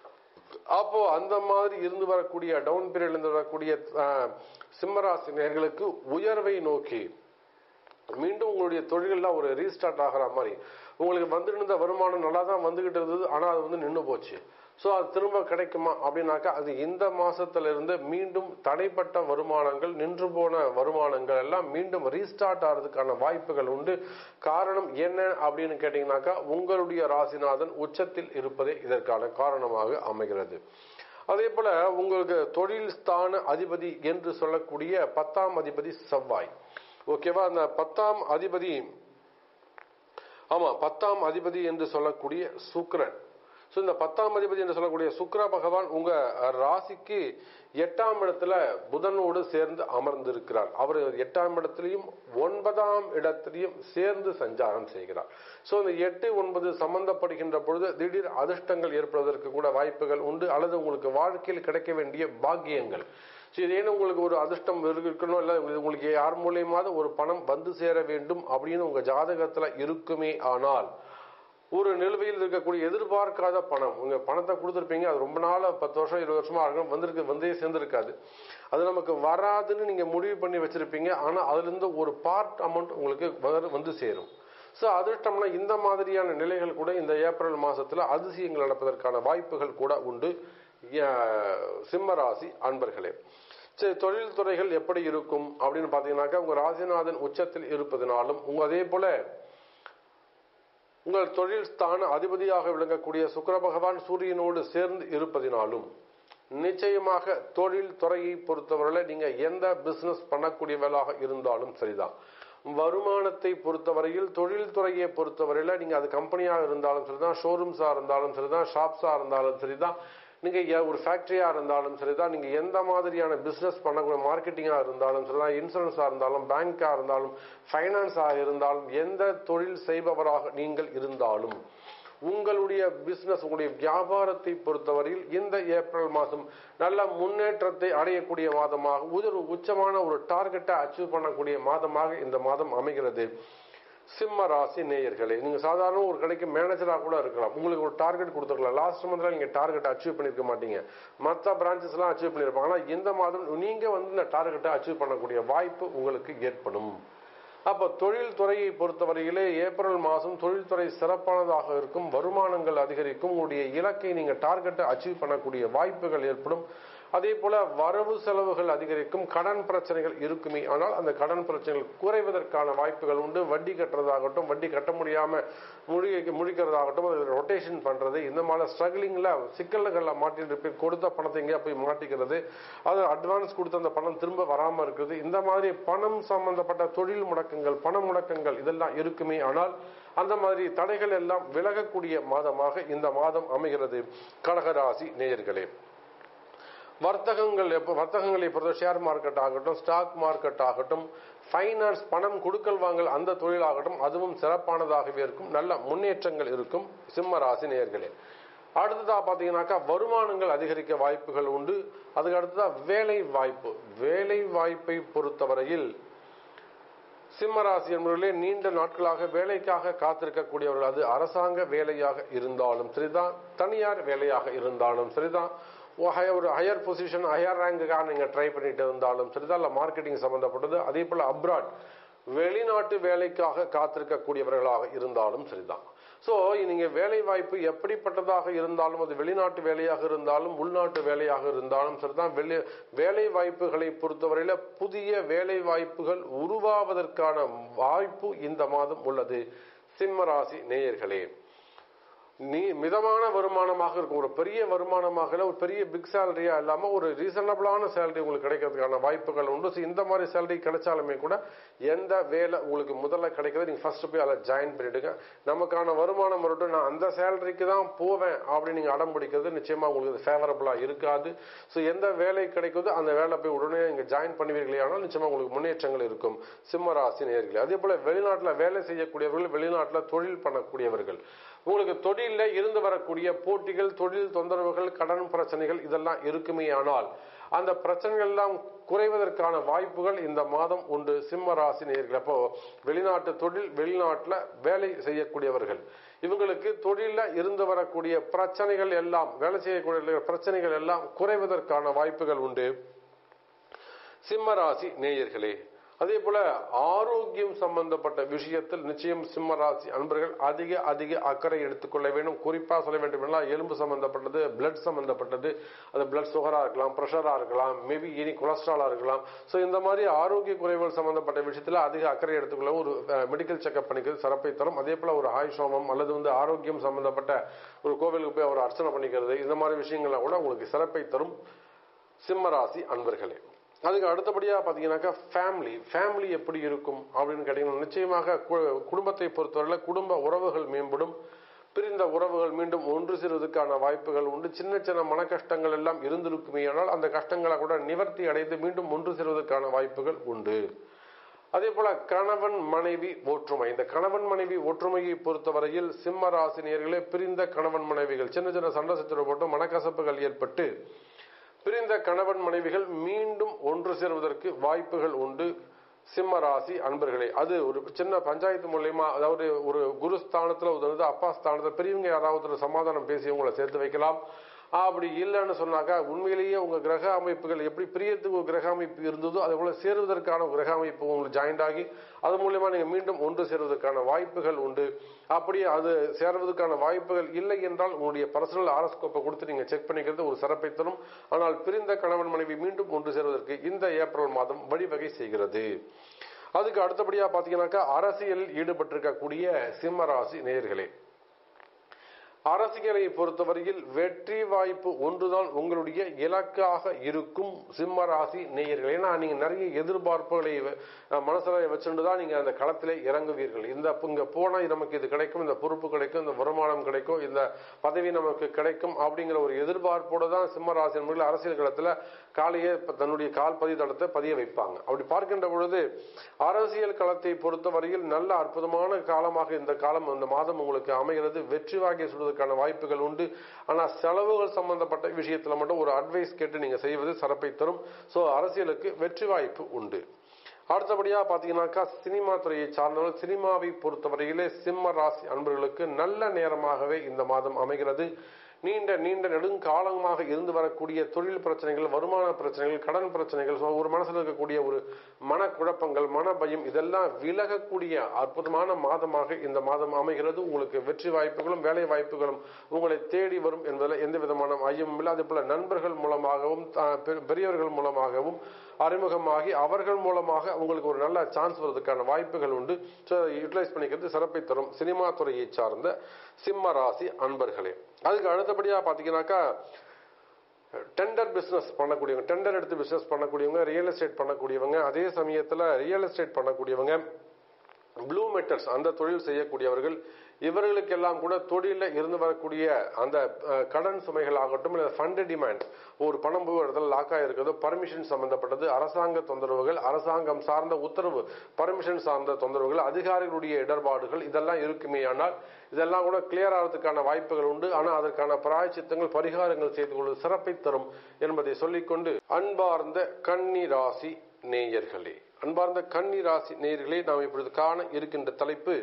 அப்போ அந்த மாதிரி இருந்து வரக்கூடிய டவுன் பீரியட்ல இருந்து வரக்கூடிய சிம்மராசினியர்களுக்கு உயர்வை நோக்கி மீண்டும் உங்களுடைய தொழிலெல்லாம் ஒரு ரீஸ்டார்ட் ஆகிற மாதிரி உங்களுக்கு வந்துட்டு இருந்த வருமானம் நல்லா தான் வந்துகிட்டு இருந்தது ஆனால் அது வந்து நின்று போச்சு ஸோ அது திரும்ப கிடைக்குமா அப்படின்னாக்கா அது இந்த மாசத்துல இருந்து மீண்டும் தடைப்பட்ட வருமானங்கள் நின்று போன வருமானங்கள் எல்லாம் மீண்டும் ரீஸ்டார்ட் ஆகிறதுக்கான வாய்ப்புகள் உண்டு காரணம் என்ன அப்படின்னு கேட்டீங்கன்னாக்கா உங்களுடைய ராசிநாதன் உச்சத்தில் இருப்பதே இதற்கான காரணமாக அமைகிறது அதே போல உங்களுக்கு தொழில் ஸ்தான அதிபதி என்று சொல்லக்கூடிய பத்தாம் அதிபதி செவ்வாய் ஓகேவா அந்த பத்தாம் அதிபதி ஆமா பத்தாம் அதிபதி என்று சொல்லக்கூடிய சுக்ரன் ஸோ இந்த பத்தாம் அதிபதி என்று சொல்லக்கூடிய சுக்கர பகவான் உங்க ராசிக்கு எட்டாம் இடத்துல புதனோடு சேர்ந்து அமர்ந்திருக்கிறார் அவர் எட்டாம் இடத்திலையும் ஒன்பதாம் இடத்திலையும் சேர்ந்து சஞ்சாரம் செய்கிறார் ஸோ இந்த எட்டு ஒன்பது சம்பந்தப்படுகின்ற பொழுது திடீர் அதிர்ஷ்டங்கள் ஏற்படுவதற்கு கூட வாய்ப்புகள் உண்டு அல்லது உங்களுக்கு வாழ்க்கையில் கிடைக்க வேண்டிய பாக்கியங்கள் ஸோ இதேன்னு உங்களுக்கு ஒரு அதிர்ஷ்டம் இருக்கணும் இல்லை உங்களுக்கு யார் மூலியமாவது ஒரு பணம் வந்து சேர வேண்டும் அப்படின்னு உங்க ஜாதகத்துல இருக்குமே ஆனால் ஒரு நிலுவையில் இருக்கக்கூடிய எதிர்பார்க்காத பணம் உங்க பணத்தை கொடுத்துருப்பீங்க அது ரொம்ப நாள் பத்து வருஷம் இருபது வருஷமா இருக்கும் வந்திருக்கு வந்தே சேர்ந்திருக்காது அது நமக்கு வராதுன்னு நீங்க முடிவு பண்ணி வச்சிருப்பீங்க ஆனா அதுல இருந்து ஒரு பார்ட் அமௌண்ட் உங்களுக்கு வந்து சேரும் ஸோ அதிர்ஷ்டம்னா இந்த மாதிரியான நிலைகள் கூட இந்த ஏப்ரல் மாசத்துல அதிசயங்கள் நடப்பதற்கான வாய்ப்புகள் கூட உண்டு சிம்மராசி அன்பர்களே சரி தொழில் துறைகள் எப்படி இருக்கும் அப்படின்னு பாத்தீங்கன்னாக்கா உங்க ராசிநாதன் உச்சத்தில் இருப்பதனாலும் உங்க அதே போல உங்கள் தொழில் ஸ்தான அதிபதியாக விளங்கக்கூடிய சுக்கர பகவான் சூரியனோடு சேர்ந்து இருப்பதினாலும் நிச்சயமாக தொழில் துறையை பொறுத்தவரையில நீங்க எந்த பிசினஸ் பண்ணக்கூடியவர்களாக இருந்தாலும் சரிதான் வருமானத்தை பொறுத்தவரையில் தொழில் துறையை பொறுத்தவரையில நீங்க அது கம்பெனியாக இருந்தாலும் சரிதான் ஷோரூம்ஸா இருந்தாலும் சரிதான் ஷாப்ஸா இருந்தாலும் சரிதான் நீங்க ஒரு ஃபேக்டரியா இருந்தாலும் சரிதான் நீங்க எந்த மாதிரியான பிசினஸ் பண்ணக்கூடிய மார்க்கெட்டிங்கா இருந்தாலும் சரிதான் இன்சூரன்ஸா இருந்தாலும் பேங்கா இருந்தாலும் ஃபைனான்ஸா இருந்தாலும் எந்த தொழில் செய்பவராக நீங்கள் இருந்தாலும் உங்களுடைய பிசினஸ் உங்களுடைய வியாபாரத்தை பொறுத்தவரையில் இந்த ஏப்ரல் மாதம் நல்ல முன்னேற்றத்தை அடையக்கூடிய மாதமாக ஒரு உச்சமான ஒரு டார்கெட்டை அச்சீவ் பண்ணக்கூடிய மாதமாக இந்த மாதம் அமைகிறது சிம்ம ராசி நேயர்களே நீங்க சாதாரண ஒரு கடைக்கு மேனேஜரா கூட இருக்கலாம் உங்களுக்கு ஒரு டார்கெட் கொடுத்துருக்கலாம் லாஸ்ட் மந்த்ல நீங்க டார்கெட் அச்சீவ் பண்ணிருக்க மாட்டீங்க மற்ற பிரான்ச்சஸ் எல்லாம் அச்சீவ் பண்ணிருப்பாங்க ஆனா இந்த மாதம் நீங்க வந்து இந்த டார்கெட்டை அச்சீவ் பண்ணக்கூடிய வாய்ப்பு உங்களுக்கு ஏற்படும் அப்ப தொழில் துறையை பொறுத்தவரையிலே ஏப்ரல் மாதம் தொழில்துறை சிறப்பானதாக இருக்கும் வருமானங்கள் அதிகரிக்கும் உங்களுடைய இலக்கை நீங்க டார்கெட்டை அச்சீவ் பண்ணக்கூடிய வாய்ப்புகள் ஏற்படும் அதே போல வரவு செலவுகள் அதிகரிக்கும் கடன் பிரச்சனைகள் இருக்குமே ஆனால் அந்த கடன் பிரச்சனைகள் குறைவதற்கான வாய்ப்புகள் உண்டு வட்டி கட்டுறதாகட்டும் வட்டி கட்ட முடியாம முழி முழிக்கிறதாகட்டும் அது ரொட்டேஷன் பண்றது இந்த மாதிரி ஸ்ட்ரகிளிங்ல சிக்கல்கள்ல மாட்டிட்டு போய் கொடுத்த பணத்தை எங்கேயா போய் மாட்டிக்கிறது அது அட்வான்ஸ் கொடுத்த அந்த பணம் திரும்ப வராம இருக்குது இந்த மாதிரி பணம் சம்பந்தப்பட்ட தொழில் முடக்கங்கள் பண முடக்கங்கள் இதெல்லாம் இருக்குமே ஆனால் அந்த மாதிரி தடைகள் எல்லாம் விலகக்கூடிய மாதமாக இந்த மாதம் அமைகிறது கடகராசி நேயர்களே வர்த்தகங்கள் எப்போ வர்த்தகங்களை பொறுத்த ஷேர் மார்க்கெட் ஆகட்டும் ஸ்டாக் மார்க்கெட் ஆகட்டும் ஃபைனான்ஸ் பணம் கொடுக்கல் வாங்கல் அந்த தொழிலாகட்டும் அதுவும் சிறப்பானதாகவே இருக்கும் நல்ல முன்னேற்றங்கள் இருக்கும் சிம்ம ராசி நேயர்களே அடுத்ததா பாத்தீங்கன்னாக்கா வருமானங்கள் அதிகரிக்க வாய்ப்புகள் உண்டு அதுக்கு அடுத்ததா வேலை வாய்ப்பு வேலை வாய்ப்பை பொறுத்தவரையில் சிம்மராசி என்பவர்களே நீண்ட நாட்களாக வேலைக்காக காத்திருக்கக்கூடியவர்கள் அது அரசாங்க வேலையாக இருந்தாலும் சரிதான் தனியார் வேலையாக இருந்தாலும் சரிதான் ஒரு ஹையர் பொசிஷன் ஹையர் ரேங்குக்காக நீங்க ட்ரை பண்ணிட்டு இருந்தாலும் சரிதான் இல்ல மார்க்கெட்டிங் சம்பந்தப்பட்டது அதே போல அப்ராட் வெளிநாட்டு வேலைக்காக காத்திருக்கக்கூடியவர்களாக இருந்தாலும் சரிதான் சோ நீங்க வேலை வாய்ப்பு எப்படிப்பட்டதாக இருந்தாலும் அது வெளிநாட்டு வேலையாக இருந்தாலும் உள்நாட்டு வேலையாக இருந்தாலும் சரிதான் வெளி வேலை வாய்ப்புகளை பொறுத்தவரையில புதிய வேலை வாய்ப்புகள் உருவாவதற்கான வாய்ப்பு இந்த மாதம் உள்ளது சிம்மராசி நேயர்களே நீ மிதமான வருமானமாக இருக்கும் ஒரு பெரிய வருமானமாக இல்ல, ஒரு பெரிய பிக் சேலரியா இல்லாம ஒரு ரீசனபிளான சேலரி உங்களுக்கு கிடைக்கிறதுக்கான வாய்ப்புகள் உண்டு So, இந்த மாதிரி சேலரி கிடைச்சாலுமே கூட எந்த வேலை உங்களுக்கு முதல்ல கிடைக்கிறது நீங்க ஃபர்ஸ்ட் போய் அதை ஜாயின் பண்ணிடுங்க நமக்கான வருமானம் வரட்டும் நான் அந்த சேலரிக்கு தான் போவேன் அப்படின்னு நீங்க அடம் பிடிக்கிறது நிச்சயமா உங்களுக்கு ஃபேவரபிளா இருக்காது ஸோ எந்த வேலை கிடைக்குதோ அந்த வேலை போய் உடனே நீங்க ஜாயின் பண்ணுவீர்களே ஆனால் நிச்சயமா உங்களுக்கு முன்னேற்றங்கள் இருக்கும் சிம்ம ராசி நேயர்களே அதே போல வெளிநாட்டுல வேலை செய்யக்கூடியவர்கள் வெளிநாட்டுல தொழில் பண்ணக்கூடியவர்கள் உங்களுக்கு தொழில இருந்து வரக்கூடிய போட்டிகள் தொழில் தொந்தரவுகள் கடன் பிரச்சனைகள் இதெல்லாம் இருக்குமே ஆனால் அந்த பிரச்சனைகள் எல்லாம் குறைவதற்கான வாய்ப்புகள் இந்த மாதம் உண்டு சிம்ம ராசி நேயர்கள் அப்போ வெளிநாட்டு தொழில் வெளிநாட்டுல வேலை செய்யக்கூடியவர்கள் இவங்களுக்கு தொழில இருந்து வரக்கூடிய பிரச்சனைகள் எல்லாம் வேலை செய்யக்கூடிய பிரச்சனைகள் எல்லாம் குறைவதற்கான வாய்ப்புகள் உண்டு சிம்ம ராசி நேயர்களே அதே போல ஆரோக்கியம் சம்பந்தப்பட்ட விஷயத்தில் நிச்சயம் சிம்ம ராசி அன்பர்கள் அதிக அதிக அக்கறை எடுத்துக்கொள்ள வேண்டும் குறிப்பா சொல்ல வேண்டும் என்றால் எலும்பு சம்பந்தப்பட்டது பிளட் சம்பந்தப்பட்டது அது பிளட் சுகரா இருக்கலாம் பிரஷரா இருக்கலாம் மேபி இனி கொலஸ்ட்ராலா இருக்கலாம் சோ இந்த மாதிரி ஆரோக்கிய குறைவுகள் சம்பந்தப்பட்ட விஷயத்துல அதிக அக்கறை எடுத்துக்கொள்ள ஒரு மெடிக்கல் செக்அப் பண்ணிக்கிறது சிறப்பை தரும் அதே போல ஒரு ஆயுஷோமம் அல்லது வந்து ஆரோக்கியம் சம்பந்தப்பட்ட ஒரு கோவிலுக்கு போய் ஒரு அர்ச்சனை பண்ணிக்கிறது இந்த மாதிரி விஷயங்கள்லாம் கூட உங்களுக்கு சிறப்பை தரும் சிம்மராசி அன்பர்களே அதுக்கு அடுத்தபடியா பாத்தீங்கன்னாக்கா ஃபேமிலி ஃபேமிலி எப்படி இருக்கும் அப்படின்னு கேட்டீங்கன்னா நிச்சயமாக கு- குடும்பத்தை பொறுத்தவரையில குடும்ப உறவுகள் மேம்படும் பிரிந்த உறவுகள் மீண்டும் ஒன்று சேருவதற்கான வாய்ப்புகள் உண்டு சின்ன சின்ன மன கஷ்டங்கள் எல்லாம் இருந்திருக்குமே ஆனால் அந்த கஷ்டங்களை கூட நிவர்த்தி அடைந்து மீண்டும் ஒன்று சேருவதற்கான வாய்ப்புகள் உண்டு அதே போல கணவன் மனைவி ஒற்றுமை இந்த கணவன் மனைவி ஒற்றுமையை பொறுத்தவரையில் சிம்ம ராசினியர்களே பிரிந்த கணவன் மனைவிகள் சின்ன சின்ன சண்டை சச்சரவு போட்டு மனக்கசப்புகள் ஏற்பட்டு பிரிந்த கணவன் மனைவிகள் மீண்டும் ஒன்று சேருவதற்கு வாய்ப்புகள் உண்டு சிம்ம ராசி அன்பர்களே அது ஒரு சின்ன பஞ்சாயத்து மூலியமா அதாவது ஒரு குரு ஸ்தானத்துல ஒரு அப்பா ஸ்தானத்துல பெரியவங்க யாராவது ஒரு சமாதானம் பேசி உங்களை சேர்த்து வைக்கலாம் அப்படி இல்லைன்னு சொன்னாக்கா உண்மையிலேயே உங்க கிரக அமைப்புகள் எப்படி பிரியத்துக்கு ஒரு கிரக அமைப்பு இருந்ததோ அதே போல சேருவதற்கான ஒரு கிரக அமைப்பு உங்களுக்கு ஜாயிண்ட் ஆகி அது மூலியமா நீங்க மீண்டும் ஒன்று சேருவதற்கான வாய்ப்புகள் உண்டு அப்படியே அது சேருவதற்கான வாய்ப்புகள் இல்லை என்றால் உங்களுடைய பர்சனல் ஆரோஸ்கோப்பை கொடுத்து நீங்க செக் பண்ணிக்கிறது ஒரு சிறப்பை தரும் ஆனால் பிரிந்த கணவன் மனைவி மீண்டும் ஒன்று சேருவதற்கு இந்த ஏப்ரல் மாதம் வழிவகை செய்கிறது அதுக்கு அடுத்தபடியா பாத்தீங்கன்னாக்கா அரசியலில் ஈடுபட்டிருக்கக்கூடிய சிம்ம ராசி நேயர்களே அரசியலை பொறுத்தவரையில் வெற்றி வாய்ப்பு ஒன்றுதான் உங்களுடைய இலக்காக இருக்கும் சிம்ம ராசி நேயர்கள் ஏன்னா நீங்க நிறைய எதிர்பார்ப்புகளை அஹ், மனசுல வச்சுட்டு தான் நீங்க அந்த களத்திலே இறங்குவீர்கள் இந்த இங்க போனா நமக்கு இது கிடைக்கும் இந்த பொறுப்பு கிடைக்கும் இந்த வருமானம் கிடைக்கும் இந்த பதவி நமக்கு கிடைக்கும் அப்படிங்கிற ஒரு எதிர்பார்ப்போட தான் சிம்ம ராசி என்பவர்கள் அரசியல் களத்துல காலையே இப்ப தன்னுடைய கால் பதிவு தடத்தை பதிய வைப்பாங்க அப்படி பார்க்கின்ற பொழுது அரசியல் களத்தை பொறுத்தவரையில் நல்ல அற்புதமான காலமாக இந்த காலம் இந்த மாதம் உங்களுக்கு அமைகிறது வெற்றி வாகை சொல்வதற்கான வாய்ப்புகள் உண்டு ஆனா செலவுகள் சம்பந்தப்பட்ட விஷயத்துல மட்டும் ஒரு அட்வைஸ் கேட்டு நீங்க செய்வது சிறப்பை தரும் சோ அரசியலுக்கு வெற்றி வாய்ப்பு உண்டு அடுத்தபடியா பாத்தீங்கன்னாக்கா சினிமா துறையை சார்ந்தவர்கள் சினிமாவை பொறுத்தவரையிலே சிம்ம ராசி அன்பர்களுக்கு நல்ல நேரமாகவே இந்த மாதம் அமைகிறது நீண்ட நீண்ட நெடுங்காலமாக இருந்து வரக்கூடிய தொழில் பிரச்சனைகள் வருமான பிரச்சனைகள் கடன் பிரச்சனைகள் so ஒரு மனசுல இருக்கக்கூடிய ஒரு மனக்குழப்பங்கள் மன பயம் இதெல்லாம் விலகக்கூடிய அற்புதமான மாதமாக இந்த மாதம் அமைகிறது உங்களுக்கு வெற்றி வாய்ப்புகளும் வேலை வாய்ப்புகளும் உங்களை தேடி வரும் என்பதில் எந்த விதமான ஐயமும் இல்லை அதே போல நண்பர்கள் மூலமாகவும் ஆஹ், பெ- பெரியவர்கள் மூலமாகவும் அறிமுகமாகி அவர்கள் மூலமாக உங்களுக்கு ஒரு நல்ல சான்ஸ் வருவதற்கான வாய்ப்புகள் உண்டு ஸோ யூட்டிலைஸ் பண்ணிக்கிறது சிறப்பை தரும் சினிமா துறையை சார்ந்த சிம்ம ராசி அன்பர்களே அதுக்கு அடுத்தபடியா பாத்தீங்கன்னாக்கா டெண்டர் பிசினஸ் பண்ணக்கூடியவங்க டெண்டர் எடுத்து பிசினஸ் பண்ணக்கூடியவங்க ரியல் எஸ்டேட் பண்ணக்கூடியவங்க அதே சமயத்துல ரியல் எஸ்டேட் பண்ணக்கூடியவங்க ப்ளூ மெட்டல்ஸ் அந்த தொழில் செய்யக்கூடியவர்கள் இவர்களுக்கெல்லாம் கூட தொழிலில் இருந்து வரக்கூடிய அந்த அஹ், கடன் சுமைகள் ஆகட்டும் இல்லை ஃபண்ட் டிமாண்ட் ஒரு பணம் போய் ஒரு இடத்துல லாக் ஆகிருக்கிறதோ பர்மிஷன் சம்பந்தப்பட்டது அரசாங்க தொந்தரவுகள் அரசாங்கம் சார்ந்த உத்தரவு பர்மிஷன் சார்ந்த தொந்தரவுகள் அதிகாரிகளுடைய இடர்பாடுகள் இதெல்லாம் இருக்குமே ஆனால் இதெல்லாம் கூட கிளியர் ஆகிறதுக்கான வாய்ப்புகள் உண்டு ஆனால் அதற்கான பிராயச்சித்தங்கள் பரிகாரங்கள் செய்து கொள்வது சிறப்பை தரும் என்பதை சொல்லிக்கொண்டு அன்பார்ந்த கன்னி ராசி நேயர்களே அன்பார்ந்த கன்னி ராசி நேயர்களே நாம் இப்பொழுது காண இருக்கின்ற தலைப்பு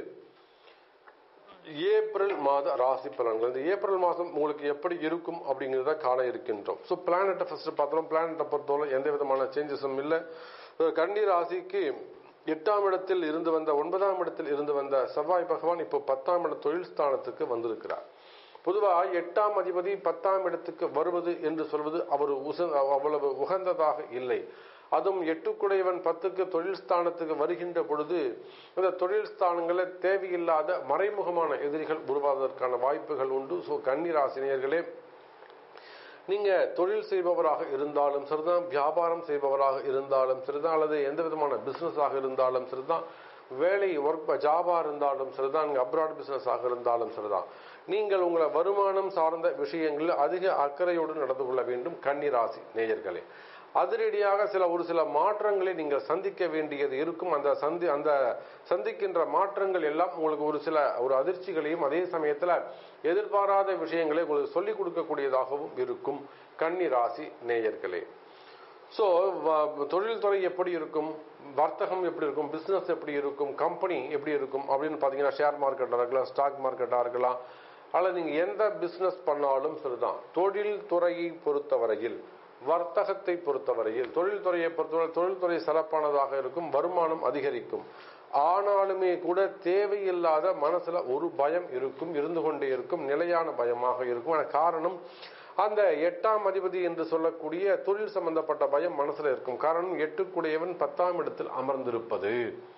ஏப்ரல் மாத ராசி பலன்கள் இந்த ஏப்ரல் மாதம் உங்களுக்கு எப்படி இருக்கும் அப்படிங்கிறத காண இருக்கின்றோம் ஸோ பிளானட்டை ஃபர்ஸ்ட் பார்த்தோம் பிளானட்டை பொறுத்தவரை எந்த விதமான சேஞ்சஸும் இல்லை கன்னி ராசிக்கு எட்டாம் இடத்தில் இருந்து வந்த ஒன்பதாம் இடத்தில் இருந்து வந்த செவ்வாய் பகவான் இப்போ பத்தாம் இட தொழில் ஸ்தானத்துக்கு வந்திருக்கிறார் பொதுவாக எட்டாம் அதிபதி பத்தாம் இடத்துக்கு வருவது என்று சொல்வது அவர் உச- அவ்வளவு உகந்ததாக இல்லை அதுவும் எட்டுக்குடையவன் பத்துக்கு தொழில் ஸ்தானத்துக்கு வருகின்ற பொழுது இந்த தொழில் ஸ்தானங்களில் தேவையில்லாத மறைமுகமான எதிரிகள் உருவாவதற்கான வாய்ப்புகள் உண்டு ஸோ கன்னிராசினியர்களே நீங்க தொழில் செய்பவராக இருந்தாலும் சரிதான் வியாபாரம் செய்பவராக இருந்தாலும் சரிதான் அல்லது எந்த விதமான பிசினஸாக இருந்தாலும் சரிதான் வேலை ஒர்க் ஜாபா இருந்தாலும் சரிதான் நீங்க அப்ராட் பிசினஸ் ஆக இருந்தாலும் சரிதான் நீங்கள் உங்களை வருமானம் சார்ந்த விஷயங்களில் அதிக அக்கறையோடு நடந்து கொள்ள வேண்டும் கன்னிராசி நேயர்களே அதிரடியாக சில ஒரு சில மாற்றங்களை நீங்கள் சந்திக்க வேண்டியது இருக்கும் அந்த சந்தி அந்த சந்திக்கின்ற மாற்றங்கள் எல்லாம் உங்களுக்கு ஒரு சில ஒரு அதிர்ச்சிகளையும் அதே சமயத்துல எதிர்பாராத விஷயங்களை உங்களுக்கு சொல்லிக் கொடுக்கக்கூடியதாகவும் இருக்கும் கன்னி ராசி நேயர்களே ஸோ தொழில்துறை எப்படி இருக்கும் வர்த்தகம் எப்படி இருக்கும் பிசினஸ் எப்படி இருக்கும் கம்பெனி எப்படி இருக்கும் அப்படின்னு பார்த்தீங்கன்னா ஷேர் மார்க்கெட்டாக இருக்கலாம் ஸ்டாக் மார்க்கெட்டாக இருக்கலாம் அல்லது நீங்கள் எந்த பிஸ்னஸ் பண்ணாலும் சரிதான் தொழில் துறையை பொறுத்தவரையில் வர்த்தகத்தை பொறுத்தவரையில் தொழில்துறையை பொறுத்தவரை தொழில்துறை சிறப்பானதாக இருக்கும் வருமானம் அதிகரிக்கும் ஆனாலுமே கூட தேவையில்லாத மனசுல ஒரு பயம் இருக்கும் இருந்து கொண்டே இருக்கும் நிலையான பயமாக இருக்கும் ஆனா காரணம் அந்த எட்டாம் அதிபதி என்று சொல்லக்கூடிய தொழில் சம்பந்தப்பட்ட பயம் மனசுல இருக்கும் காரணம் எட்டுக்குடையவன் பத்தாம் இடத்தில் அமர்ந்திருப்பது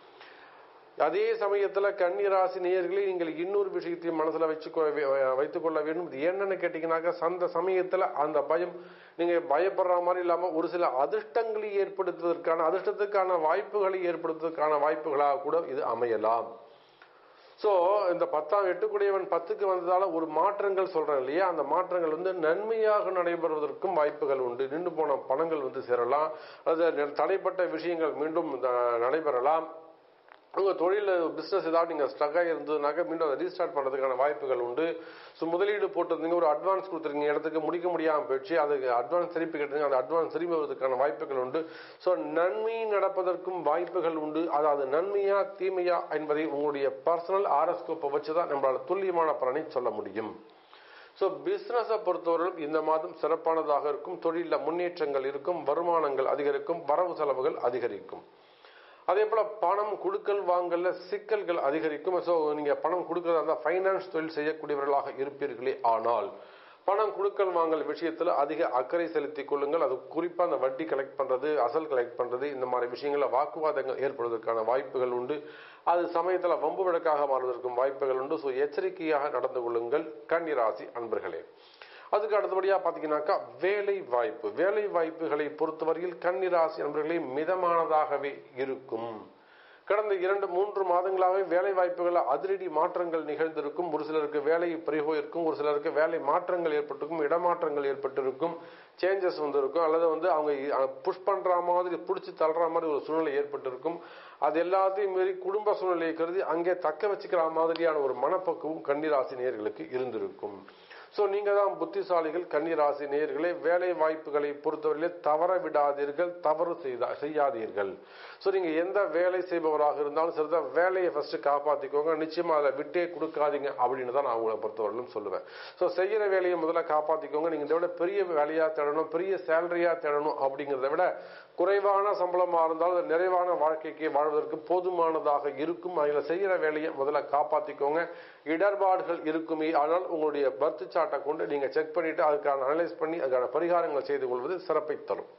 அதே சமயத்துல கன்னிராசி நேயர்களே நீங்கள் இன்னொரு விஷயத்தையும் மனசுல வச்சு வைத்துக் கொள்ள வேண்டும் இது என்னன்னு கேட்டீங்கன்னாக்கா அந்த சமயத்துல அந்த பயம் நீங்க பயப்படுற மாதிரி இல்லாம ஒரு சில அதிர்ஷ்டங்களை ஏற்படுத்துவதற்கான அதிர்ஷ்டத்துக்கான வாய்ப்புகளை ஏற்படுத்துவதற்கான வாய்ப்புகளாக கூட இது அமையலாம் சோ இந்த பத்தாம் எட்டுக்குடையவன் பத்துக்கு வந்ததால ஒரு மாற்றங்கள் சொல்றேன் இல்லையா அந்த மாற்றங்கள் வந்து நன்மையாக நடைபெறுவதற்கும் வாய்ப்புகள் உண்டு நின்று போன பணங்கள் வந்து சேரலாம் அது தடைப்பட்ட விஷயங்கள் மீண்டும் அஹ், நடைபெறலாம் உங்க தொழில பிசினஸ் ஏதாவது நீங்க ஸ்ட்ரக் இருந்ததுனாக்க மீண்டும் அதை ரீஸ்டார்ட் பண்றதுக்கான வாய்ப்புகள் உண்டு ஸோ முதலீடு போட்டிருந்தீங்க ஒரு அட்வான்ஸ் கொடுத்துருக்கீங்க இடத்துக்கு முடிக்க முடியாம போயிடுச்சு அதுக்கு அட்வான்ஸ் திருப்பி கேட்டீங்க அந்த அட்வான்ஸ் திரும்பி வருவதற்கான வாய்ப்புகள் உண்டு ஸோ நன்மை நடப்பதற்கும் வாய்ப்புகள் உண்டு அதாவது நன்மையா தீமையா என்பதை உங்களுடைய பர்சனல் ஆரஸ்கோப்பை வச்சு தான் நம்மளால துல்லியமான பலனை சொல்ல முடியும் ஸோ பிஸ்னஸை பொறுத்தவரையிலும் இந்த மாதம் சிறப்பானதாக இருக்கும் தொழிலில் முன்னேற்றங்கள் இருக்கும் வருமானங்கள் அதிகரிக்கும் வரவு செலவுகள் அதிகரிக்கும் அதே போல பணம் கொடுக்கல் வாங்கல்ல சிக்கல்கள் அதிகரிக்கும் ஸோ நீங்க பணம் கொடுக்கறதா இருந்தால் ஃபைனான்ஸ் தொழில் செய்யக்கூடியவர்களாக இருப்பீர்களே ஆனால் பணம் கொடுக்கல் வாங்கல் விஷயத்துல அதிக அக்கறை செலுத்திக் கொள்ளுங்கள் அது குறிப்பா அந்த வட்டி கலெக்ட் பண்றது அசல் கலெக்ட் பண்றது இந்த மாதிரி விஷயங்கள வாக்குவாதங்கள் ஏற்படுவதற்கான வாய்ப்புகள் உண்டு அது சமயத்துல வம்பு வழக்காக மாறுவதற்கும் வாய்ப்புகள் உண்டு ஸோ எச்சரிக்கையாக நடந்து கொள்ளுங்கள் கன்னிராசி அன்பர்களே அதுக்கு அடுத்தபடியா பாத்தீங்கன்னாக்கா வேலை வாய்ப்பு வேலை வாய்ப்புகளை பொறுத்தவரையில் கன்னிராசி நண்பர்களே மிதமானதாகவே இருக்கும் கடந்த இரண்டு மூன்று மாதங்களாகவே வேலை வாய்ப்புகள் அதிரடி மாற்றங்கள் நிகழ்ந்திருக்கும் ஒரு சிலருக்கு வேலை பறிபோயிருக்கும் ஒரு சிலருக்கு வேலை மாற்றங்கள் ஏற்பட்டிருக்கும் இடமாற்றங்கள் ஏற்பட்டிருக்கும் சேஞ்சஸ் வந்திருக்கும் அல்லது வந்து அவங்க புஷ் பண்ற மாதிரி பிடிச்சி தள்ளுற மாதிரி ஒரு சூழ்நிலை ஏற்பட்டிருக்கும் அது எல்லாத்தையும் மீறி குடும்ப சூழ்நிலையை கருதி அங்கே தக்க வச்சுக்கிற மாதிரியான ஒரு மனப்பக்குவம் கன்னிராசி நேயர்களுக்கு இருந்திருக்கும் சோ நீங்க தான் புத்திசாலிகள் கன்னிராசி நேயர்களே வேலை வாய்ப்புகளை பொறுத்தவரையிலே தவற விடாதீர்கள் தவறு செய்தா செய்யாதீர்கள் சோ நீங்க எந்த வேலை செய்பவராக இருந்தாலும் சரிதான் வேலையை ஃபர்ஸ்ட் காப்பாத்திக்கோங்க நிச்சயமா அதை விட்டே கொடுக்காதீங்க அப்படின்னு தான் நான் உங்களை பொறுத்தவரையிலும் சொல்லுவேன் சோ செய்யற வேலையை முதல்ல காப்பாத்திக்கோங்க நீங்க இதை விட பெரிய வேலையா தேடணும் பெரிய சேலரியா தேடணும் அப்படிங்கிறத விட குறைவான சம்பளமா இருந்தாலும் அது நிறைவான வாழ்க்கைக்கு வாழ்வதற்கு போதுமானதாக இருக்கும் அதில் செய்யற வேலையை முதல்ல காப்பாத்திக்கோங்க இடர்பாடுகள் இருக்குமே ஆனால் உங்களுடைய பர்த் சார்ட்டை கொண்டு நீங்க செக் பண்ணிட்டு அதுக்கான அனலைஸ் பண்ணி அதுக்கான பரிகாரங்கள் செய்து கொள்வது சிறப்பை தரும்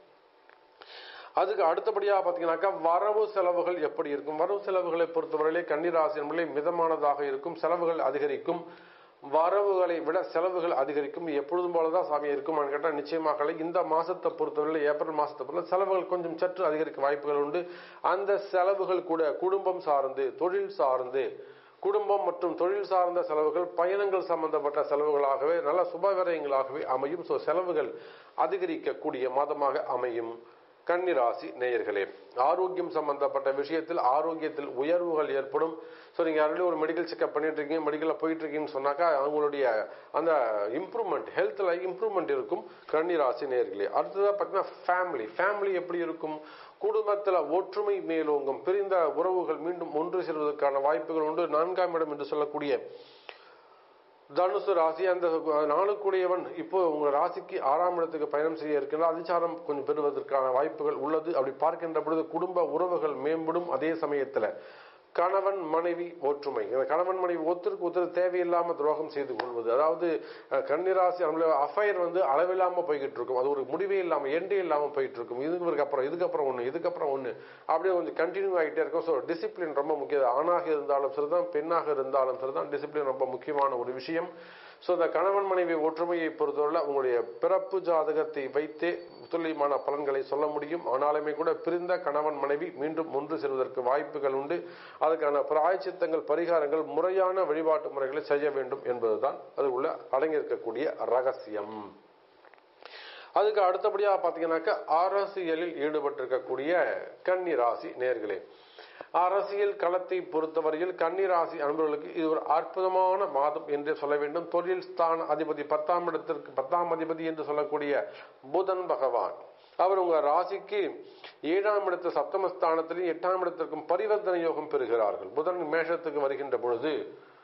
அதுக்கு அடுத்தபடியா பாத்தீங்கன்னாக்கா வரவு செலவுகள் எப்படி இருக்கும் வரவு செலவுகளை பொறுத்தவரையிலே கன்னிராசி என்பதை மிதமானதாக இருக்கும் செலவுகள் அதிகரிக்கும் வரவுகளை விட செலவுகள் அதிகரிக்கும் எப்பொழுதும் போலதான் சாமி இருக்குமான்னு கேட்டால் நிச்சயமாக இல்லை. இந்த மாசத்தை பொறுத்தவரை ஏப்ரல் மாசத்தை பொறுத்த செலவுகள் கொஞ்சம் சற்று அதிகரிக்க வாய்ப்புகள் உண்டு அந்த செலவுகள் கூட குடும்பம் சார்ந்து தொழில் சார்ந்து குடும்பம் மற்றும் தொழில் சார்ந்த செலவுகள் பயணங்கள் சம்பந்தப்பட்ட செலவுகளாகவே நல்ல சுபவிரயங்களாகவே அமையும் ஸோ செலவுகள் அதிகரிக்கக்கூடிய மாதமாக அமையும் கன்னிராசி நேயர்களே ஆரோக்கியம் சம்பந்தப்பட்ட விஷயத்தில் ஆரோக்கியத்தில் உயர்வுகள் ஏற்படும் ஸோ நீங்கள் ஆல்ரெடி ஒரு மெடிக்கல் செக்அப் பண்ணிட்டு இருக்கீங்க மெடிக்கலில் போயிட்டு இருக்கீங்கன்னு சொன்னாக்கா அவங்களுடைய அந்த இம்ப்ரூவ்மெண்ட் ஹெல்த்தில் இம்ப்ரூவ்மெண்ட் இருக்கும் கன்னிராசி நேயர்களே அடுத்ததாக பார்த்தீங்கன்னா ஃபேமிலி ஃபேமிலி எப்படி இருக்கும் குடும்பத்தில் ஒற்றுமை மேலோங்கும் பிரிந்த உறவுகள் மீண்டும் ஒன்று சேர்வதற்கான வாய்ப்புகள் உண்டு நான்காம் இடம் என்று சொல்லக்கூடிய தனுசு ராசி அந்த நாளுக்குடையவன் இப்போ உங்க ராசிக்கு ஆறாம் இடத்துக்கு பயணம் செய்ய இருக்கின்ற அதிசாரம் கொஞ்சம் பெறுவதற்கான வாய்ப்புகள் உள்ளது அப்படி பார்க்கின்ற பொழுது குடும்ப உறவுகள் மேம்படும் அதே சமயத்துல கணவன் மனைவி ஒற்றுமை இந்த கணவன் மனைவி ஒருத்தருக்கு ஒருத்தர் தேவையில்லாம துரோகம் செய்து கொள்வது அதாவது அஹ், கன்னிராசி நம்மள அஃபைர் வந்து அளவில்லாம போய்கிட்டு இருக்கும் அது ஒரு முடிவே இல்லாம எண்டே இல்லாம போயிட்டு இருக்கும் இதுக்கு அப்புறம் இதுக்கப்புறம் ஒண்ணு இதுக்கப்புறம் ஒண்ணு அப்படியே கொஞ்சம் கண்டினியூ ஆகிட்டே இருக்கும் ஸோ டிசிப்ளின் ரொம்ப முக்கியம் ஆணாக இருந்தாலும் சரிதான் பெண்ணாக இருந்தாலும் சரிதான் டிசிப்ளின் ரொம்ப முக்கியமான ஒரு விஷயம் ஸோ இந்த கணவன் மனைவி ஒற்றுமையை பொறுத்தவரை உங்களுடைய பிறப்பு ஜாதகத்தை வைத்தே துல்லியமான பலன்களை சொல்ல முடியும் ஆனாலுமே கூட பிரிந்த கணவன் மனைவி மீண்டும் ஒன்று செல்வதற்கு வாய்ப்புகள் உண்டு அதுக்கான பிராயச்சித்தங்கள் பரிகாரங்கள் முறையான வழிபாட்டு முறைகளை செய்ய வேண்டும் என்பதுதான் அது உள்ள அடங்கியிருக்கக்கூடிய ரகசியம் அதுக்கு அடுத்தபடியாக பார்த்தீங்கன்னாக்கா அரசியலில் ஈடுபட்டிருக்கக்கூடிய கன்னி ராசி நேர்களே அரசியல் களத்தை பொறுத்தவரையில் கன்னிராசி அன்பர்களுக்கு இது ஒரு அற்புதமான மாதம் என்று சொல்ல வேண்டும் தொழில் ஸ்தான அதிபதி பத்தாம் இடத்திற்கு பத்தாம் அதிபதி என்று சொல்லக்கூடிய புதன் பகவான் அவர் உங்க ராசிக்கு ஏழாம் இடத்து சப்தமஸ்தானத்திலும் எட்டாம் இடத்திற்கும் பரிவர்த்தனை யோகம் பெறுகிறார்கள் புதன் மேஷத்துக்கு வருகின்ற பொழுது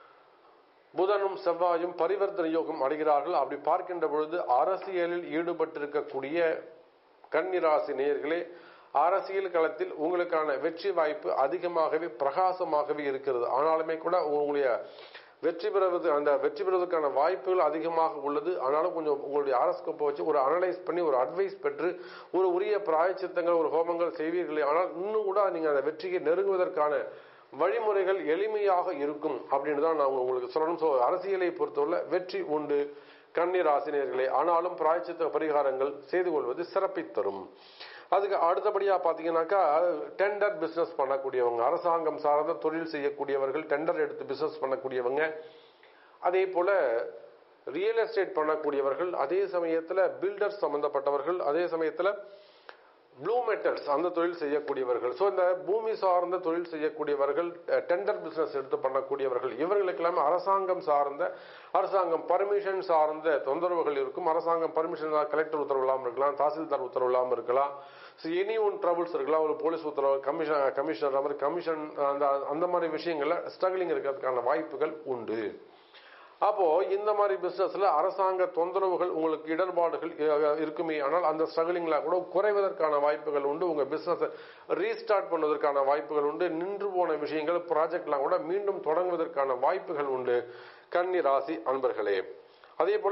புதனும் செவ்வாயும் பரிவர்த்தனை யோகம் அடைகிறார்கள் அப்படி பார்க்கின்ற பொழுது அரசியலில் ஈடுபட்டிருக்கக்கூடிய கன்னிராசி நேயர்களே அரசியல் களத்தில் உங்களுக்கான வெற்றி வாய்ப்பு அதிகமாகவே பிரகாசமாகவே இருக்கிறது ஆனாலுமே கூட உங்களுடைய வெற்றி பெறுவது அந்த வெற்றி பெறுவதற்கான வாய்ப்புகள் அதிகமாக உள்ளது ஆனாலும் கொஞ்சம் உங்களுடைய ஆரஸ்கோப்பை வச்சு ஒரு அனலைஸ் பண்ணி ஒரு அட்வைஸ் பெற்று ஒரு உரிய பிராயச்சித்தங்கள் ஒரு ஹோமங்கள் செய்வீர்களே ஆனால் இன்னும் கூட நீங்க அந்த வெற்றியை நெருங்குவதற்கான வழிமுறைகள் எளிமையாக இருக்கும் அப்படின்னு தான் நான் உங்களுக்கு சொல்லணும் ஸோ அரசியலை பொறுத்தவரை வெற்றி உண்டு கண்ணீர் ஆசிரியர்களே ஆனாலும் பிராயச்சித்த பரிகாரங்கள் செய்து கொள்வது சிறப்பை தரும் அதுக்கு அடுத்தபடியா பாத்தீங்கன்னாக்கா டெண்டர் பிசினஸ் பண்ணக்கூடியவங்க அரசாங்கம் சார்ந்த தொழில் செய்யக்கூடியவர்கள் டெண்டர் எடுத்து பிசினஸ் பண்ணக்கூடியவங்க அதே போல ரியல் எஸ்டேட் பண்ணக்கூடியவர்கள் அதே சமயத்துல பில்டர்ஸ் சம்பந்தப்பட்டவர்கள் அதே சமயத்துல ப்ளூ மெட்டல்ஸ் அந்த தொழில் செய்யக்கூடியவர்கள் ஸோ இந்த பூமி சார்ந்த தொழில் செய்யக்கூடியவர்கள் டெண்டர் பிசினஸ் எடுத்து பண்ணக்கூடியவர்கள் இவர்களுக்கெல்லாம் அரசாங்கம் சார்ந்த அரசாங்கம் பர்மிஷன் சார்ந்த தொந்தரவுகள் இருக்கும் அரசாங்கம் பர்மிஷன் கலெக்டர் உத்தரவு இல்லாமல் இருக்கலாம் தாசில்தார் உத்தரவு இல்லாமல் இருக்கலாம் ஸோ எனி ஒன் ட்ரபிள்ஸ் இருக்கலாம் ஒரு போலீஸ் உத்தரவு கமிஷன் கமிஷனர் மாதிரி கமிஷன் அந்த அந்த மாதிரி விஷயங்கள்ல ஸ்ட்ரகிளிங் இருக்கிறதுக்கான வாய்ப்புகள் உண்டு அப்போ இந்த மாதிரி பிசினஸ்ல அரசாங்க தொந்தரவுகள் உங்களுக்கு இடர்பாடுகள் அஹ், இருக்குமே ஆனால் அந்த ஸ்ட்ரகிளிங்ல கூட குறைவதற்கான வாய்ப்புகள் உண்டு உங்க பிசினஸ் ரீஸ்டார்ட் பண்ணுவதற்கான வாய்ப்புகள் உண்டு நின்று போன விஷயங்கள் ப்ராஜெக்ட்லாம் கூட மீண்டும் தொடங்குவதற்கான வாய்ப்புகள் உண்டு கன்னி ராசி அன்பர்களே அதே போல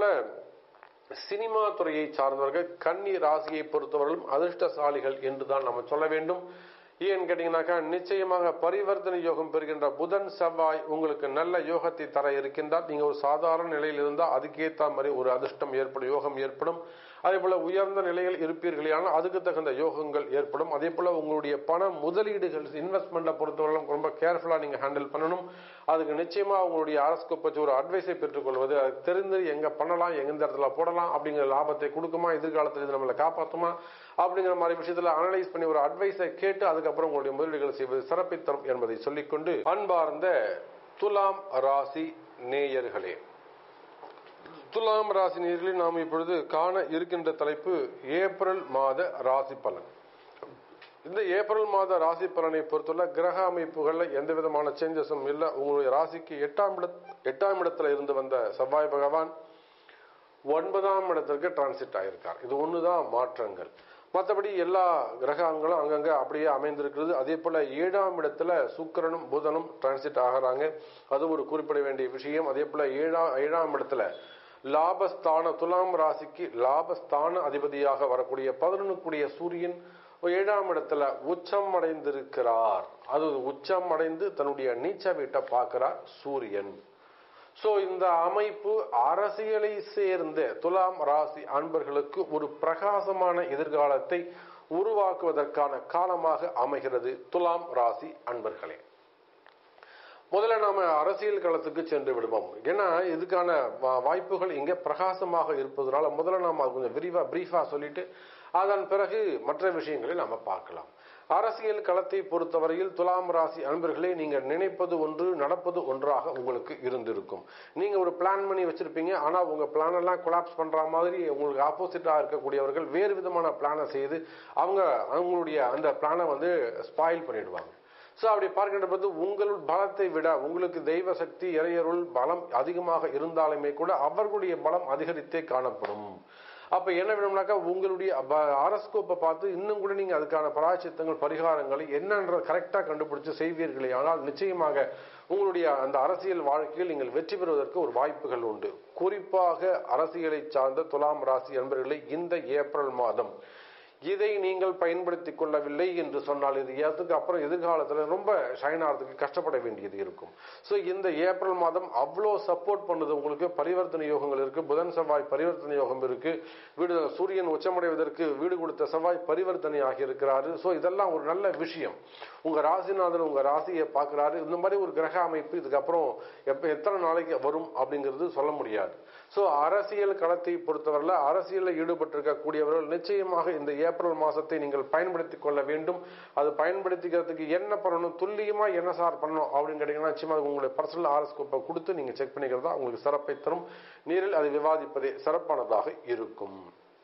சினிமா துறையை சார்ந்தவர்கள் கன்னி ராசியை பொறுத்தவரையிலும் அதிர்ஷ்டசாலிகள் என்று தான் நம்ம சொல்ல வேண்டும் ஏன்னு கேட்டீங்கன்னாக்கா நிச்சயமாக பரிவர்த்தனை யோகம் பெறுகின்ற புதன் செவ்வாய் உங்களுக்கு நல்ல யோகத்தை தர இருக்கின்றார் நீங்க ஒரு சாதாரண நிலையில் இருந்தால் அதுக்கேற்ற மாதிரி ஒரு அதிர்ஷ்டம் ஏற்படும் யோகம் ஏற்படும் அதே போல உயர்ந்த நிலையில் இருப்பீர்களே ஆனால் அதுக்கு தகுந்த யோகங்கள் ஏற்படும் அதே போல உங்களுடைய பண முதலீடுகள் இன்வெஸ்ட்மெண்ட்டை பொறுத்தவரைக்கும் ரொம்ப கேர்ஃபுல்லா நீங்க ஹேண்டில் பண்ணணும் அதுக்கு நிச்சயமா உங்களுடைய அரசுக்கு வச்சு ஒரு அட்வைஸை பெற்றுக்கொள்வது அது தெரிந்து எங்க பண்ணலாம் எந்த இடத்துல போடலாம் அப்படிங்கிற லாபத்தை கொடுக்குமா எதிர்காலத்தில் இது நம்மளை காப்பாற்றுமா அப்படிங்கிற மாதிரி விஷயத்துல அனலைஸ் பண்ணி ஒரு அட்வைஸை கேட்டு அதுக்கப்புறம் உங்களுடைய முதலீடுகள் செய்வது சிறப்பை தரும் என்பதை சொல்லிக்கொண்டு அன்பார்ந்த துலாம் ராசி நேயர்களே துலாம் ராசி நேயர்களில் நாம் இப்பொழுது காண இருக்கின்ற தலைப்பு ஏப்ரல் மாத ராசி பலன் இந்த ஏப்ரல் மாத ராசி பலனை பொறுத்துள்ள கிரக அமைப்புகள்ல எந்த விதமான சேஞ்சஸும் இல்லை உங்களுடைய ராசிக்கு எட்டாம் இட எட்டாம் இடத்துல இருந்து வந்த செவ்வாய் பகவான் ஒன்பதாம் இடத்திற்கு டிரான்சிட் ஆயிருக்கார் இது ஒண்ணுதான் மாற்றங்கள் மற்றபடி எல்லா கிரகங்களும் அங்கங்க அப்படியே அமைந்திருக்கிறது அதே போல ஏழாம் இடத்துல சுக்கிரனும் புதனும் டிரான்சிட் ஆகிறாங்க அது ஒரு குறிப்பிட வேண்டிய விஷயம் அதே போல ஏழாம் ஏழாம் இடத்துல லாபஸ்தான துலாம் ராசிக்கு லாபஸ்தான அதிபதியாக வரக்கூடிய பதினொன்னுக்குரிய சூரியன் ஏழாம் இடத்துல உச்சம் அடைந்திருக்கிறார் அது உச்சம் அடைந்து தன்னுடைய நீச்ச வீட்டை பார்க்கிறார் சூரியன் சோ இந்த அமைப்பு அரசியலை சேர்ந்த துலாம் ராசி அன்பர்களுக்கு ஒரு பிரகாசமான எதிர்காலத்தை உருவாக்குவதற்கான காலமாக அமைகிறது துலாம் ராசி அன்பர்களே முதல்ல நாம அரசியல் களத்துக்கு சென்று விடுவோம் ஏன்னா இதுக்கான வா- வாய்ப்புகள் இங்க பிரகாசமாக இருப்பதனால முதல்ல நாம அது கொஞ்சம் விரிவா பிரீஃபா சொல்லிட்டு அதன் பிறகு மற்ற விஷயங்களை நாம பார்க்கலாம் அரசியல் களத்தை பொறுத்தவரையில் துலாம் ராசி அன்பர்களே நீங்க நினைப்பது ஒன்று நடப்பது ஒன்றாக உங்களுக்கு இருந்திருக்கும் நீங்க ஒரு பிளான் பண்ணி வச்சிருப்பீங்க ஆனா உங்க பிளான் எல்லாம் கொலாப்ஸ் பண்ற மாதிரி உங்களுக்கு ஆப்போசிட்டா இருக்கக்கூடியவர்கள் வேறு விதமான பிளானை செய்து அவங்க அவங்களுடைய அந்த பிளானை வந்து ஸ்பாயில் பண்ணிடுவாங்க ஸோ அப்படி பார்க்கின்ற போது உங்கள் பலத்தை விட உங்களுக்கு தெய்வ சக்தி இறையருள் பலம் அதிகமாக இருந்தாலுமே கூட அவர்களுடைய பலம் அதிகரித்தே காணப்படும் அப்ப என்ன வேணும்னாக்கா உங்களுடைய அரஸ்கோப்பை பார்த்து இன்னும் கூட நீங்க அதுக்கான பராச்சித்தங்கள் பரிகாரங்களை என்னன்ற கரெக்டா கண்டுபிடிச்சு செய்வீர்களே ஆனால் நிச்சயமாக உங்களுடைய அந்த அரசியல் வாழ்க்கையில் நீங்கள் வெற்றி பெறுவதற்கு ஒரு வாய்ப்புகள் உண்டு குறிப்பாக அரசியலை சார்ந்த துலாம் ராசி அன்பர்களை இந்த ஏப்ரல் மாதம் இதை நீங்கள் பயன்படுத்திக் கொள்ளவில்லை என்று சொன்னால் இது அதுக்கு அப்புறம் எதிர்காலத்தில் ரொம்ப ஷைன் ஆகிறதுக்கு கஷ்டப்பட வேண்டியது இருக்கும் ஸோ இந்த ஏப்ரல் மாதம் அவ்வளோ சப்போர்ட் பண்ணுது உங்களுக்கு பரிவர்த்தனை யோகங்கள் இருக்கு புதன் செவ்வாய் பரிவர்த்தனை யோகம் இருக்கு வீடு சூரியன் உச்சமடைவதற்கு வீடு கொடுத்த செவ்வாய் பரிவர்த்தனை ஆகி இருக்கிறாரு ஸோ இதெல்லாம் ஒரு நல்ல விஷயம் உங்க ராசிநாதன் உங்க ராசியை பார்க்கிறாரு இந்த மாதிரி ஒரு கிரக அமைப்பு இதுக்கப்புறம் எப்ப எத்தனை நாளைக்கு வரும் அப்படிங்கிறது சொல்ல முடியாது ஸோ அரசியல் களத்தை பொறுத்தவரையில் அரசியலில் ஈடுபட்டிருக்கக்கூடியவர்கள் நிச்சயமாக இந்த ஏப்ரல் மாசத்தை நீங்கள் பயன்படுத்திக் கொள்ள வேண்டும் அது பயன்படுத்திக்கிறதுக்கு என்ன பண்ணணும் துல்லியமா என்ன சார் பண்ணணும் அப்படின்னு கேட்டீங்கன்னா நிச்சயமாக உங்களுடைய பர்சனல் ஆரஸ்கோப்பை கொடுத்து நீங்க செக் பண்ணிக்கிறதா உங்களுக்கு சிறப்பை தரும் நீரில் அது விவாதிப்பதே சிறப்பானதாக இருக்கும்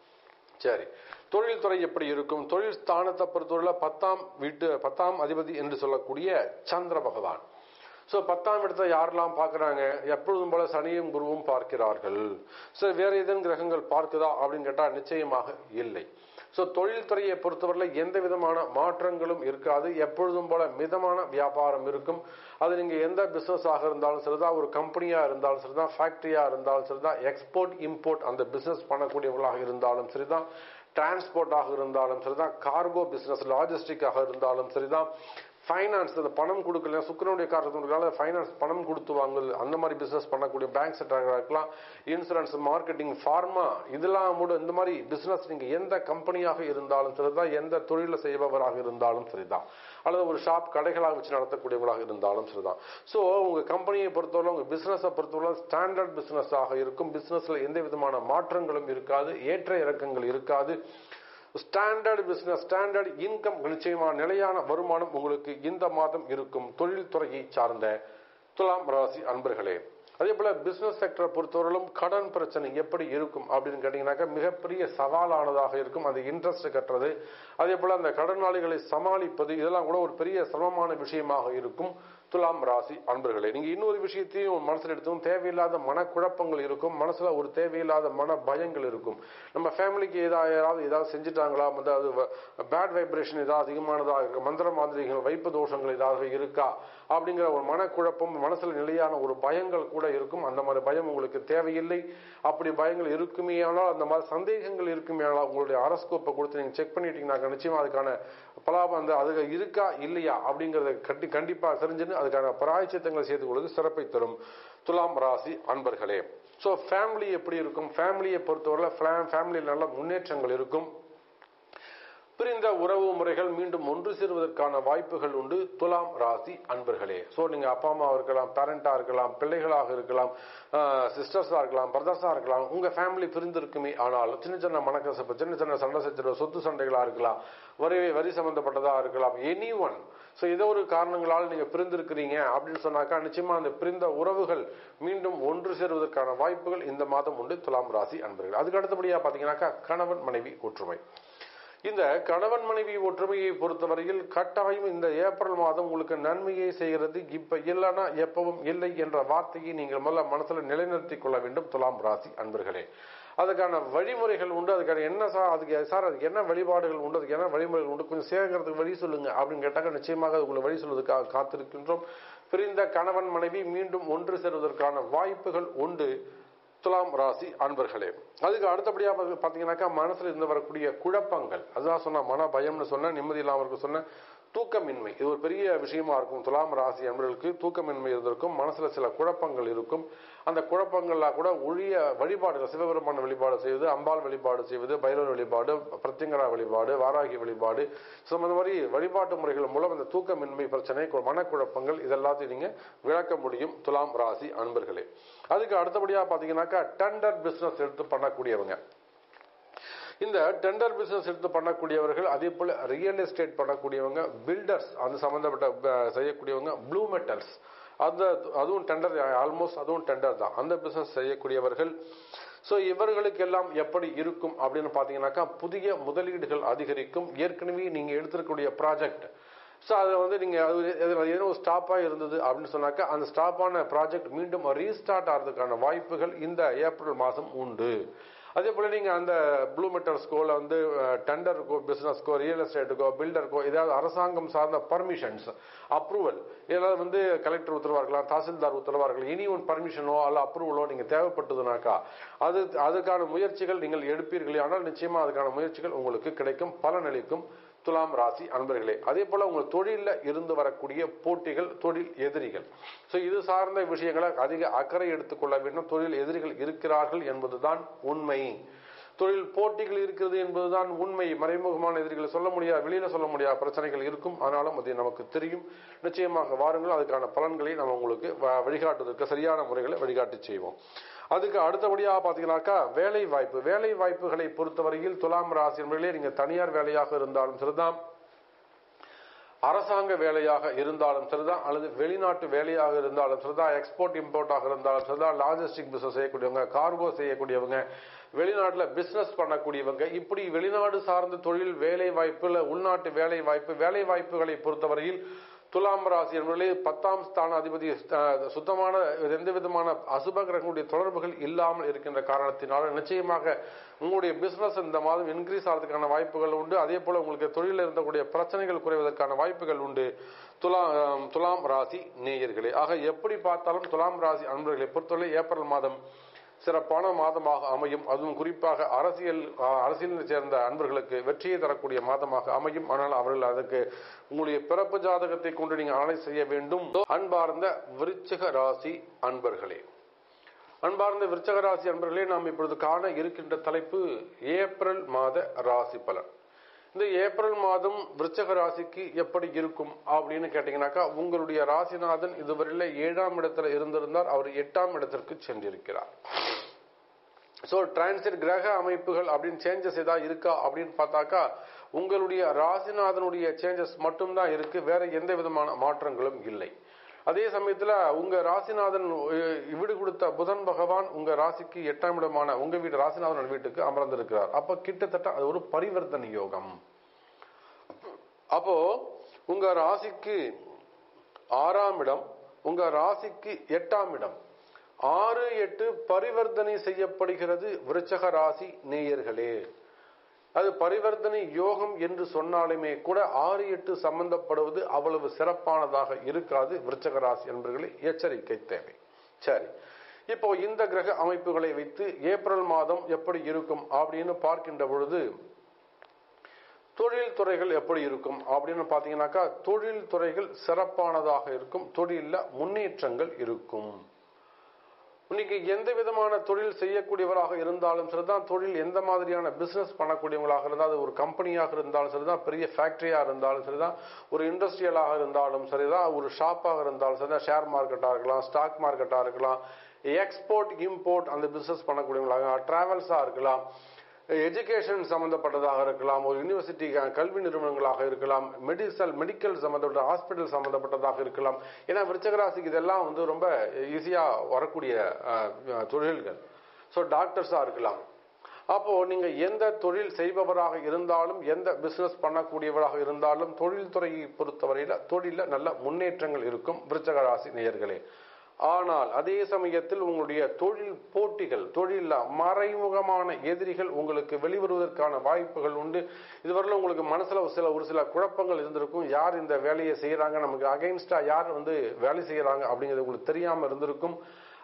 சரி தொழில் துறை எப்படி இருக்கும் தொழில் ஸ்தானத்தை பொறுத்தவரையில் பத்தாம் வீட்டு பத்தாம் அதிபதி என்று சொல்லக்கூடிய சந்திர பகவான் ஸோ பத்தாம் இடத்தை யாரெல்லாம் பார்க்குறாங்க எப்பொழுதும் போல சனியும் குருவும் பார்க்கிறார்கள் ஸோ வேற ஏதேனும் கிரகங்கள் பார்க்குதா அப்படின்னு கேட்டால் நிச்சயமாக இல்லை ஸோ தொழில் துறையை பொறுத்தவரையில் எந்த விதமான மாற்றங்களும் இருக்காது எப்பொழுதும் போல மிதமான வியாபாரம் இருக்கும் அது நீங்கள் எந்த பிஸ்னஸாக இருந்தாலும் சரிதான் ஒரு கம்பெனியாக இருந்தாலும் சரிதான் ஃபேக்ட்ரியாக இருந்தாலும் சரிதான் எக்ஸ்போர்ட் இம்போர்ட் அந்த பிஸ்னஸ் பண்ணக்கூடியவர்களாக இருந்தாலும் சரிதான் டிரான்ஸ்போர்ட்டாக இருந்தாலும் சரிதான் கார்கோ பிஸ்னஸ் லாஜிஸ்டிக்காக இருந்தாலும் சரிதான் ஃபைனான்ஸ் அந்த பணம் கொடுக்கல சுக்கரனுடைய காரணத்தினால ஃபைனான்ஸ் பணம் கொடுத்து வாங்கல் அந்த மாதிரி பிசினஸ் பண்ணக்கூடிய பேங்க் செக்டராக இருக்கலாம் இன்சூரன்ஸ் மார்க்கெட்டிங் ஃபார்மா இதெல்லாம் கூட இந்த மாதிரி பிசினஸ் நீங்க எந்த கம்பெனியாக இருந்தாலும் சரிதான் எந்த தொழிலில் செய்பவராக இருந்தாலும் சரிதான் அல்லது ஒரு ஷாப் கடைகளாக வச்சு நடத்தக்கூடியவர்களாக இருந்தாலும் சரிதான் ஸோ உங்க கம்பெனியை பொறுத்தவரை உங்க பிசினஸை பொறுத்தவரை ஸ்டாண்டர்ட் பிசினஸாக இருக்கும் பிசினஸ்ல எந்த விதமான மாற்றங்களும் இருக்காது ஏற்ற இறக்கங்கள் இருக்காது ஸ்டாண்டர்ட் பிசினஸ் ஸ்டாண்டர்ட் இன்கம் நிச்சயமான நிலையான வருமானம் உங்களுக்கு இந்த மாதம் இருக்கும் தொழில் துறையை சார்ந்த துலாம் ராசி அன்பர்களே அதே போல பிசினஸ் செக்டரை பொறுத்தவரையிலும் கடன் பிரச்சனை எப்படி இருக்கும் அப்படின்னு கேட்டீங்கன்னாக்கா மிகப்பெரிய சவாலானதாக இருக்கும் அந்த இன்ட்ரெஸ்ட் கட்டுறது அதே போல அந்த கடனாளிகளை சமாளிப்பது இதெல்லாம் கூட ஒரு பெரிய சிரமமான விஷயமாக இருக்கும் துலாம் ராசி அன்பர்களே நீங்க இன்னொரு விஷயத்தையும் மனசுல எடுத்தும் தேவையில்லாத மனக்குழப்பங்கள் இருக்கும் மனசுல ஒரு தேவையில்லாத மன பயங்கள் இருக்கும் நம்ம ஃபேமிலிக்கு ஏதாவது யாராவது ஏதாவது செஞ்சுட்டாங்களா அதாவது பேட் வைப்ரேஷன் ஏதாவது அதிகமானதா இருக்கு மந்திர மாதிரிகள் வைப்பு தோஷங்கள் ஏதாவது இருக்கா அப்படிங்கிற ஒரு மனக்குழப்பம் மனசுல நிலையான ஒரு பயங்கள் கூட இருக்கும் அந்த மாதிரி பயம் உங்களுக்கு தேவையில்லை அப்படி பயங்கள் இருக்குமே ஆனால் அந்த மாதிரி சந்தேகங்கள் இருக்குமே ஆனால் உங்களுடைய அரஸ்கோப்பை கொடுத்து நீங்க செக் பண்ணிட்டீங்கன்னா நிச்சயமா அதுக்கான பலாபம் அந்த அது இருக்கா இல்லையா அப்படிங்கறத கட்டி கண்டிப்பா தெரிஞ்சுன்னு அதுக்கான பராய்ச்சித்தங்களை செய்து கொள்வது சிறப்பை தரும் துலாம் ராசி அன்பர்களே ஸோ ஃபேமிலி எப்படி இருக்கும் ஃபேமிலியை பொறுத்தவரை ஃபேமிலியில் நல்ல முன்னேற்றங்கள் இருக்கும் பிரிந்த உறவு முறைகள் மீண்டும் ஒன்று சேருவதற்கான வாய்ப்புகள் உண்டு துலாம் ராசி அன்பர்களே ஸோ நீங்க அப்பா அம்மாவா இருக்கலாம் பேரண்டா இருக்கலாம் பிள்ளைகளாக இருக்கலாம் சிஸ்டர்ஸா இருக்கலாம் பிரதர்ஸா இருக்கலாம் உங்க ஃபேமிலி பிரிந்திருக்குமே ஆனால் சின்ன சின்ன மனக்கசப்பு சின்ன சின்ன சண்டை சச்சரவு சொத்து சண்டைகளா இருக்கலாம் வரி வரி சம்பந்தப்பட்டதா இருக்கலாம் எனி ஒன் ஸோ ஏதோ ஒரு காரணங்களால் நீங்க பிரிந்திருக்கிறீங்க அப்படின்னு சொன்னாக்கா நிச்சயமா அந்த பிரிந்த உறவுகள் மீண்டும் ஒன்று சேருவதற்கான வாய்ப்புகள் இந்த மாதம் உண்டு துலாம் ராசி அன்பர்கள் அதுக்கு அடுத்தபடியா பாத்தீங்கன்னாக்கா கணவன் மனைவி ஒற்றுமை இந்த கணவன் மனைவி ஒற்றுமையை பொறுத்தவரையில் கட்டாயம் இந்த ஏப்ரல் மாதம் உங்களுக்கு நன்மையை செய்கிறது இப்ப இல்லைன்னா எப்பவும் இல்லை என்ற வார்த்தையை நீங்கள் முதல்ல மனசுல நிலைநிறுத்திக் கொள்ள வேண்டும் துலாம் ராசி அன்பர்களே அதுக்கான வழிமுறைகள் உண்டு அதுக்கான என்ன சார் அதுக்கு சார் அதுக்கு என்ன வழிபாடுகள் உண்டு அதுக்கு என்ன வழிமுறைகள் உண்டு கொஞ்சம் சேர்க்கறதுக்கு வழி சொல்லுங்க அப்படின்னு கேட்டாக்க நிச்சயமாக அதுக்குள்ள வழி சொல்வதற்காக காத்திருக்கின்றோம் பிரிந்த கணவன் மனைவி மீண்டும் ஒன்று சேருவதற்கான வாய்ப்புகள் உண்டு துலாம் ராசி அன்பர்களே அதுக்கு அடுத்தபடியா பாத்தீங்கன்னாக்கா மனசுல இருந்து வரக்கூடிய குழப்பங்கள் அதுதான் சொன்ன மன பயம்னு சொன்ன நிம்மதி இல்லாம இருக்க சொன்ன தூக்கமின்மை இது ஒரு பெரிய விஷயமா இருக்கும் துலாம் ராசி அன்பர்களுக்கு தூக்கமின்மை இருந்திருக்கும் மனசுல சில குழப்பங்கள் இருக்கும் அந்த குழப்பங்கள்லாம் கூட ஒழிய வழிபாடுகள் சிவபெருமான வழிபாடு செய்வது அம்பாள் வழிபாடு செய்வது பைரவர் வழிபாடு பிரத்யங்கரா வழிபாடு வாராகி வழிபாடு ஸோ இந்த மாதிரி வழிபாட்டு முறைகள் மூலம் அந்த தூக்கமின்மை பிரச்சனை கு- மனக்குழப்பங்கள் இதெல்லாத்தையும் நீங்க விளக்க முடியும் துலாம் ராசி அன்பர்களே அதுக்கு அடுத்தபடியா பாத்தீங்கன்னாக்கா டெண்டர் பிசினஸ் எடுத்து பண்ணக்கூடியவங்க இந்த டெண்டர் பிசினஸ் எடுத்து பண்ணக்கூடியவர்கள் அதே போல ரியல் எஸ்டேட் பண்ணக்கூடியவங்க பில்டர்ஸ் அந்த சம்பந்தப்பட்ட அஹ், செய்யக்கூடியவங்க ப்ளூ மெட்டல்ஸ் அந்த அதுவும் டெண்டர் ஆல்மோஸ்ட் அதுவும் டெண்டர் தான் அந்த பிசினஸ் செய்யக்கூடியவர்கள் ஸோ இவர்களுக்கு எல்லாம் எப்படி இருக்கும் அப்படின்னு பார்த்தீங்கன்னாக்கா புதிய முதலீடுகள் அதிகரிக்கும் ஏற்கனவே நீங்கள் எடுத்திருக்கக்கூடிய ப்ராஜெக்ட் ஸோ அதை வந்து நீங்கள் அது எதுல ஏதோ ஒரு ஸ்டாப்பாக இருந்தது அப்படின்னு சொன்னாக்கா அந்த ஸ்டாப்பான ப்ராஜெக்ட் மீண்டும் ரீஸ்டார்ட் ஆகிறதுக்கான வாய்ப்புகள் இந்த ஏப்ரல் மாதம் உண்டு அதே போல நீங்க அந்த ப்ளூ மெட்டல்ஸ்க்கோ இல்லை வந்து டெண்டருக்கோ பிசினஸ்க்கோ ரியல் எஸ்டேட்டுக்கோ பில்டருக்கோ ஏதாவது அரசாங்கம் சார்ந்த பர்மிஷன்ஸ் அப்ரூவல் ஏதாவது வந்து கலெக்டர் உத்தரவா இருக்கலாம் தாசில்தார் உத்தரவா இருக்கலாம் இனி ஒன் பர்மிஷனோ அல்ல அப்ரூவலோ நீங்க தேவைப்பட்டதுனாக்கா அது அதுக்கான முயற்சிகள் நீங்கள் எடுப்பீர்களே ஆனால் நிச்சயமா அதுக்கான முயற்சிகள் உங்களுக்கு கிடைக்கும் பலனளிக்கும் துலாம் ராசி அன்பர்களே அதே போல உங்கள் தொழில்ல இருந்து வரக்கூடிய போட்டிகள் தொழில் எதிரிகள் ஸோ இது சார்ந்த விஷயங்களை அதிக அக்கறை எடுத்துக்கொள்ள வேண்டும் தொழில் எதிரிகள் இருக்கிறார்கள் என்பதுதான் உண்மை தொழில் போட்டிகள் இருக்கிறது என்பதுதான் உண்மை மறைமுகமான எதிரிகளை சொல்ல முடியாது வெளியில சொல்ல முடியாத பிரச்சனைகள் இருக்கும் ஆனாலும் அது நமக்கு தெரியும் நிச்சயமாக வாருங்கள் அதுக்கான பலன்களை நம்ம உங்களுக்கு வ- வழிகாட்டுவதற்கு சரியான முறைகளை வழிகாட்டி செய்வோம் அதுக்கு அடுத்தபடியாக பார்த்தீங்கன்னாக்கா வேலை வாய்ப்பு வேலை வாய்ப்புகளை பொறுத்தவரையில் துலாம் ராசி என்பதிலே நீங்க தனியார் வேலையாக இருந்தாலும் சரிதான் அரசாங்க வேலையாக இருந்தாலும் சரிதான் அல்லது வெளிநாட்டு வேலையாக இருந்தாலும் சரிதான் எக்ஸ்போர்ட் இம்போர்ட்டாக இருந்தாலும் சரிதான் லாஜிஸ்டிக் பிசினஸ் செய்யக்கூடியவங்க கார்கோ செய்யக்கூடியவங்க வெளிநாட்டுல பிசினஸ் பண்ணக்கூடியவங்க இப்படி வெளிநாடு சார்ந்த தொழில் வேலை வாய்ப்பு இல்ல உள்நாட்டு வேலை வாய்ப்பு வேலை வாய்ப்புகளை பொறுத்தவரையில் துலாம் ராசி என்பதிலே பத்தாம் ஸ்தான அதிபதி அஹ், சுத்தமான எந்த விதமான அசுப கிரகங்களுடைய தொடர்புகள் இல்லாமல் இருக்கின்ற காரணத்தினால நிச்சயமாக உங்களுடைய பிசினஸ் இந்த மாதம் இன்க்ரீஸ் ஆகிறதுக்கான வாய்ப்புகள் உண்டு அதே போல உங்களுக்கு தொழிலில் இருந்தக்கூடிய பிரச்சனைகள் குறைவதற்கான வாய்ப்புகள் உண்டு துலா அஹ், துலாம் ராசி நேயர்களே ஆக எப்படி பார்த்தாலும் துலாம் ராசி அன்பர்களை பொறுத்தவரை ஏப்ரல் மாதம் சிறப்பான மாதமாக அமையும் அதுவும் குறிப்பாக அரசியல் அஹ், அரசியலில் சேர்ந்த அன்பர்களுக்கு வெற்றியை தரக்கூடிய மாதமாக அமையும் ஆனால் அவர்கள் அதற்கு உங்களுடைய பிறப்பு ஜாதகத்தை கொண்டு நீங்கள் ஆணை செய்ய வேண்டும் அன்பார்ந்த விருச்சிக ராசி அன்பர்களே அன்பார்ந்த விருச்சக ராசி அன்பர்களே நாம் இப்பொழுது காண இருக்கின்ற தலைப்பு ஏப்ரல் மாத ராசி பலன் இந்த ஏப்ரல் மாதம் விருச்சக ராசிக்கு எப்படி இருக்கும் அப்படின்னு கேட்டீங்கன்னாக்கா உங்களுடைய ராசிநாதன் இதுவரையில ஏழாம் இடத்துல இருந்திருந்தார் அவர் எட்டாம் இடத்திற்கு சென்றிருக்கிறார் ஸோ டிரான்சிட் கிரக அமைப்புகள் அப்படின்னு சேஞ்சஸ் ஏதாவது இருக்கா அப்படின்னு பார்த்தாக்கா உங்களுடைய ராசிநாதனுடைய சேஞ்சஸ் மட்டும்தான் இருக்கு வேற எந்த விதமான மாற்றங்களும் இல்லை அதே சமயத்துல உங்க ராசிநாதன் அஹ், வீடு கொடுத்த புதன் பகவான் உங்க ராசிக்கு எட்டாம் இடமான உங்க வீடு ராசிநாதன் வீட்டுக்கு அமர்ந்திருக்கிறார் அப்ப கிட்டத்தட்ட அது ஒரு பரிவர்த்தனை யோகம் அப்போ உங்க ராசிக்கு ஆறாம் இடம் உங்க ராசிக்கு எட்டாம் இடம் ஆறு எட்டு பரிவர்த்தனை செய்யப்படுகிறது விருச்சக ராசி நேயர்களே அது பரிவர்த்தனை யோகம் என்று சொன்னாலுமே கூட ஆறு எட்டு சம்பந்தப்படுவது அவ்வளவு சிறப்பானதாக இருக்காது விருச்சக ராசி என்பர்களே எச்சரிக்கை தேவை சரி இப்போ இந்த கிரக அமைப்புகளை வைத்து ஏப்ரல் மாதம் எப்படி இருக்கும் அப்படின்னு பார்க்கின்ற பொழுது தொழில் துறைகள் எப்படி இருக்கும் அப்படின்னு பார்த்தீங்கன்னாக்கா தொழில் துறைகள் சிறப்பானதாக இருக்கும் தொழிலில் முன்னேற்றங்கள் இருக்கும் இன்னைக்கு எந்த விதமான தொழில் செய்யக்கூடியவராக இருந்தாலும் சரிதான் தொழில் எந்த மாதிரியான பிசினஸ் பண்ணக்கூடியவங்களாக இருந்தால் அது ஒரு கம்பெனியாக இருந்தாலும் சரிதான் பெரிய ஃபேக்டரியாக இருந்தாலும் சரிதான் ஒரு இண்டஸ்ட்ரியலாக இருந்தாலும் சரிதான் ஒரு ஷாப்பாக இருந்தாலும் சரிதான் ஷேர் மார்க்கெட்டாக இருக்கலாம் ஸ்டாக் மார்க்கெட்டாக இருக்கலாம் எக்ஸ்போர்ட் இம்போர்ட் அந்த பிசினஸ் பண்ணக்கூடியவங்களாக டிராவல்ஸாக இருக்கலாம் எஜுகேஷன் சம்பந்தப்பட்டதாக இருக்கலாம் ஒரு யூனிவர்சிட்டி கல்வி நிறுவனங்களாக இருக்கலாம் மெடிசல் மெடிக்கல் சம்பந்தப்பட்ட ஹாஸ்பிட்டல் சம்பந்தப்பட்டதாக இருக்கலாம் ஏன்னா விருச்சகராசிக்கு இதெல்லாம் வந்து ரொம்ப ஈஸியா வரக்கூடிய அஹ், தொழில்கள் ஸோ டாக்டர்ஸா இருக்கலாம் அப்போ நீங்க எந்த தொழில் செய்பவராக இருந்தாலும் எந்த பிசினஸ் பண்ணக்கூடியவராக இருந்தாலும் தொழில்துறையை பொறுத்தவரையில தொழில நல்ல முன்னேற்றங்கள் இருக்கும் விருச்சக ராசி நேயர்களே ஆனால் அதே சமயத்தில் உங்களுடைய தொழில் போட்டிகள் தொழில மறைமுகமான எதிரிகள் உங்களுக்கு வெளிவருவதற்கான வாய்ப்புகள் உண்டு இதுவரையிலும் உங்களுக்கு மனசுல ஒரு சில ஒரு சில குழப்பங்கள் இருந்திருக்கும் யார் இந்த வேலையை செய்யறாங்க நமக்கு அகைன்ஸ்டா யார் வந்து வேலை செய்யறாங்க அப்படிங்கிறது உங்களுக்கு தெரியாம இருந்திருக்கும்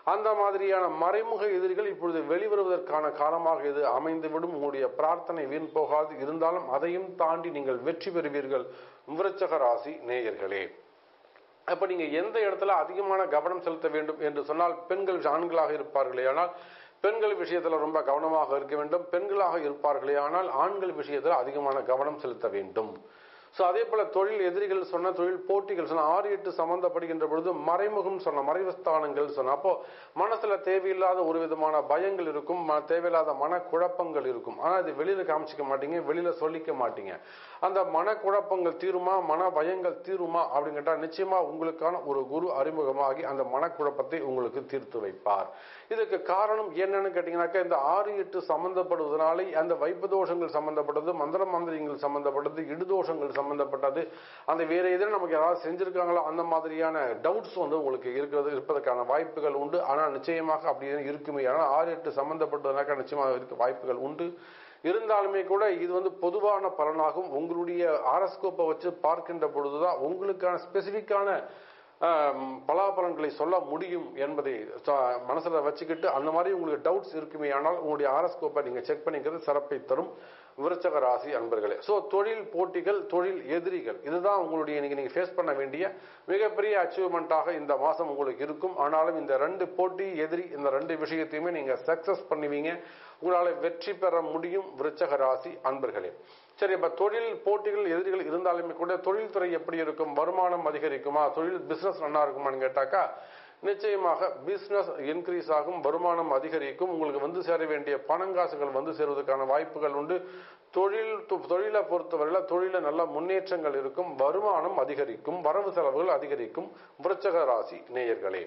அந்த மாதிரியான மறைமுக எதிரிகள் இப்பொழுது வெளிவருவதற்கான காலமாக இது அமைந்துவிடும் உங்களுடைய பிரார்த்தனை வீண் போகாது இருந்தாலும் அதையும் தாண்டி நீங்கள் வெற்றி பெறுவீர்கள் விருச்சக ராசி நேயர்களே அப்ப நீங்க எந்த இடத்துல அதிகமான கவனம் செலுத்த வேண்டும் என்று சொன்னால் பெண்கள் ஆண்களாக இருப்பார்களே ஆனால் பெண்கள் விஷயத்துல ரொம்ப கவனமாக இருக்க வேண்டும் பெண்களாக இருப்பார்களே ஆனால் ஆண்கள் விஷயத்துல அதிகமான கவனம் செலுத்த வேண்டும் ஸோ அதே போல தொழில் எதிரிகள் சொன்ன தொழில் போட்டிகள் சொன்ன ஆறு எட்டு சம்பந்தப்படுகின்ற பொழுது மறைமுகம் சொன்ன மறைவுஸ்தானங்கள் சொன்ன அப்போ மனசுல தேவையில்லாத ஒரு விதமான பயங்கள் இருக்கும் ம- தேவையில்லாத மனக்குழப்பங்கள் இருக்கும் ஆனா இது வெளியில காமிச்சிக்க மாட்டீங்க வெளியில சொல்லிக்க மாட்டீங்க அந்த மனக்குழப்பங்கள் தீருமா மன பயங்கள் தீருமா அப்படின்னு கேட்டா நிச்சயமா உங்களுக்கான ஒரு குரு அறிமுகமாகி அந்த மனக்குழப்பத்தை உங்களுக்கு தீர்த்து வைப்பார் இதுக்கு காரணம் என்னன்னு கேட்டீங்கன்னாக்கா இந்த ஆறு எட்டு சம்பந்தப்படுவதனாலே அந்த வைப்பு தோஷங்கள் சம்பந்தப்பட்டது மந்திர மந்திரியங்கள் சம்பந்தப்பட்டது இடுதோஷங்கள் சம்பந்தப்பட்டது அந்த வேற எதிரும் நமக்கு யாராவது செஞ்சிருக்காங்களோ அந்த மாதிரியான டவுட்ஸ் வந்து உங்களுக்கு இருக்கிறது இருப்பதற்கான வாய்ப்புகள் உண்டு ஆனால் நிச்சயமாக அப்படி இருக்குமே ஆனால் ஆறு எட்டு சம்பந்தப்பட்டதுனாக்கா நிச்சயமாக இருக்க வாய்ப்புகள் உண்டு இருந்தாலுமே கூட இது வந்து பொதுவான பலனாகும் உங்களுடைய ஆரஸ்கோப்பை வச்சு பார்க்கின்ற பொழுதுதான் உங்களுக்கான ஸ்பெசிஃபிக்கான பலாபலன்களை சொல்ல முடியும் என்பதை ச- மனசுல வச்சுக்கிட்டு அந்த மாதிரி உங்களுக்கு டவுட்ஸ் இருக்குமே ஆனால் உங்களுடைய ஆரஸ்கோப்பை நீங்க செக் பண்ணிக்கிறது சிறப்பை தரும் விருச்சக ராசி அன்பர்களே சோ தொழில் போட்டிகள் தொழில் எதிரிகள் இதுதான் உங்களுடைய இன்னைக்கு நீங்க ஃபேஸ் பண்ண வேண்டிய மிகப்பெரிய அச்சீவ்மெண்ட்டாக இந்த மாசம் உங்களுக்கு இருக்கும் ஆனாலும் இந்த ரெண்டு போட்டி எதிரி இந்த ரெண்டு விஷயத்தையுமே நீங்க சக்சஸ் பண்ணுவீங்க உங்களால வெற்றி பெற முடியும் விருச்சக ராசி அன்பர்களே சரி இப்ப தொழில் போட்டிகள் எதிரிகள் இருந்தாலுமே கூட தொழில்துறை எப்படி இருக்கும் வருமானம் அதிகரிக்குமா தொழில் பிசினஸ் நல்லா இருக்குமான்னு கேட்டாக்கா நிச்சயமாக பிசினஸ் இன்க்ரீஸ் ஆகும் வருமானம் அதிகரிக்கும் உங்களுக்கு வந்து சேர வேண்டிய பணங்காசுகள் வந்து சேருவதற்கான வாய்ப்புகள் உண்டு தொழில் து- தொழிலை பொறுத்தவரையில தொழில நல்ல முன்னேற்றங்கள் இருக்கும் வருமானம் அதிகரிக்கும் வரவு செலவுகள் அதிகரிக்கும் விருச்சக ராசி நேயர்களே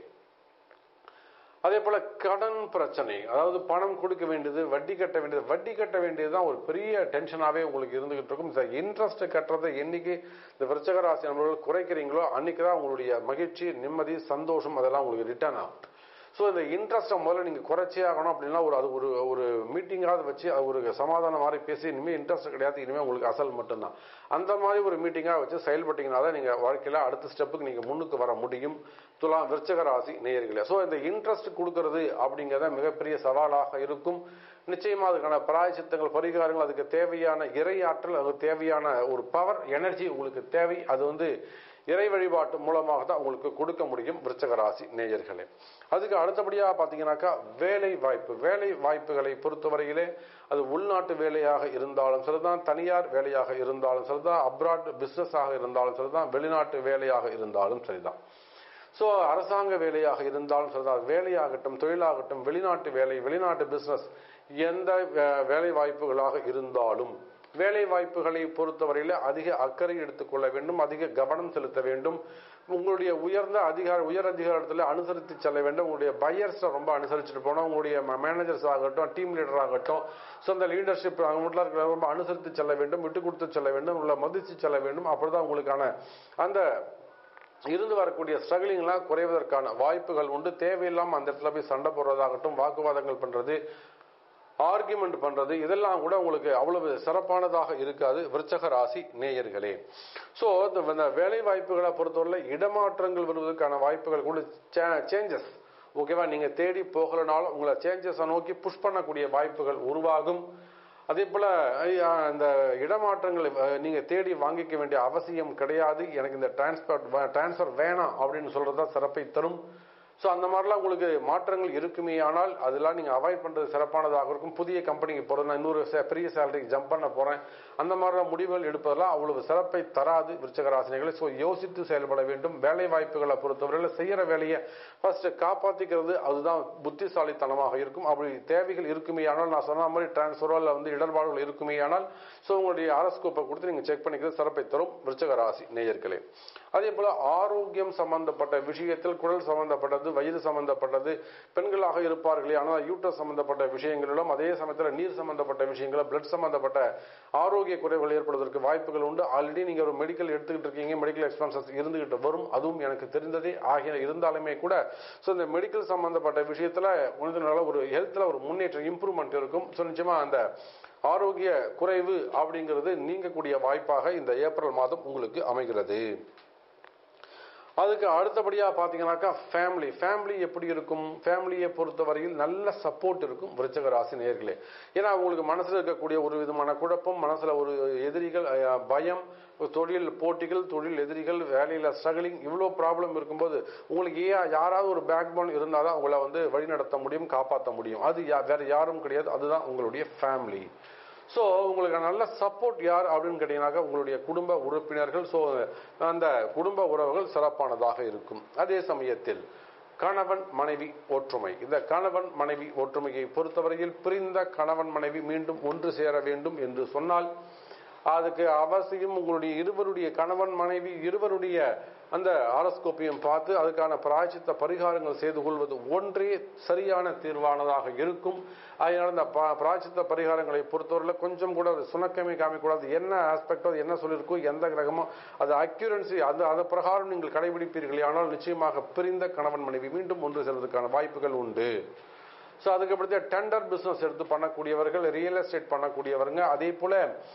அதே போல கடன் பிரச்சனை அதாவது பணம் கொடுக்க வேண்டியது வட்டி கட்ட வேண்டியது வட்டி கட்ட வேண்டியது தான் ஒரு பெரிய டென்ஷனாவே உங்களுக்கு இருந்துகிட்டு இருக்கும் இந்த இன்ட்ரெஸ்ட் கட்டுறதை என்னைக்கு இந்த விருச்சக ராசி நண்பர்கள் குறைக்கிறீங்களோ அன்னைக்கு தான் உங்களுடைய மகிழ்ச்சி நிம்மதி சந்தோஷம் அதெல்லாம் உங்களுக்கு ரிட்டர்ன் ஆகும் ஸோ இந்த இன்ட்ரெஸ்ட்டை முதல்ல நீங்கள் குறைச்சே ஆகணும் அப்படின்னா ஒரு அது ஒரு ஒரு மீட்டிங்காவது வச்சு அது ஒரு சமாதானம் மாதிரி பேசி இனிமேல் இன்ட்ரெஸ்ட் கிடையாது இனிமேல் உங்களுக்கு அசல் மட்டும்தான் அந்த மாதிரி ஒரு மீட்டிங்காக வச்சு செயல்பட்டீங்கன்னா தான் நீங்கள் வாழ்க்கையில் அடுத்த ஸ்டெப்புக்கு நீங்கள் முன்னுக்கு வர முடியும் துலா விருச்சக ராசி நேயர்களே ஸோ இந்த இன்ட்ரெஸ்ட் கொடுக்கறது அப்படிங்கிறத மிகப்பெரிய சவாலாக இருக்கும் நிச்சயமா அதுக்கான பிராயச்சித்தங்கள் பரிகாரங்கள் அதுக்கு தேவையான இறையாற்றல் அதுக்கு தேவையான ஒரு பவர் எனர்ஜி உங்களுக்கு தேவை அது வந்து இறை வழிபாட்டு மூலமாக தான் உங்களுக்கு கொடுக்க முடியும் விருச்சக ராசி நேயர்களே அதுக்கு அடுத்தபடியாக பார்த்தீங்கன்னாக்கா வேலை வாய்ப்பு வேலை வாய்ப்புகளை பொறுத்தவரையிலே அது உள்நாட்டு வேலையாக இருந்தாலும் சரிதான் தனியார் வேலையாக இருந்தாலும் சரிதான் அப்ராட் பிசினஸாக இருந்தாலும் சரிதான் வெளிநாட்டு வேலையாக இருந்தாலும் சரிதான் ஸோ அரசாங்க வேலையாக இருந்தாலும் சரிதான் வேலையாகட்டும் தொழிலாகட்டும் வெளிநாட்டு வேலை வெளிநாட்டு பிசினஸ் எந்த வே- வேலை வாய்ப்புகளாக இருந்தாலும் வேலை வாய்ப்புகளை பொறுத்தவரையில் அதிக அக்கறை எடுத்துக்கொள்ள வேண்டும் அதிக கவனம் செலுத்த வேண்டும் உங்களுடைய உயர்ந்த அதிகார உயர் அதிகாரத்தில் அனுசரித்து செல்ல வேண்டும் உங்களுடைய பையர்ஸை ரொம்ப அனுசரிச்சுட்டு போனோம் உங்களுடைய மேனேஜர்ஸ் ஆகட்டும் டீம் லீடர் ஆகட்டும் ஸோ அந்த லீடர்ஷிப் அவங்க வீட்டில் இருக்கிற ரொம்ப அனுசரித்து செல்ல வேண்டும் விட்டு கொடுத்து செல்ல வேண்டும் உள்ள மதித்து செல்ல வேண்டும் அப்படிதான் உங்களுக்கான அந்த இருந்து வரக்கூடிய ஸ்ட்ரகிளிங்லாம் குறைவதற்கான வாய்ப்புகள் உண்டு தேவையில்லாம அந்த இடத்துல போய் சண்டை போடுறதாகட்டும் வாக்குவாதங்கள் பண்றது ஆர்கியூமெண்ட் பண்றது இதெல்லாம் கூட உங்களுக்கு அவ்வளவு சிறப்பானதாக இருக்காது விருச்சக ராசி நேயர்களே ஸோ இந்த வேலை வாய்ப்புகளை பொறுத்தவரை இடமாற்றங்கள் வருவதற்கான வாய்ப்புகள் கூட சேஞ்சஸ் ஓகேவா நீங்க தேடி போகலனாலும் உங்களை சேஞ்சஸை நோக்கி புஷ் பண்ணக்கூடிய வாய்ப்புகள் உருவாகும் அதே போல ஐயா, இந்த இடமாற்றங்கள் அஹ், நீங்க தேடி வாங்கிக்க வேண்டிய அவசியம் கிடையாது எனக்கு இந்த டிரான்ஸ்போர்ட் டிரான்ஸ்ஃபர் வேணாம் அப்படின்னு சொல்றதா சிறப்பை தரும் ஸோ அந்த மாதிரிலாம் உங்களுக்கு மாற்றங்கள் இருக்குமே ஆனால் அதெல்லாம் நீங்கள் அவாய்ட் பண்ணுறது சிறப்பானதாக இருக்கும் புதிய கம்பெனிக்கு போகிறது நான் இன்னொரு சே- பெரிய சேலரிக்கு ஜம்ப் பண்ண போகிறேன் அந்த மாதிரிலாம் முடிவுகள் எடுப்பதெல்லாம் அவ்வளவு சிறப்பை தராது விருச்சகராசினிகளை ஸோ யோசித்து செயல்பட வேண்டும் வேலை வாய்ப்புகளை பொறுத்தவரையில் செய்கிற வேலையை ஃபர்ஸ்ட் காப்பாற்றிக்கிறது அதுதான் புத்திசாலித்தனமாக இருக்கும் அப்படி தேவைகள் இருக்குமே ஆனால் நான் சொன்ன மாதிரி டிரான்ஸ்ஃபரோ இல்லை வந்து இடர்பாடுகள் இருக்குமே ஆனால் ஸோ உங்களுடைய அரஸ்கோப்பை கொடுத்து நீங்கள் செக் பண்ணிக்கிறது சிறப்பை தரும் விருச்சக ராசி நேயர்களே அதே போல ஆரோக்கியம் சம்பந்தப்பட்ட விஷயத்தில் குடல் சம்பந்தப்பட்டது வயது சம்பந்தப்பட்டது பெண்களாக இருப்பார்களே ஆனால் யூட்டஸ் சம்பந்தப்பட்ட விஷயங்களிலும் அதே சமயத்தில் நீர் சம்பந்தப்பட்ட விஷயங்கள் பிளட் சம்பந்தப்பட்ட ஆரோக்கிய குறைவுகள் ஏற்படுவதற்கு வாய்ப்புகள் உண்டு ஆல்ரெடி நீங்க ஒரு மெடிக்கல் எடுத்துக்கிட்டு இருக்கீங்க மெடிக்கல் எக்ஸ்பென்சஸ் இருந்துகிட்டு வரும் அதுவும் எனக்கு தெரிந்ததே ஆகிய இருந்தாலுமே கூட ஸோ இந்த மெடிக்கல் சம்பந்தப்பட்ட விஷயத்துல உனது நல்ல ஒரு ஹெல்த்ல ஒரு முன்னேற்றம் இம்ப்ரூவ்மெண்ட் இருக்கும் ஸோ நிச்சயமா அந்த ஆரோக்கிய குறைவு அப்படிங்கிறது நீங்கக்கூடிய வாய்ப்பாக இந்த ஏப்ரல் மாதம் உங்களுக்கு அமைகிறது அதுக்கு அடுத்தபடியா பாத்தீங்கன்னாக்கா ஃபேமிலி ஃபேமிலி எப்படி இருக்கும் ஃபேமிலியை பொறுத்தவரையில் நல்ல சப்போர்ட் இருக்கும் விருச்சக ராசி நேர்களே ஏன்னா உங்களுக்கு மனசுல இருக்கக்கூடிய ஒரு விதமான குழப்பம் மனசுல ஒரு எதிரிகள் அஹ், பயம் தொழில் போட்டிகள் தொழில் எதிரிகள் வேலையில ஸ்ட்ரகிளிங் இவ்வளோ ப்ராப்ளம் இருக்கும்போது உங்களுக்கு ஏன் யாராவது ஒரு பேக் போன் இருந்தால் தான் உங்களை வந்து வழிநடத்த முடியும் காப்பாற்ற முடியும் அது யா- வேற யாரும் கிடையாது அதுதான் உங்களுடைய ஃபேமிலி ஸோ உங்களுக்கு நல்ல சப்போர்ட் யார் அப்படின்னு கேட்டீங்கன்னாக்கா உங்களுடைய குடும்ப உறுப்பினர்கள் ஸோ அந்த குடும்ப உறவுகள் சிறப்பானதாக இருக்கும் அதே சமயத்தில் கணவன் மனைவி ஒற்றுமை இந்த கணவன் மனைவி ஒற்றுமையை பொறுத்தவரையில் பிரிந்த கணவன் மனைவி மீண்டும் ஒன்று சேர வேண்டும் என்று சொன்னால் அதுக்கு அவசியம் உங்களுடைய இருவருடைய கணவன் மனைவி இருவருடைய அந்த ஆரஸ்கோப்பியம் பார்த்து அதுக்கான பிராய்ச்சித்த பரிகாரங்கள் செய்து கொள்வது ஒன்றே சரியான தீர்வானதாக இருக்கும் அதனால இந்த ப- பிராயச்சித்த பரிகாரங்களை பொறுத்தவரையில் கொஞ்சம் கூட அது சுணக்கமே காமிக்கூடாது என்ன ஆஸ்பெக்டோ அது என்ன சொல்லியிருக்கோ எந்த கிரகமோ அது அக்யூரன்சி அது அது பிரகாரம் நீங்கள் கடைபிடிப்பீர்களே ஆனால் நிச்சயமாக பிரிந்த கணவன் மனைவி மீண்டும் ஒன்று செல்வதற்கான வாய்ப்புகள் உண்டு ஸோ அதுக்கப்புறத்து டெண்டர் பிஸ்னஸ் எடுத்து பண்ணக்கூடியவர்கள் ரியல் எஸ்டேட் பண்ணக்கூடியவங்க அதே போல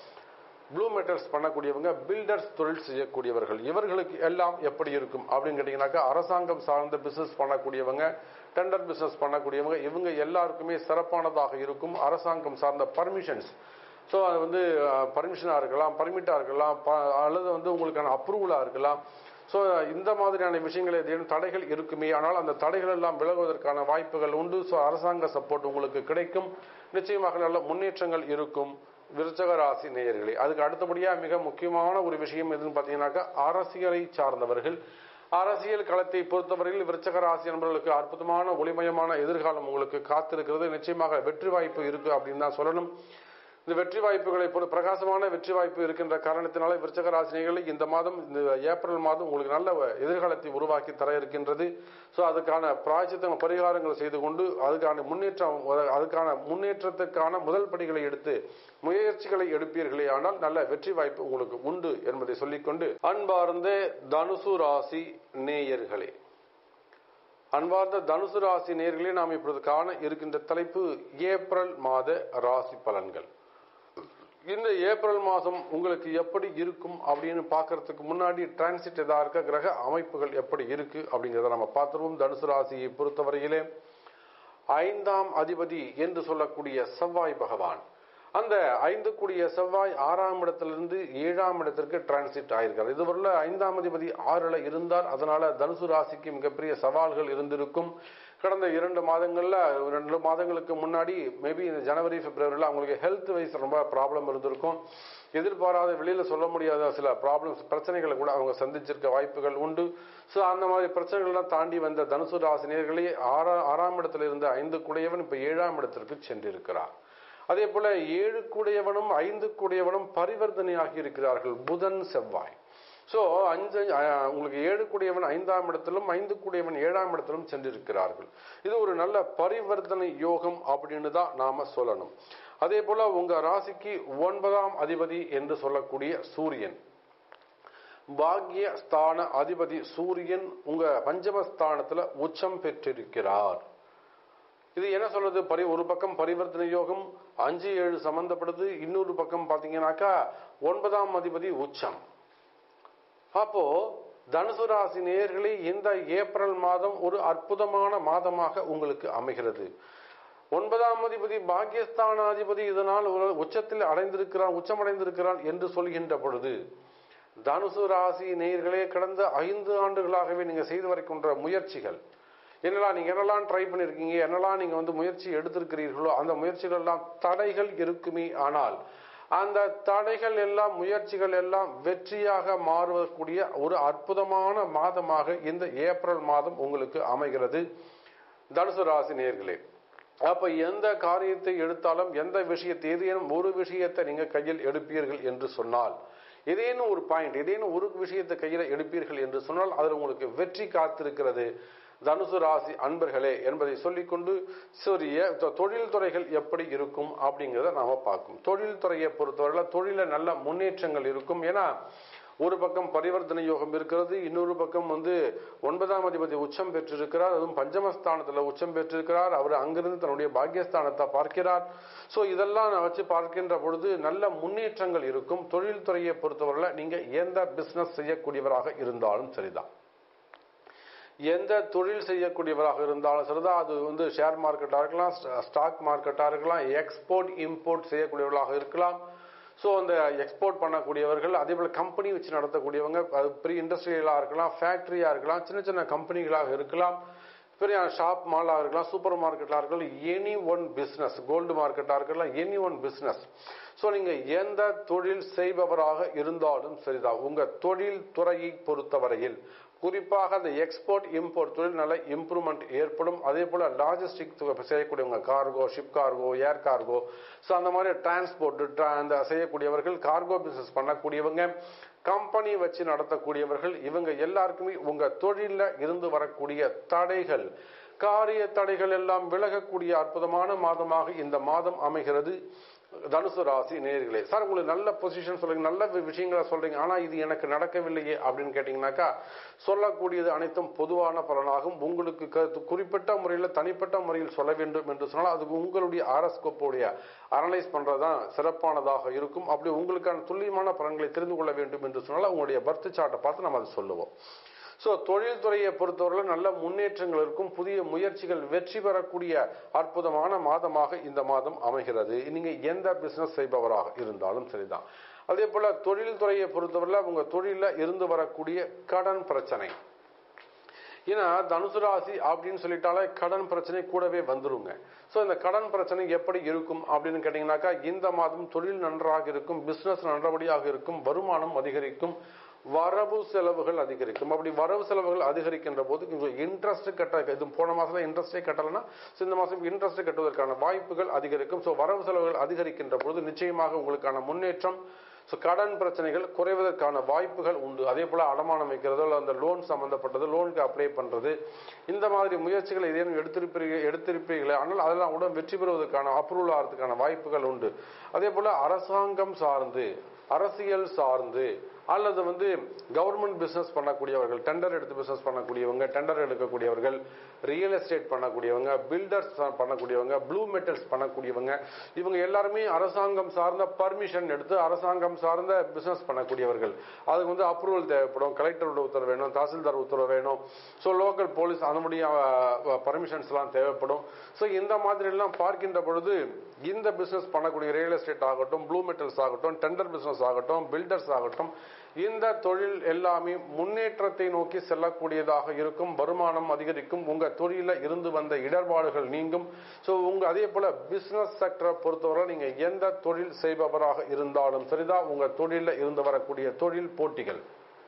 ப்ளூ மெட்டல்ஸ் பண்ணக்கூடியவங்க பில்டர்ஸ் தொழில் செய்யக்கூடியவர்கள் இவர்களுக்கு எல்லாம் எப்படி இருக்கும் அப்படின்னு கேட்டீங்கன்னாக்கா அரசாங்கம் சார்ந்த பிசினஸ் பண்ணக்கூடியவங்க டெண்டர் பிசினஸ் பண்ணக்கூடியவங்க இவங்க எல்லாருக்குமே சிறப்பானதாக இருக்கும் அரசாங்கம் சார்ந்த பர்மிஷன்ஸ் ஸோ அது வந்து பர்மிஷனாக இருக்கலாம் பர்மிட்டாக இருக்கலாம் ப- அல்லது வந்து உங்களுக்கான அப்ரூவலாக இருக்கலாம் ஸோ இந்த மாதிரியான விஷயங்கள் ஏதேனும் தடைகள் இருக்குமே ஆனால் அந்த தடைகள் எல்லாம் விலகுவதற்கான வாய்ப்புகள் உண்டு ஸோ அரசாங்க சப்போர்ட் உங்களுக்கு கிடைக்கும் நிச்சயமாக நல்ல முன்னேற்றங்கள் இருக்கும் விருச்சக ராசி நேயர்களே அதுக்கு அடுத்தபடியா மிக முக்கியமான ஒரு விஷயம் எதுன்னு பார்த்தீங்கன்னாக்கா அரசியலை சார்ந்தவர்கள் அரசியல் களத்தை பொறுத்தவரையில் விருச்சக ராசி நண்பர்களுக்கு அற்புதமான ஒளிமயமான எதிர்காலம் உங்களுக்கு காத்திருக்கிறது நிச்சயமாக வெற்றி வாய்ப்பு இருக்கு அப்படின்னு தான் சொல்லணும் இந்த வெற்றி வாய்ப்புகளை பொறு பிரகாசமான வெற்றி வாய்ப்பு இருக்கின்ற காரணத்தினால விருச்சக ராசினிகளை இந்த மாதம் இந்த ஏப்ரல் மாதம் உங்களுக்கு நல்ல எதிர்காலத்தை உருவாக்கி தர இருக்கின்றது ஸோ அதுக்கான பிராய்ச்சித்த பரிகாரங்கள் செய்து கொண்டு அதுக்கான முன்னேற்றம் அதுக்கான முன்னேற்றத்துக்கான முதல் படிகளை எடுத்து முயற்சிகளை எடுப்பீர்களே ஆனால் நல்ல வெற்றி வாய்ப்பு உங்களுக்கு உண்டு என்பதை சொல்லிக்கொண்டு அன்பார்ந்த தனுசு ராசி நேயர்களே அன்பார்ந்த தனுசு ராசி நேயர்களே நாம் இப்பொழுது காண இருக்கின்ற தலைப்பு ஏப்ரல் மாத ராசி பலன்கள் இந்த ஏப்ரல் மாதம் உங்களுக்கு எப்படி இருக்கும் அப்படின்னு பார்க்கறதுக்கு முன்னாடி டிரான்சிட் எதா இருக்க கிரக அமைப்புகள் எப்படி இருக்கு அப்படிங்கிறத நம்ம பார்த்துருவோம் தனுசு ராசியை பொறுத்தவரையிலே ஐந்தாம் அதிபதி என்று சொல்லக்கூடிய செவ்வாய் பகவான் அந்த ஐந்து கூடிய செவ்வாய் ஆறாம் இடத்திலிருந்து ஏழாம் இடத்திற்கு டிரான்சிட் ஆயிருக்கார் இதுவரையில ஐந்தாம் அதிபதி ஆறுல இருந்தார் அதனால தனுசு ராசிக்கு மிகப்பெரிய சவால்கள் இருந்திருக்கும் கடந்த இரண்டு மாதங்கள்ல ரெண்டு மாதங்களுக்கு முன்னாடி மேபி இந்த ஜனவரி பிப்ரவரியில் அவங்களுக்கு ஹெல்த் வைஸ் ரொம்ப ப்ராப்ளம் இருந்திருக்கும் எதிர்பாராத வெளியில சொல்ல முடியாத சில ப்ராப்ளம்ஸ் பிரச்சனைகளை கூட அவங்க சந்திச்சிருக்க வாய்ப்புகள் உண்டு ஸோ அந்த மாதிரி பிரச்சனைகள்லாம் தாண்டி வந்த தனுசு ராசினியர்களே ஆறா ஆறாம் இடத்துல இருந்த ஐந்து குடையவன் இப்ப ஏழாம் இடத்திற்கு சென்றிருக்கிறார் அதே போல ஏழு கூடையவனும் ஐந்து கூடையவனும் பரிவர்த்தனையாகி இருக்கிறார்கள் புதன் செவ்வாய் சோ அஞ்சு அஹ், உங்களுக்கு ஏழு கூடியவன் ஐந்தாம் இடத்திலும் ஐந்து கூடியவன் ஏழாம் இடத்திலும் சென்றிருக்கிறார்கள் இது ஒரு நல்ல பரிவர்த்தனை யோகம் அப்படின்னு தான் நாம சொல்லணும் அதே போல உங்க ராசிக்கு ஒன்பதாம் அதிபதி என்று சொல்லக்கூடிய சூரியன் பாக்ய ஸ்தான அதிபதி சூரியன் உங்க பஞ்சமஸ்தானத்துல உச்சம் பெற்றிருக்கிறார் இது என்ன சொல்றது பரி ஒரு பக்கம் பரிவர்த்தனை யோகம் அஞ்சு ஏழு சம்பந்தப்படுது இன்னொரு பக்கம் பாத்தீங்கன்னாக்கா ஒன்பதாம் அதிபதி உச்சம் அப்போ தனுசு ராசி நேயர்களே இந்த ஏப்ரல் மாதம் ஒரு அற்புதமான மாதமாக உங்களுக்கு அமைகிறது ஒன்பதாம் அதிபதி பாக்கியஸ்தானாதிபதி இதனால் ஒரு உச்சத்தில் அடைந்திருக்கிறான் உச்சமடைந்திருக்கிறான் என்று சொல்கின்ற பொழுது தனுசு ராசி நேயர்களே கடந்த ஐந்து ஆண்டுகளாகவே நீங்க செய்து வரைக்கின்ற முயற்சிகள் என்னெல்லாம் நீங்க என்னெல்லாம் ட்ரை பண்ணிருக்கீங்க என்னெல்லாம் நீங்க வந்து முயற்சி எடுத்திருக்கிறீர்களோ அந்த முயற்சிகள் எல்லாம் தடைகள் இருக்குமே ஆனால் அந்த தடைகள் எல்லாம் முயற்சிகள் எல்லாம் வெற்றியாக மாறுவதற்குரிய ஒரு அற்புதமான மாதமாக இந்த ஏப்ரல் மாதம் உங்களுக்கு அமைகிறது தனுசு ராசி நேர்களே அப்ப எந்த காரியத்தை எடுத்தாலும் எந்த விஷயத்தை ஏதேனும் ஒரு விஷயத்தை நீங்க கையில் எடுப்பீர்கள் என்று சொன்னால் ஏதேனும் ஒரு பாயிண்ட் ஏதேனும் ஒரு விஷயத்தை கையில எடுப்பீர்கள் என்று சொன்னால் அதில் உங்களுக்கு வெற்றி காத்திருக்கிறது தனுசு ராசி அன்பர்களே என்பதை சொல்லிக்கொண்டு சிறிய தொ- தொழில் துறைகள் எப்படி இருக்கும் அப்படிங்கிறத நாம பார்க்கும் தொழில் துறையை பொறுத்தவரையில தொழில நல்ல முன்னேற்றங்கள் இருக்கும் ஏன்னா ஒரு பக்கம் பரிவர்த்தனை யோகம் இருக்கிறது இன்னொரு பக்கம் வந்து ஒன்பதாம் அதிபதி உச்சம் பெற்றிருக்கிறார் அதுவும் பஞ்சமஸ்தானத்துல உச்சம் பெற்றிருக்கிறார் அவர் அங்கிருந்து தன்னுடைய பாக்கியஸ்தானத்தை பார்க்கிறார் சோ இதெல்லாம் நான் வச்சு பார்க்கின்ற பொழுது நல்ல முன்னேற்றங்கள் இருக்கும் தொழில் துறையை பொறுத்தவரையில நீங்க எந்த பிசினஸ் செய்யக்கூடியவராக இருந்தாலும் சரிதான் எந்த தொழில் செய்யக்கூடியவராக இருந்தாலும் சரிதான் அது வந்து ஷேர் மார்க்கெட்டாக இருக்கலாம் ஸ்டாக் மார்க்கெட்டாக இருக்கலாம் எக்ஸ்போர்ட் இம்போர்ட் செய்யக்கூடியவர்களாக இருக்கலாம் ஸோ அந்த எக்ஸ்போர்ட் பண்ணக்கூடியவர்கள் அதே போல் கம்பெனி வச்சு நடத்தக்கூடியவங்க அது பெரிய இண்டஸ்ட்ரியலாக இருக்கலாம் ஃபேக்ட்ரியாக இருக்கலாம் சின்ன சின்ன கம்பெனிகளாக இருக்கலாம் பெரிய ஷாப் மாலாக இருக்கலாம் சூப்பர் மார்க்கெட்டாக இருக்கலாம் எனி ஒன் பிஸ்னஸ் கோல்டு மார்க்கெட்டாக இருக்கலாம் எனி ஒன் பிஸ்னஸ் ஸோ நீங்கள் எந்த தொழில் செய்பவராக இருந்தாலும் சரிதான் உங்கள் தொழில் துறையை பொறுத்தவரையில் குறிப்பாக அந்த எக்ஸ்போர்ட் இம்போர்ட் தொழில் நல்ல இம்ப்ரூவ்மெண்ட் ஏற்படும் அதே போல் லாஜிஸ்டிக் செய்யக்கூடியவங்க cargo ship cargo air cargo so அந்த மாதிரி டிரான்ஸ்போர்ட் அந்த செய்யக்கூடியவர்கள் கார்கோ பிசினஸ் பண்ணக்கூடியவங்க கம்பெனி வச்சு நடத்தக்கூடியவர்கள் இவங்க எல்லாருக்குமே உங்க தொழில இருந்து வரக்கூடிய தடைகள் காரிய தடைகள் எல்லாம் விலகக்கூடிய அற்புதமான மாதமாக இந்த மாதம் அமைகிறது தனுசு ராசி நேர்களே சார் உங்களுக்கு நல்ல பொசிஷன் சொல்றீங்க நல்ல விஷயங்களை சொல்றீங்க ஆனா இது எனக்கு நடக்கவில்லையே அப்படின்னு கேட்டீங்கன்னாக்கா சொல்லக்கூடியது அனைத்தும் பொதுவான பலனாகும் உங்களுக்கு கருத்து குறிப்பிட்ட முறையில் தனிப்பட்ட முறையில் சொல்ல வேண்டும் என்று சொன்னால் அதுக்கு உங்களுடைய ஆரஸ்கோப்போடைய அனலைஸ் பண்றதுதான் சிறப்பானதாக இருக்கும் அப்படி உங்களுக்கான துல்லியமான பலன்களை தெரிந்து கொள்ள வேண்டும் என்று சொன்னால் உங்களுடைய பர்த் சார்ட்டை பார்த்து நம்ம அதை சொல்லுவோம் ஸோ தொழில்துறையை பொறுத்தவரையில் நல்ல முன்னேற்றங்கள் இருக்கும் புதிய முயற்சிகள் வெற்றி பெறக்கூடிய அற்புதமான மாதமாக இந்த மாதம் அமைகிறது நீங்க எந்த பிசினஸ் செய்பவராக இருந்தாலும் சரிதான் அதே போல தொழில்துறையை பொறுத்தவரையில் உங்க தொழில இருந்து வரக்கூடிய கடன் பிரச்சனை ஏன்னா தனுசு ராசி அப்படின்னு சொல்லிட்டாலே கடன் பிரச்சனை கூடவே வந்துருங்க ஸோ இந்த கடன் பிரச்சனை எப்படி இருக்கும் அப்படின்னு கேட்டீங்கன்னாக்கா இந்த மாதம் தொழில் நன்றாக இருக்கும் பிசினஸ் நல்லபடியாக இருக்கும் வருமானம் அதிகரிக்கும் வரவு செலவுகள் அதிகரிக்கும் அப்படி வரவு செலவுகள் அதிகரிக்கின்ற போது இன்ட்ரெஸ்ட் கட்ட இது போன மாசம் இன்ட்ரெஸ்டே கட்டலைன்னா இந்த மாசம் இன்ட்ரெஸ்ட் கட்டுவதற்கான வாய்ப்புகள் அதிகரிக்கும் ஸோ வரவு செலவுகள் அதிகரிக்கின்ற போது நிச்சயமாக உங்களுக்கான முன்னேற்றம் ஸோ கடன் பிரச்சனைகள் குறைவதற்கான வாய்ப்புகள் உண்டு அதே போல அடமானம் வைக்கிறதோ இல்லை அந்த லோன் சம்பந்தப்பட்டது லோனுக்கு அப்ளை பண்றது இந்த மாதிரி முயற்சிகள் ஏதேனும் எடுத்திருப்பீர்கள் எடுத்திருப்பீர்களே ஆனால் அதெல்லாம் கூட வெற்றி பெறுவதற்கான அப்ரூவல் ஆகிறதுக்கான வாய்ப்புகள் உண்டு அதே போல அரசாங்கம் சார்ந்து அரசியல் சார்ந்து அல்லது வந்து கவர்மெண்ட் பிசினஸ் பண்ணக்கூடியவர்கள் டெண்டர் எடுத்து பிசினஸ் பண்ணக்கூடியவங்க டெண்டர் எடுக்கக்கூடியவர்கள் ரியல் எஸ்டேட் பண்ணக்கூடியவங்க பில்டர்ஸ் பண்ணக்கூடியவங்க ப்ளூ மெட்டல்ஸ் பண்ணக்கூடியவங்க இவங்க எல்லாருமே அரசாங்கம் சார்ந்த பர்மிஷன் எடுத்து அரசாங்கம் சார்ந்த பிசினஸ் பண்ணக்கூடியவர்கள் அதுக்கு வந்து அப்ரூவல் தேவைப்படும் கலெக்டரோட உத்தரவு வேணும் தாசில்தார் உத்தரவு வேணும் ஸோ லோக்கல் போலீஸ் அதனுடைய பர்மிஷன்ஸ் எல்லாம் தேவைப்படும் ஸோ இந்த மாதிரி எல்லாம் பார்க்கின்ற பொழுது இந்த பிசினஸ் பண்ணக்கூடிய ரியல் எஸ்டேட் ஆகட்டும் ப்ளூ மெட்டல்ஸ் ஆகட்டும் டெண்டர் பிசினஸ் ஆகட்டும் பில்டர்ஸ் ஆகட்டும் இந்த தொழில் எல்லாமே முன்னேற்றத்தை நோக்கி செல்லக்கூடியதாக இருக்கும் வருமானம் அதிகரிக்கும் உங்க தொழில இருந்து வந்த இடர்பாடுகள் நீங்கும் ஸோ உங்க அதே போல பிசினஸ் செக்டரை பொறுத்தவரை நீங்க எந்த தொழில் செய்பவராக இருந்தாலும் சரிதான் உங்க தொழில இருந்து வரக்கூடிய தொழில் போட்டிகள்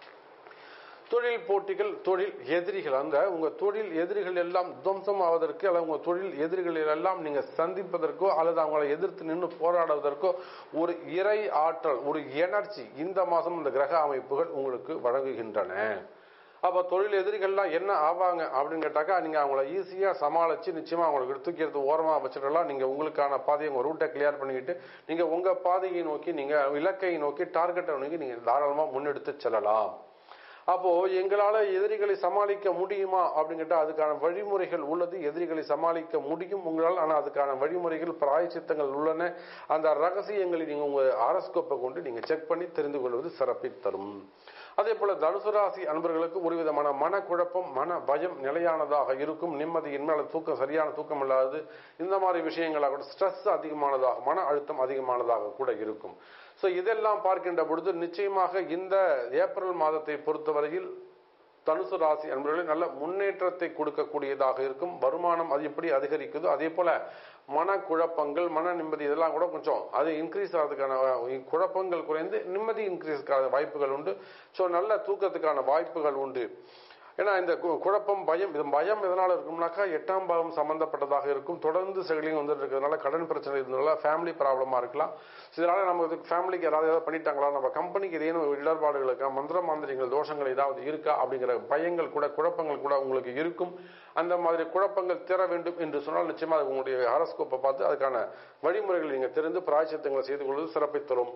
தொழில் போட்டிகள் தொழில் எதிரிகள் அந்த உங்க தொழில் எதிரிகள் எல்லாம் துவம்சம் ஆவதற்கு அல்லது உங்க தொழில் எதிரிகள் எல்லாம் நீங்க சந்திப்பதற்கோ அல்லது அவங்களை எதிர்த்து நின்று போராடுவதற்கோ ஒரு இறை ஆற்றல் ஒரு எனர்ஜி இந்த மாதம் இந்த கிரக அமைப்புகள் உங்களுக்கு வழங்குகின்றன அப்போ தொழில் எதிரிகள்லாம் என்ன ஆவாங்க அப்படின்னு கேட்டாக்கா நீங்கள் அவங்கள ஈஸியாக சமாளித்து நிச்சயமாக அவங்களுக்கு தூக்கி எடுத்து ஓரமாக வச்சுடலாம் நீங்கள் உங்களுக்கான பாதையை உங்கள் ரூட்டை கிளியர் பண்ணிக்கிட்டு நீங்கள் உங்கள் பாதையை நோக்கி நீங்கள் இலக்கை நோக்கி டார்கெட்டை நோக்கி நீங்கள் தாராளமாக முன்னெடுத்து செல்லலாம் அப்போ எங்களால எதிரிகளை சமாளிக்க முடியுமா அப்படின்னு கேட்டா அதுக்கான வழிமுறைகள் உள்ளது எதிரிகளை சமாளிக்க முடியும் உங்களால் ஆனா அதுக்கான வழிமுறைகள் பிராயச்சித்தங்கள் உள்ளன அந்த ரகசியங்களை நீங்க உங்க ஆரஸ்கோப்பை கொண்டு நீங்க செக் பண்ணி தெரிந்து கொள்வது சிறப்பை தரும் அதே போல தனுசு ராசி அன்பர்களுக்கு ஒரு விதமான மனக்குழப்பம் மன பயம் நிலையானதாக இருக்கும் நிம்மதியின்மை அல்லது தூக்கம் சரியான தூக்கம் இல்லாதது இந்த மாதிரி விஷயங்களாக கூட ஸ்ட்ரெஸ் அதிகமானதாக மன அழுத்தம் அதிகமானதாக கூட இருக்கும் ஸோ இதெல்லாம் பார்க்கின்ற பொழுது நிச்சயமாக இந்த ஏப்ரல் மாதத்தை பொறுத்தவரையில் தனுசு ராசி அன்பர்களே நல்ல முன்னேற்றத்தை கொடுக்கக்கூடியதாக இருக்கும் வருமானம் அது எப்படி அதிகரிக்குதோ அதே போல மனக்குழப்பங்கள் மன நிம்மதி இதெல்லாம் கூட கொஞ்சம் அது இன்க்ரீஸ் ஆகிறதுக்கான குழப்பங்கள் குறைந்து நிம்மதி இன்க்ரீஸ் வாய்ப்புகள் உண்டு ஸோ நல்ல தூக்கத்துக்கான வாய்ப்புகள் உண்டு ஏன்னா இந்த குழப்பம் பயம் இது பயம் எதனால இருக்கும்னாக்கா எட்டாம் பாவம் சம்பந்தப்பட்டதாக இருக்கும் தொடர்ந்து செயலிங் வந்துட்டு இருக்கிறதுனால கடன் பிரச்சனை இருந்ததுனால ஃபேமிலி ப்ராப்ளமா இருக்கலாம் இதனால நம்ம ஃபேமிலிக்கு ஏதாவது ஏதாவது பண்ணிட்டாங்களா நம்ம கம்பெனிக்கு ஏதேனும் இடர்பாடுகள் இருக்கா மந்திர மாந்திரிகள் தோஷங்கள் ஏதாவது இருக்கா அப்படிங்கிற பயங்கள் கூட குழப்பங்கள் கூட உங்களுக்கு இருக்கும் அந்த மாதிரி குழப்பங்கள் தீர வேண்டும் என்று சொன்னால் நிச்சயமா உங்களுடைய ஹாரஸ்கோப்பை பார்த்து அதுக்கான வழிமுறைகளை நீங்க தெரிந்து பிராய்ச்சித்தங்களை செய்து கொள்வது சிறப்பை தரும்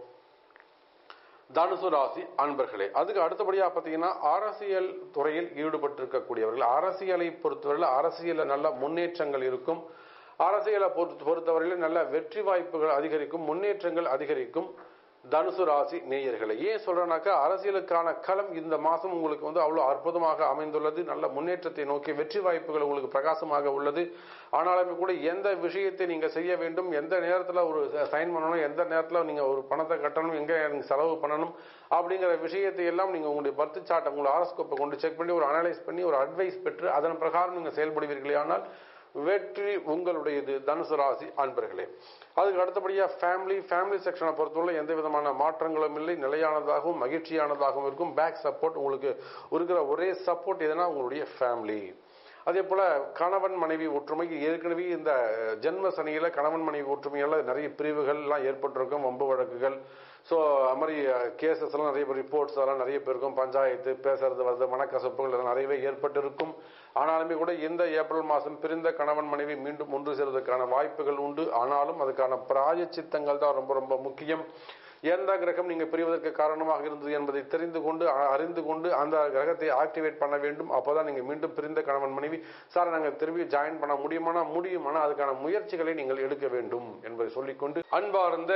தனுசு ராசி அன்பர்களே அதுக்கு அடுத்தபடியா பாத்தீங்கன்னா அரசியல் துறையில் ஈடுபட்டிருக்கக்கூடியவர்கள் அரசியலை பொறுத்தவரையில் அரசியல நல்ல முன்னேற்றங்கள் இருக்கும் அரசியலை பொறுத்தவரையில் நல்ல வெற்றி வாய்ப்புகள் அதிகரிக்கும் முன்னேற்றங்கள் அதிகரிக்கும் தனுசு ராசி நேயர்களை ஏன் சொல்றேன்னாக்கா அரசியலுக்கான களம் இந்த மாசம் உங்களுக்கு வந்து அவ்வளவு அற்புதமாக அமைந்துள்ளது நல்ல முன்னேற்றத்தை நோக்கி வெற்றி வாய்ப்புகள் உங்களுக்கு பிரகாசமாக உள்ளது ஆனாலுமே கூட எந்த விஷயத்தை நீங்க செய்ய வேண்டும் எந்த நேரத்துல ஒரு சைன் பண்ணணும் எந்த நேரத்துல நீங்க ஒரு பணத்தை கட்டணும் எங்க நீங்க செலவு பண்ணணும் அப்படிங்கிற விஷயத்தை எல்லாம் நீங்க உங்களுடைய பர்த் சார்ட் உங்களுடைய ஆரஸ்கோப்பை கொண்டு செக் பண்ணி ஒரு அனலைஸ் பண்ணி ஒரு அட்வைஸ் பெற்று அதன் பிரகாரம் நீங்க செயல்படுவீர்களே ஆனால் வெற்றி உங்களுடையது தனுசு ராசி அன்பர்களே அதுக்கு அடுத்தபடியா ஃபேமிலி ஃபேமிலி செக்ஷனை பொறுத்தவரை எந்த விதமான மாற்றங்களும் இல்லை நிலையானதாகவும் மகிழ்ச்சியானதாகவும் இருக்கும் பேக் சப்போர்ட் உங்களுக்கு இருக்கிற ஒரே சப்போர்ட் எதுனா உங்களுடைய ஃபேமிலி அதே போல கணவன் மனைவி ஒற்றுமை ஏற்கனவே இந்த ஜென்ம சனியில கணவன் மனைவி ஒற்றுமையால நிறைய பிரிவுகள் எல்லாம் ஏற்பட்டிருக்கும் வம்பு வழக்குகள் ஸோ அது மாதிரி கேசஸ் எல்லாம் நிறைய ரிப்போர்ட்ஸ் எல்லாம் நிறைய பேருக்கும் பஞ்சாயத்து பேசுறது வருது மனக்கசப்புகள் எல்லாம் நிறையவே ஏற்பட்டிருக்கும் ஆனாலுமே கூட இந்த ஏப்ரல் மாதம் பிரிந்த கணவன் மனைவி மீண்டும் ஒன்று சேர்வதற்கான வாய்ப்புகள் உண்டு ஆனாலும் அதுக்கான பிராயச்சித்தங்கள் தான் ரொம்ப ரொம்ப முக்கியம் எந்த கிரகம் நீங்க பிரிவதற்கு காரணமாக இருந்தது என்பதை தெரிந்து கொண்டு அ- அறிந்து கொண்டு அந்த கிரகத்தை ஆக்டிவேட் பண்ண வேண்டும் அப்போதான் நீங்க மீண்டும் பிரிந்த கணவன் மனைவி சார் நாங்க திரும்பி ஜாயின் பண்ண முடியுமானா முடியுமானா அதுக்கான முயற்சிகளை நீங்கள் எடுக்க வேண்டும் என்பதை சொல்லிக்கொண்டு அன்பார்ந்த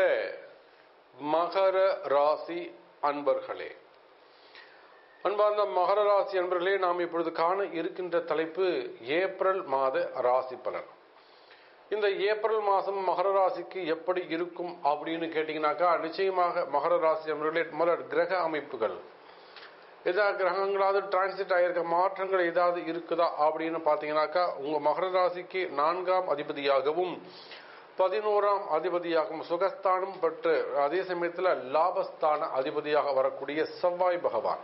மகர ராசி அன்பர்களே அன்பார்ந்த மகர ராசி அன்பர்களே நாம் இப்பொழுது காண இருக்கின்ற தலைப்பு ஏப்ரல் மாத ராசி பலன் இந்த ஏப்ரல் மாதம் மகர ராசிக்கு எப்படி இருக்கும் அப்படின்னு கேட்டீங்கன்னாக்கா நிச்சயமாக மகர ராசி அன்பர்களே முதல்ல கிரக அமைப்புகள் ஏதாவது கிரகங்களாவது டிரான்சிட் ஆகியிருக்க மாற்றங்கள் ஏதாவது இருக்குதா அப்படின்னு பார்த்தீங்கன்னாக்கா உங்க மகர ராசிக்கு நான்காம் அதிபதியாகவும் பதினோராம் அதிபதியாகவும் சுகஸ்தானம் பெற்று அதே சமயத்தில் லாபஸ்தான அதிபதியாக வரக்கூடிய செவ்வாய் பகவான்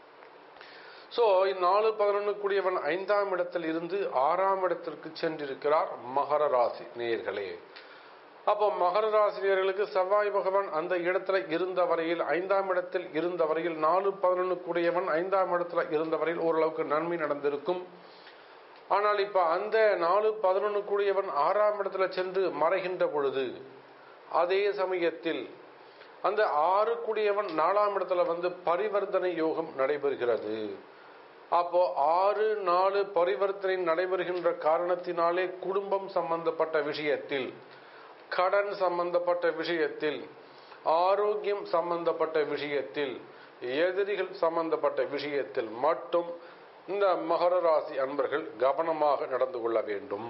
சோ இந்நாலு பதினொன்று கூடியவன் ஐந்தாம் இடத்தில் இருந்து ஆறாம் இடத்திற்கு சென்றிருக்கிறார் மகர ராசி நேயர்களே அப்போ மகர ராசி நேயர்களுக்கு செவ்வாய் பகவான் அந்த இடத்துல இருந்த வரையில் ஐந்தாம் இடத்தில் இருந்த வரையில் நாலு பதினொன்று கூடியவன் ஐந்தாம் இடத்துல இருந்த வரையில் ஓரளவுக்கு நன்மை நடந்திருக்கும் ஆனால் இப்ப அந்த நாலு பதினொன்று கூடியவன் ஆறாம் இடத்துல சென்று மறைகின்ற பொழுது அதே சமயத்தில் அந்த ஆறு கூடியவன் நாலாம் இடத்துல வந்து பரிவர்த்தனை யோகம் நடைபெறுகிறது அப்போ ஆறு நாலு பரிவர்த்தனை நடைபெறுகின்ற காரணத்தினாலே குடும்பம் சம்பந்தப்பட்ட விஷயத்தில் கடன் சம்பந்தப்பட்ட விஷயத்தில் ஆரோக்கியம் சம்பந்தப்பட்ட விஷயத்தில் எதிரிகள் சம்பந்தப்பட்ட விஷயத்தில் மட்டும் இந்த மகர ராசி அன்பர்கள் கவனமாக நடந்து கொள்ள வேண்டும்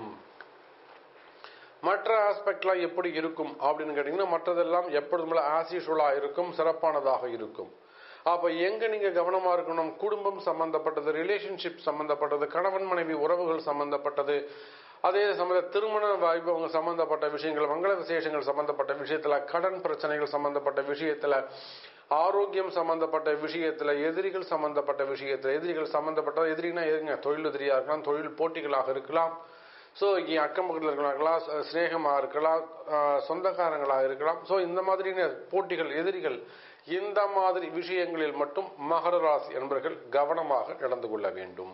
மற்ற ஆஸ்பெக்ட்லாம் எப்படி இருக்கும் அப்படின்னு கேட்டீங்கன்னா மற்றதெல்லாம் எப்பொழுதும் ஆஸ் யூஷுவலா இருக்கும் சிறப்பானதாக இருக்கும் அப்ப எங்க நீங்க கவனமா இருக்கணும் குடும்பம் சம்பந்தப்பட்டது ரிலேஷன்ஷிப் சம்பந்தப்பட்டது கணவன் மனைவி உறவுகள் சம்பந்தப்பட்டது அதே சமய திருமண வைபவங்க சம்பந்தப்பட்ட விஷயங்கள் மங்கள விசேஷங்கள் சம்பந்தப்பட்ட விஷயத்துல கடன் பிரச்சனைகள் சம்பந்தப்பட்ட விஷயத்துல ஆரோக்கியம் சம்பந்தப்பட்ட விஷயத்துல எதிரிகள் சம்பந்தப்பட்ட விஷயத்துல எதிரிகள் சம்பந்தப்பட்ட எதிரினா எதுங்க தொழில் எதிரியா இருக்கலாம் தொழில் போட்டிகளாக இருக்கலாம் ஸோ இங்கே அக்கம் பக்கத்தில் இருக்கலாம் சிநேகமாக இருக்கலாம் ஆஹ் சொந்தக்காரங்களாக இருக்கலாம் ஸோ இந்த மாதிரியான போட்டிகள் எதிரிகள் இந்த மாதிரி விஷயங்களில் மட்டும் மகர ராசி என்பர்கள் கவனமாக நடந்து கொள்ள வேண்டும்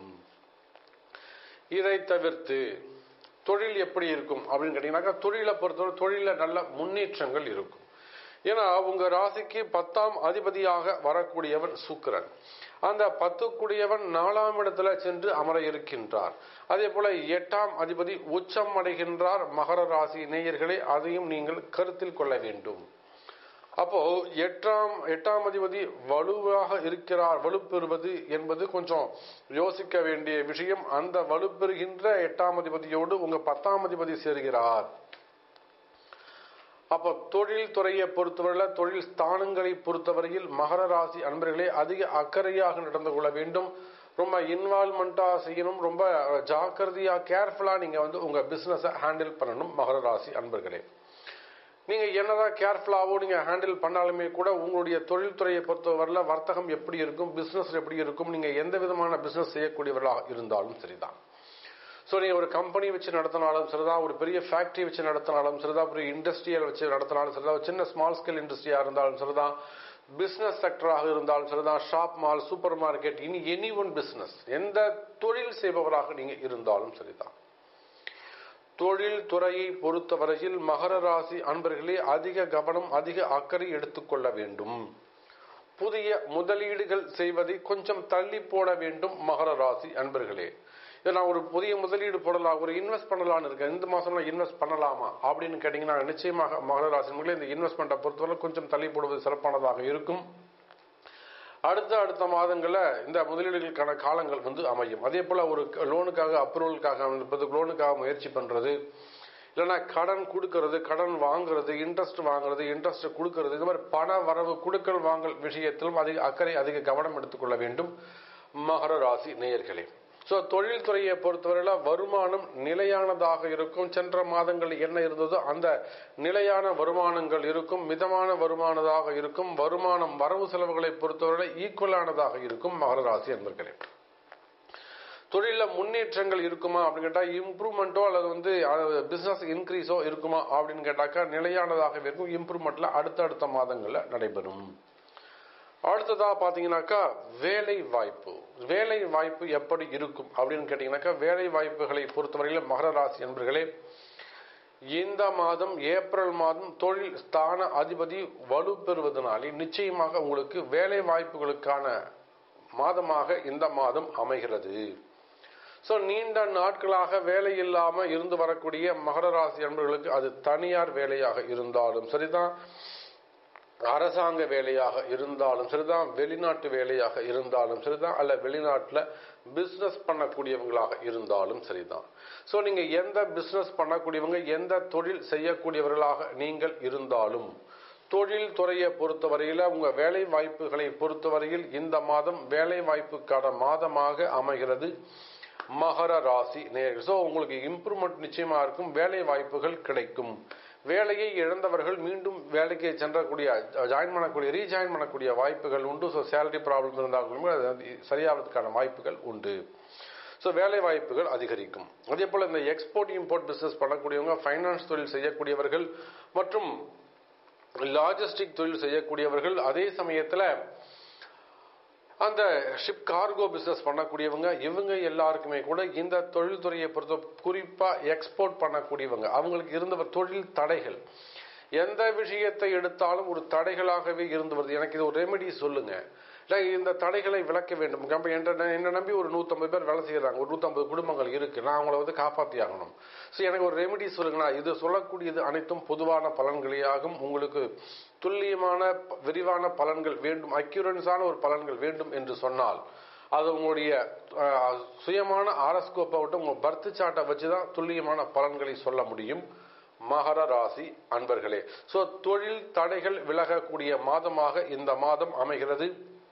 இதை தவிர்த்து தொழில் எப்படி இருக்கும் அப்படின்னு கேட்டீங்கன்னாக்கா தொழிலை பொறுத்தவரை தொழில நல்ல முன்னேற்றங்கள் இருக்கும் ஏன்னா உங்க ராசிக்கு பத்தாம் அதிபதியாக வரக்கூடியவன் சுக்கிரன் அந்த பத்துக்குடியவன் நாலாம் இடத்துல சென்று அமர இருக்கின்றார் அதே போல எட்டாம் அதிபதி உச்சம் அடைகின்றார் மகர ராசி நேயர்களே அதையும் நீங்கள் கருத்தில் கொள்ள வேண்டும் அப்போ எட்டாம் எட்டாம் அதிபதி வலுவாக இருக்கிறார் வலுப்பெறுவது என்பது கொஞ்சம் யோசிக்க வேண்டிய விஷயம் அந்த வலுப்பெறுகின்ற எட்டாம் அதிபதியோடு உங்க பத்தாம் அதிபதி சேர்கிறார் அப்போ தொழில் துறையை பொறுத்தவரையில் தொழில் ஸ்தானங்களை பொறுத்தவரையில் மகர ராசி அன்பர்களே அதிக அக்கறையாக நடந்து கொள்ள வேண்டும் ரொம்ப இன்வால்மெண்டா செய்யணும் ரொம்ப ஜாக்கிரதையா கேர்ஃபுல்லா நீங்க வந்து உங்க பிசினஸை ஹேண்டில் பண்ணணும் மகர ராசி அன்பர்களே நீங்க என்னதான் கேர்ஃபுல்லாவோ நீங்க ஹேண்டில் பண்ணாலுமே கூட உங்களுடைய தொழில்துறையை பொறுத்தவரையில் வர்த்தகம் எப்படி இருக்கும் பிசினஸ் எப்படி இருக்கும் நீங்க எந்த விதமான பிசினஸ் செய்யக்கூடியவர்களாக இருந்தாலும் சரிதான் ஸோ நீங்கள் ஒரு கம்பெனி வச்சு நடத்தினாலும் சரிதான் ஒரு பெரிய ஃபேக்டரி வச்சு நடத்தினாலும் சரிதான் ஒரு இண்டஸ்ட்ரியல் வச்சு நடத்தினாலும் சரிதான் ஒரு சின்ன ஸ்மால் ஸ்கேல் இண்டஸ்ட்ரியாக இருந்தாலும் சரிதான் பிஸ்னஸ் செக்டராக இருந்தாலும் சரிதான் ஷாப் மால் சூப்பர் மார்க்கெட் இனி எனி ஒன் பிஸ்னஸ் எந்த தொழில் செய்பவராக நீங்கள் இருந்தாலும் சரிதான் தொழில் துறையை பொறுத்தவரையில் மகர ராசி அன்பர்களே அதிக கவனம் அதிக அக்கறை எடுத்துக்கொள்ள வேண்டும் புதிய முதலீடுகள் செய்வதை கொஞ்சம் தள்ளி போட வேண்டும் மகர ராசி அன்பர்களே இதை நான் ஒரு புதிய முதலீடு போடலாம் ஒரு இன்வெஸ்ட் பண்ணலாம்னு இருக்கேன் இந்த மாசம் நான் இன்வெஸ்ட் பண்ணலாமா அப்படின்னு கேட்டீங்கன்னா நிச்சயமாக மகர ராசினர்களே இந்த இன்வெஸ்ட்மெண்ட்டை பொறுத்தவரை கொஞ்சம் தள்ளி போடுவது சிறப்பானதாக இருக்கும் அடுத்த அடுத்த மாதங்களில் இந்த முதலீடுகளுக்கான காலங்கள் வந்து அமையும் அதே போல ஒரு லோனுக்காக அப்ரூவலுக்காக லோனுக்காக முயற்சி பண்றது இல்லைன்னா கடன் கொடுக்கறது கடன் வாங்குறது இன்ட்ரெஸ்ட் வாங்குறது இன்ட்ரெஸ்ட் கொடுக்கறது இந்த மாதிரி பண வரவு கொடுக்கல் வாங்கல் விஷயத்திலும் அதிக அக்கறை அதிக கவனம் எடுத்துக்கொள்ள வேண்டும் மகர ராசி நேயர்களே ஸோ தொழில்துறையை பொறுத்தவரையில வருமானம் நிலையானதாக இருக்கும் சென்ற மாதங்களில் என்ன இருந்ததோ அந்த நிலையான வருமானங்கள் இருக்கும் மிதமான வருமானதாக இருக்கும் வருமானம் வரவு செலவுகளை பொறுத்தவரை ஈக்குவலானதாக இருக்கும் மகர ராசி என்பர்களே தொழிலில் முன்னேற்றங்கள் இருக்குமா அப்படின்னு கேட்டால் இம்ப்ரூவ்மெண்ட்டோ அல்லது வந்து பிஸ்னஸ் இன்க்ரீஸோ இருக்குமா அப்படின்னு கேட்டாக்கா நிலையானதாகவே இருக்கும் இம்ப்ரூவ்மெண்ட்ல அடுத்தடுத்த மாதங்களில் நடைபெறும் அடுத்ததா பாத்தீங்கன்னாக்கா வேலை வாய்ப்பு வேலை வாய்ப்பு எப்படி இருக்கும் அப்படின்னு கேட்டீங்கன்னாக்கா வேலை வாய்ப்புகளை பொறுத்தவரையில மகர ராசி என்பர்களே இந்த மாதம் ஏப்ரல் மாதம் தொழில் ஸ்தான அதிபதி வலு பெறுவதனாலே நிச்சயமாக உங்களுக்கு வேலை வாய்ப்புகளுக்கான மாதமாக இந்த மாதம் அமைகிறது ஸோ நீண்ட நாட்களாக வேலை இல்லாம இருந்து வரக்கூடிய மகர ராசி என்பவர்களுக்கு அது தனியார் வேலையாக இருந்தாலும் சரிதான் அரசாங்க வேலையாக இருந்தாலும் சரிதான் வெளிநாட்டு வேலையாக இருந்தாலும் சரிதான் அல்ல வெளிநாட்டில் பிஸ்னஸ் பண்ணக்கூடியவங்களாக இருந்தாலும் சரிதான் ஸோ நீங்க எந்த பிஸ்னஸ் பண்ணக்கூடியவங்க எந்த தொழில் செய்யக்கூடியவர்களாக நீங்கள் இருந்தாலும் தொழில் துறையை பொறுத்தவரையில் உங்க வேலை வாய்ப்புகளை பொறுத்தவரையில் இந்த மாதம் வேலை வாய்ப்புக்கான மாதமாக அமைகிறது மகர ராசி நேர்கள் ஸோ உங்களுக்கு இம்ப்ரூவ்மெண்ட் நிச்சயமா இருக்கும் வேலை வாய்ப்புகள் கிடைக்கும் வேலையை இழந்தவர்கள் மீண்டும் வேலைக்கு சென்றக்கூடிய ஜாயின் பண்ணக்கூடிய ரீஜாயின் பண்ணக்கூடிய வாய்ப்புகள் உண்டு ஸோ சேலரி ப்ராப்ளம் இருந்தாலும் அது சரியாவதற்கான வாய்ப்புகள் உண்டு ஸோ வேலை வாய்ப்புகள் அதிகரிக்கும் அதே போல் இந்த எக்ஸ்போர்ட் இம்போர்ட் பிஸ்னஸ் பண்ணக்கூடியவங்க ஃபைனான்ஸ் தொழில் செய்யக்கூடியவர்கள் மற்றும் லாஜிஸ்டிக் தொழில் செய்யக்கூடியவர்கள் அதே சமயத்தில் அந்த ஷிப் கார்கோ பிசினஸ் பண்ணக்கூடியவங்க இவங்க எல்லாருக்குமே கூட இந்த தொழில்துறையை பொறுத்த குறிப்பா எக்ஸ்போர்ட் பண்ணக்கூடியவங்க அவங்களுக்கு இருந்த தொழில் தடைகள் எந்த விஷயத்தை எடுத்தாலும் ஒரு தடைகளாகவே இருந்து வருது எனக்கு இது ஒரு ரெமெடி சொல்லுங்க இல்லை இந்த தடைகளை விளக்க வேண்டும் நம்ம என்ன என்ன நம்பி ஒரு நூற்றம்பது பேர் வேலை செய்கிறாங்க ஒரு நூற்றம்பது குடும்பங்கள் இருக்கு நான் அவங்கள வந்து காப்பாற்றி ஆகணும் ஸோ எனக்கு ஒரு ரெமெடி சொல்லுங்கண்ணா இது சொல்லக்கூடியது அனைத்தும் பொதுவான பலன்களேயாகும் உங்களுக்கு துல்லியமான விரிவான பலன்கள் வேண்டும் அக்யூரன்ஸான ஒரு பலன்கள் வேண்டும் என்று சொன்னால் அது உங்களுடைய சுயமான ஆரஸ்கோப்பை விட்டு உங்க பர்த் சாட்டை வச்சு தான் துல்லியமான பலன்களை சொல்ல முடியும் மகர ராசி அன்பர்களே ஸோ தொழில் தடைகள் விலகக்கூடிய மாதமாக இந்த மாதம் அமைகிறது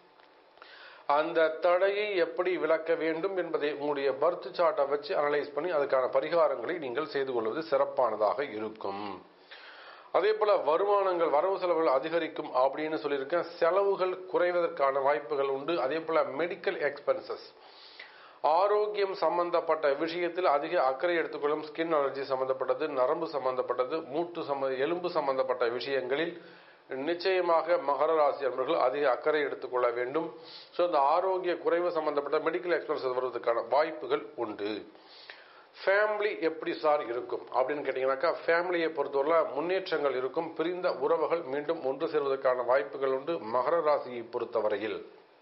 அந்த தடையை எப்படி விளக்க வேண்டும் என்பதை உங்களுடைய பர்த் சார்ட்டை வச்சு அனலைஸ் பண்ணி அதுக்கான பரிகாரங்களை நீங்கள் செய்து கொள்வது சிறப்பானதாக இருக்கும் அதே போல வருமானங்கள் வரவு செலவுகள் அதிகரிக்கும் அப்படின்னு சொல்லியிருக்கேன் செலவுகள் குறைவதற்கான வாய்ப்புகள் உண்டு அதே போல மெடிக்கல் எக்ஸ்பென்சஸ் ஆரோக்கியம் சம்பந்தப்பட்ட விஷயத்தில் அதிக அக்கறை எடுத்துக்கொள்ளும் ஸ்கின் அலர்ஜி சம்பந்தப்பட்டது நரம்பு சம்பந்தப்பட்டது மூட்டு சம்ப எலும்பு சம்பந்தப்பட்ட விஷயங்களில் நிச்சயமாக மகர ராசி அன்பர்கள் அதிக அக்கறை எடுத்துக்கொள்ள வேண்டும் ஸோ இந்த ஆரோக்கிய குறைவு சம்பந்தப்பட்ட மெடிக்கல் எக்ஸ்பென்சஸ் வருவதற்கான வாய்ப்புகள் உண்டு ஃபேமிலி எப்படி சார் இருக்கும் அப்படின்னு கேட்டீங்கன்னாக்கா ஃபேமிலியை பொறுத்தவரை முன்னேற்றங்கள் இருக்கும் பிரிந்த உறவுகள் மீண்டும் ஒன்று சேர்வதற்கான வாய்ப்புகள் உண்டு மகர ராசியை பொறுத்தவரையில்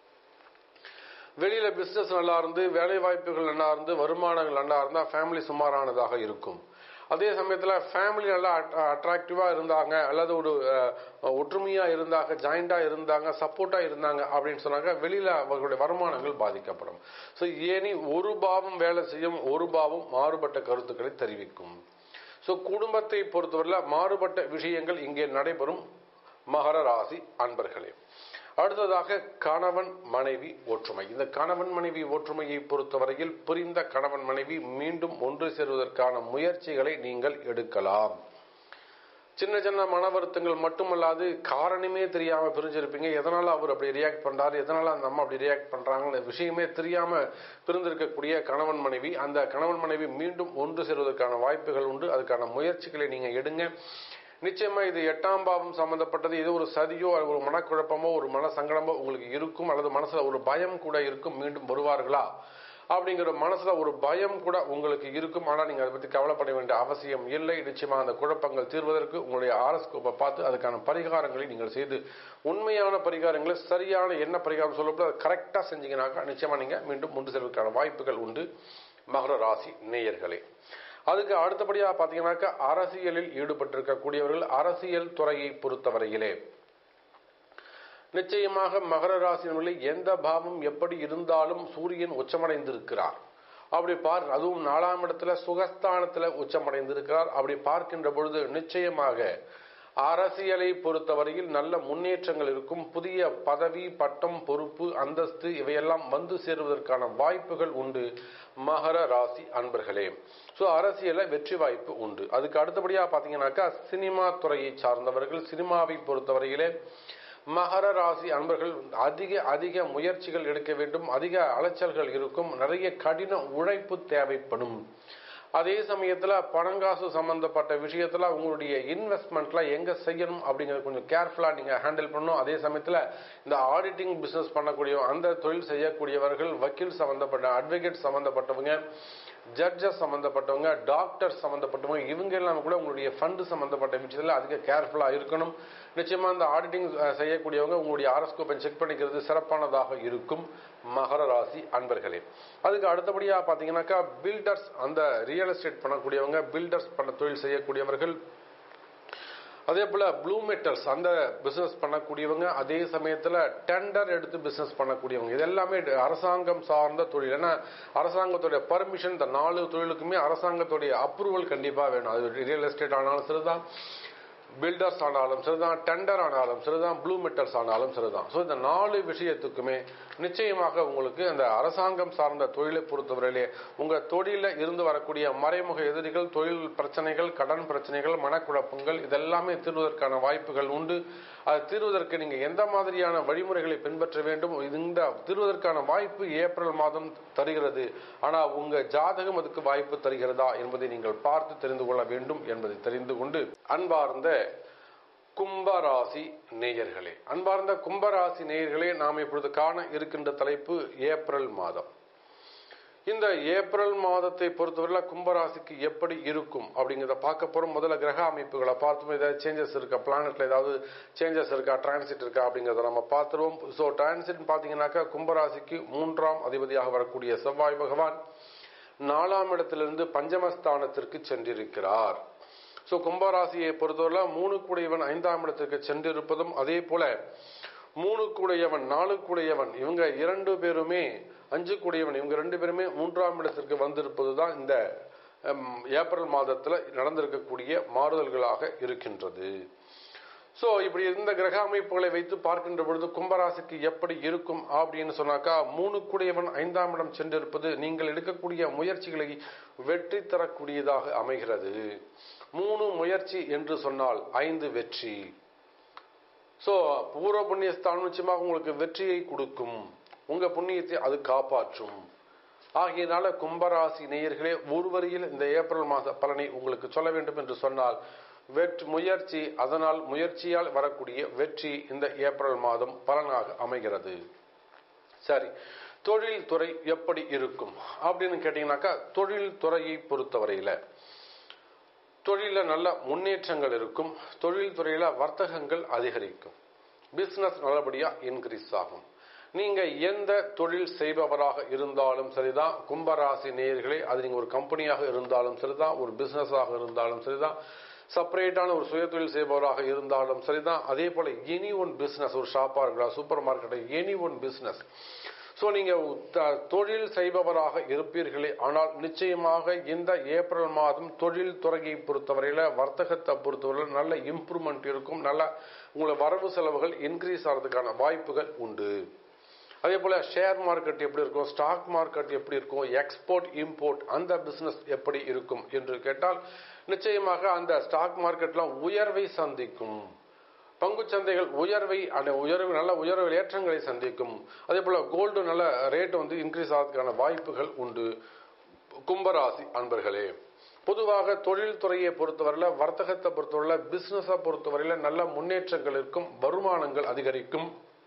வெளியில பிசினஸ் நல்லா இருந்து வேலை வாய்ப்புகள் நல்லா இருந்து வருமானங்கள் நல்லா இருந்தா ஃபேமிலி சுமாரானதாக இருக்கும் அதே சமயத்துல ஃபேமிலி நல்லா அட்ராக்டிவா இருந்தாங்க அல்லது ஒரு ஒற்றுமையா இருந்தாங்க ஜாயிண்டா இருந்தாங்க சப்போர்ட்டா இருந்தாங்க அப்படின்னு சொன்னாங்க வெளியில அவர்களுடைய வருமானங்கள் பாதிக்கப்படும் ஸோ ஏனி ஒரு பாவம் வேலை செய்யும் ஒரு பாவம் மாறுபட்ட கருத்துக்களை தெரிவிக்கும் ஸோ குடும்பத்தை பொறுத்தவரையில் மாறுபட்ட விஷயங்கள் இங்கே நடைபெறும் மகர ராசி அன்பர்களே அடுத்ததாக கணவன் மனைவி ஒற்றுமை இந்த கணவன் மனைவி ஒற்றுமையை பொறுத்தவரையில் புரிந்த கணவன் மனைவி மீண்டும் ஒன்று சேருவதற்கான முயற்சிகளை நீங்கள் எடுக்கலாம் சின்ன சின்ன மன வருத்தங்கள் மட்டுமல்லாது காரணமே தெரியாம பிரிஞ்சிருப்பீங்க எதனால அவர் அப்படி ரியாக்ட் பண்றாரு எதனால அந்த அம்மா அப்படி ரியாக்ட் பண்றாங்கன்னு விஷயமே தெரியாம பிரிந்திருக்கக்கூடிய கணவன் மனைவி அந்த கணவன் மனைவி மீண்டும் ஒன்று சேருவதற்கான வாய்ப்புகள் உண்டு அதுக்கான முயற்சிகளை நீங்க எடுங்க நிச்சயமா இது எட்டாம் பாவம் சம்பந்தப்பட்டது இது ஒரு சதியோ ஒரு மனக்குழப்பமோ ஒரு மன சங்கடமோ உங்களுக்கு இருக்கும் அல்லது மனசுல ஒரு பயம் கூட இருக்கும் மீண்டும் வருவார்களா அப்படிங்கிற மனசுல ஒரு பயம் கூட உங்களுக்கு இருக்கும் ஆனா நீங்க அதை பத்தி கவலைப்பட வேண்டிய அவசியம் இல்லை நிச்சயமா அந்த குழப்பங்கள் தீர்வதற்கு உங்களுடைய ஆரஸ்கோப்பை பார்த்து அதுக்கான பரிகாரங்களை நீங்கள் செய்து உண்மையான பரிகாரங்களை சரியான என்ன பரிகாரம் சொல்லப்போ அதை கரெக்டா செஞ்சீங்கன்னாக்கா நிச்சயமா நீங்க மீண்டும் முண்டு செல்வதற்கான வாய்ப்புகள் உண்டு மகர ராசி நேயர்களே அதுக்கு அடுத்தபடியாக பார்த்தீங்கன்னாக்கா அரசியலில் ஈடுபட்டிருக்கக்கூடியவர்கள் அரசியல் துறையை பொறுத்தவரையிலே நிச்சயமாக மகர ராசினர்களில் எந்த பாவம் எப்படி இருந்தாலும் சூரியன் உச்சமடைந்திருக்கிறார் அப்படி பார் அதுவும் நாலாம் இடத்துல சுகஸ்தானத்துல உச்சமடைந்திருக்கிறார் அப்படி பார்க்கின்ற பொழுது நிச்சயமாக அரசியலை பொறுத்தவரையில் நல்ல முன்னேற்றங்கள் இருக்கும் புதிய பதவி பட்டம் பொறுப்பு அந்தஸ்து இவையெல்லாம் வந்து சேருவதற்கான வாய்ப்புகள் உண்டு மகர ராசி அன்பர்களே ஸோ அரசியல வெற்றி வாய்ப்பு உண்டு அதுக்கு அடுத்தபடியாக பார்த்தீங்கன்னாக்கா சினிமா துறையை சார்ந்தவர்கள் சினிமாவை பொறுத்தவரையிலே மகர ராசி அன்பர்கள் அதிக அதிக முயற்சிகள் எடுக்க வேண்டும் அதிக அலைச்சல்கள் இருக்கும் நிறைய கடின உழைப்பு தேவைப்படும் அதே சமயத்தில் பணங்காசு சம்பந்தப்பட்ட விஷயத்தில் உங்களுடைய இன்வெஸ்ட்மெண்ட்ல எங்கே செய்யணும் அப்படிங்கிறது கொஞ்சம் கேர்ஃபுல்லாக நீங்கள் ஹேண்டில் பண்ணணும் அதே சமயத்தில் இந்த ஆடிட்டிங் பிஸ்னஸ் பண்ணக்கூடிய அந்த தொழில் செய்யக்கூடியவர்கள் வக்கீல் சம்பந்தப்பட்ட அட்வொகேட் சம்பந்தப்பட்டவங்க ஜட்ஜஸ் சம்பந்தப்பட்டவங்க டாக்டர் சம்பந்தப்பட்டவங்க இவங்க எல்லாம் கூட உங்களுடைய ஃபண்டு சம்பந்தப்பட்ட விஷயத்தில் அதிக கேர்ஃபுல்லாக இருக்கணும் நிச்சயமா இந்த ஆடிட்டிங் செய்யக்கூடியவங்க உங்களுடைய ஆரஸ்கோப்பை செக் பண்ணிக்கிறது சிறப்பானதாக இருக்கும் மகர ராசி அன்பர்களே அதுக்கு அடுத்தபடியாக பார்த்தீங்கன்னாக்கா பில்டர்ஸ் அந்த ரியல் எஸ்டேட் பண்ணக்கூடியவங்க பில்டர்ஸ் பண்ண தொழில் செய்யக்கூடியவர்கள் அதே போல ப்ளூ மெட்டல்ஸ் அந்த பிசினஸ் பண்ணக்கூடியவங்க அதே சமயத்துல டெண்டர் எடுத்து பிசினஸ் பண்ணக்கூடியவங்க இது எல்லாமே அரசாங்கம் சார்ந்த தொழில் ஏன்னா அரசாங்கத்துடைய பர்மிஷன் இந்த நாலு தொழிலுக்குமே அரசாங்கத்துடைய அப்ரூவல் கண்டிப்பா வேணும் அது ரியல் எஸ்டேட் ஆனாலும் சரிதான் பில்டர்ஸ் ஆனாலும் சரிதான் டெண்டர் ஆனாலும் சரிதான் ப்ளூ மெட்டல்ஸ் ஆனாலும் சரிதான் ஸோ இந்த நாலு விஷயத்துக்குமே நிச்சயமாக உங்களுக்கு அந்த அரசாங்கம் சார்ந்த தொழிலை பொறுத்தவரையிலே உங்க தொழில இருந்து வரக்கூடிய மறைமுக எதிரிகள் தொழில் பிரச்சனைகள் கடன் பிரச்சனைகள் மனக்குழப்பங்கள் இதெல்லாமே தீர்வதற்கான வாய்ப்புகள் உண்டு அது தீர்வதற்கு நீங்க எந்த மாதிரியான வழிமுறைகளை பின்பற்ற வேண்டும் இந்த தீர்வதற்கான வாய்ப்பு ஏப்ரல் மாதம் தருகிறது ஆனா உங்க ஜாதகம் அதுக்கு வாய்ப்பு தருகிறதா என்பதை நீங்கள் பார்த்து தெரிந்து கொள்ள வேண்டும் என்பதை தெரிந்து கொண்டு அன்பார்ந்த கும்பராசி நேயர்களே அன்பார்ந்த கும்பராசி நேயர்களே நாம் இப்பொழுது காண இருக்கின்ற தலைப்பு ஏப்ரல் மாதம் இந்த ஏப்ரல் மாதத்தை பொறுத்தவரையில் கும்பராசிக்கு எப்படி இருக்கும் அப்படிங்கிறத பார்க்க போறோம் முதல்ல கிரக அமைப்புகளை பார்த்தோம் ஏதாவது சேஞ்சஸ் இருக்கா பிளானட்ல ஏதாவது சேஞ்சஸ் இருக்கா டிரான்சிட் இருக்கா அப்படிங்கிறத நம்ம பார்த்துருவோம் ஸோ டிரான்சிட் பார்த்தீங்கன்னாக்கா கும்பராசிக்கு மூன்றாம் அதிபதியாக வரக்கூடிய செவ்வாய் பகவான் நாலாம் இடத்திலிருந்து பஞ்சமஸ்தானத்திற்கு சென்றிருக்கிறார் ஸோ கும்பராசியை பொறுத்தவரை மூணு கூடையவன் ஐந்தாம் இடத்திற்கு சென்றிருப்பதும் அதே போல மூணு கூடையவன் நாலு கூடையவன் இவங்க இரண்டு பேருமே அஞ்சு கூடையவன் இவங்க ரெண்டு பேருமே மூன்றாம் இடத்திற்கு வந்திருப்பது தான் இந்த ஏப்ரல் மாதத்தில் நடந்திருக்கக்கூடிய மாறுதல்களாக இருக்கின்றது ஸோ இப்படி இந்த கிரக அமைப்புகளை வைத்து பார்க்கின்ற பொழுது கும்பராசிக்கு எப்படி இருக்கும் அப்படின்னு சொன்னாக்கா மூணு கூடியவன் ஐந்தாம் இடம் சென்றிருப்பது நீங்கள் எடுக்கக்கூடிய முயற்சிகளை வெற்றி தரக்கூடியதாக அமைகிறது மூணு முயற்சி என்று சொன்னால் ஐந்து வெற்றி ஸோ பூர்வ புண்ணியஸ்தானம் நிச்சயமாக உங்களுக்கு வெற்றியை கொடுக்கும் உங்க புண்ணியத்தை அது காப்பாற்றும் ஆகையினால கும்பராசி நேயர்களே ஒரு வரியில் இந்த ஏப்ரல் மாத பலனை உங்களுக்கு சொல்ல வேண்டும் என்று சொன்னால் வெற்றி முயற்சி அதனால் முயற்சியால் வரக்கூடிய வெற்றி இந்த ஏப்ரல் மாதம் பலனாக அமைகிறது சரி தொழில் துறை எப்படி இருக்கும் அப்படின்னு கேட்டீங்கன்னாக்கா தொழில் துறையை பொறுத்தவரையில தொழில நல்ல முன்னேற்றங்கள் இருக்கும் தொழில் துறையில வர்த்தகங்கள் அதிகரிக்கும் பிசினஸ் நல்லபடியா இன்க்ரீஸ் ஆகும் நீங்க எந்த தொழில் செய்பவராக இருந்தாலும் சரிதான் கும்பராசி நேயர்களே அது நீங்க ஒரு கம்பெனியாக இருந்தாலும் சரிதான் ஒரு பிசினஸாக இருந்தாலும் சரிதான் செப்பரேட்டான ஒரு சுய தொழில் செய்பவராக இருந்தாலும் சரிதான் அதே போல எனி ஒன் பிசினஸ் ஒரு ஷாப்பா இருக்கலாம் supermarket any one business so நீங்க தொழில் செய்பவராக இருப்பீர்களே ஆனால் நிச்சயமாக இந்த ஏப்ரல் மாதம் தொழில் துறையை பொறுத்தவரையில வர்த்தகத்தை பொறுத்தவரையில நல்ல இம்ப்ரூவ்மெண்ட் இருக்கும் நல்ல உங்களை வரவு செலவுகள் இன்க்ரீஸ் ஆகிறதுக்கான வாய்ப்புகள் உண்டு அதே போல ஷேர் மார்க்கெட் எப்படி இருக்கும் ஸ்டாக் மார்க்கெட் எப்படி இருக்கும் எக்ஸ்போர்ட் இம்போர்ட் அந்த பிசினஸ் எப்படி இருக்கும் என்று கேட்டால் நிச்சயமாக அந்த ஸ்டாக் மார்க்கெட்லாம் உயர்வை சந்திக்கும் பங்கு சந்தைகள் உயர்வை உயர்வு நல்ல உயர்வு ஏற்றங்களை சந்திக்கும் அதே போல கோல்டு நல்ல ரேட் வந்து இன்க்ரீஸ் ஆகிறதுக்கான வாய்ப்புகள் உண்டு கும்பராசி அன்பர்களே பொதுவாக தொழில் துறையை பொறுத்தவரையில வர்த்தகத்தை பொறுத்தவரையில பிசினஸை பொறுத்தவரையில நல்ல முன்னேற்றங்கள் இருக்கும் வருமானங்கள் அதிகரிக்கும்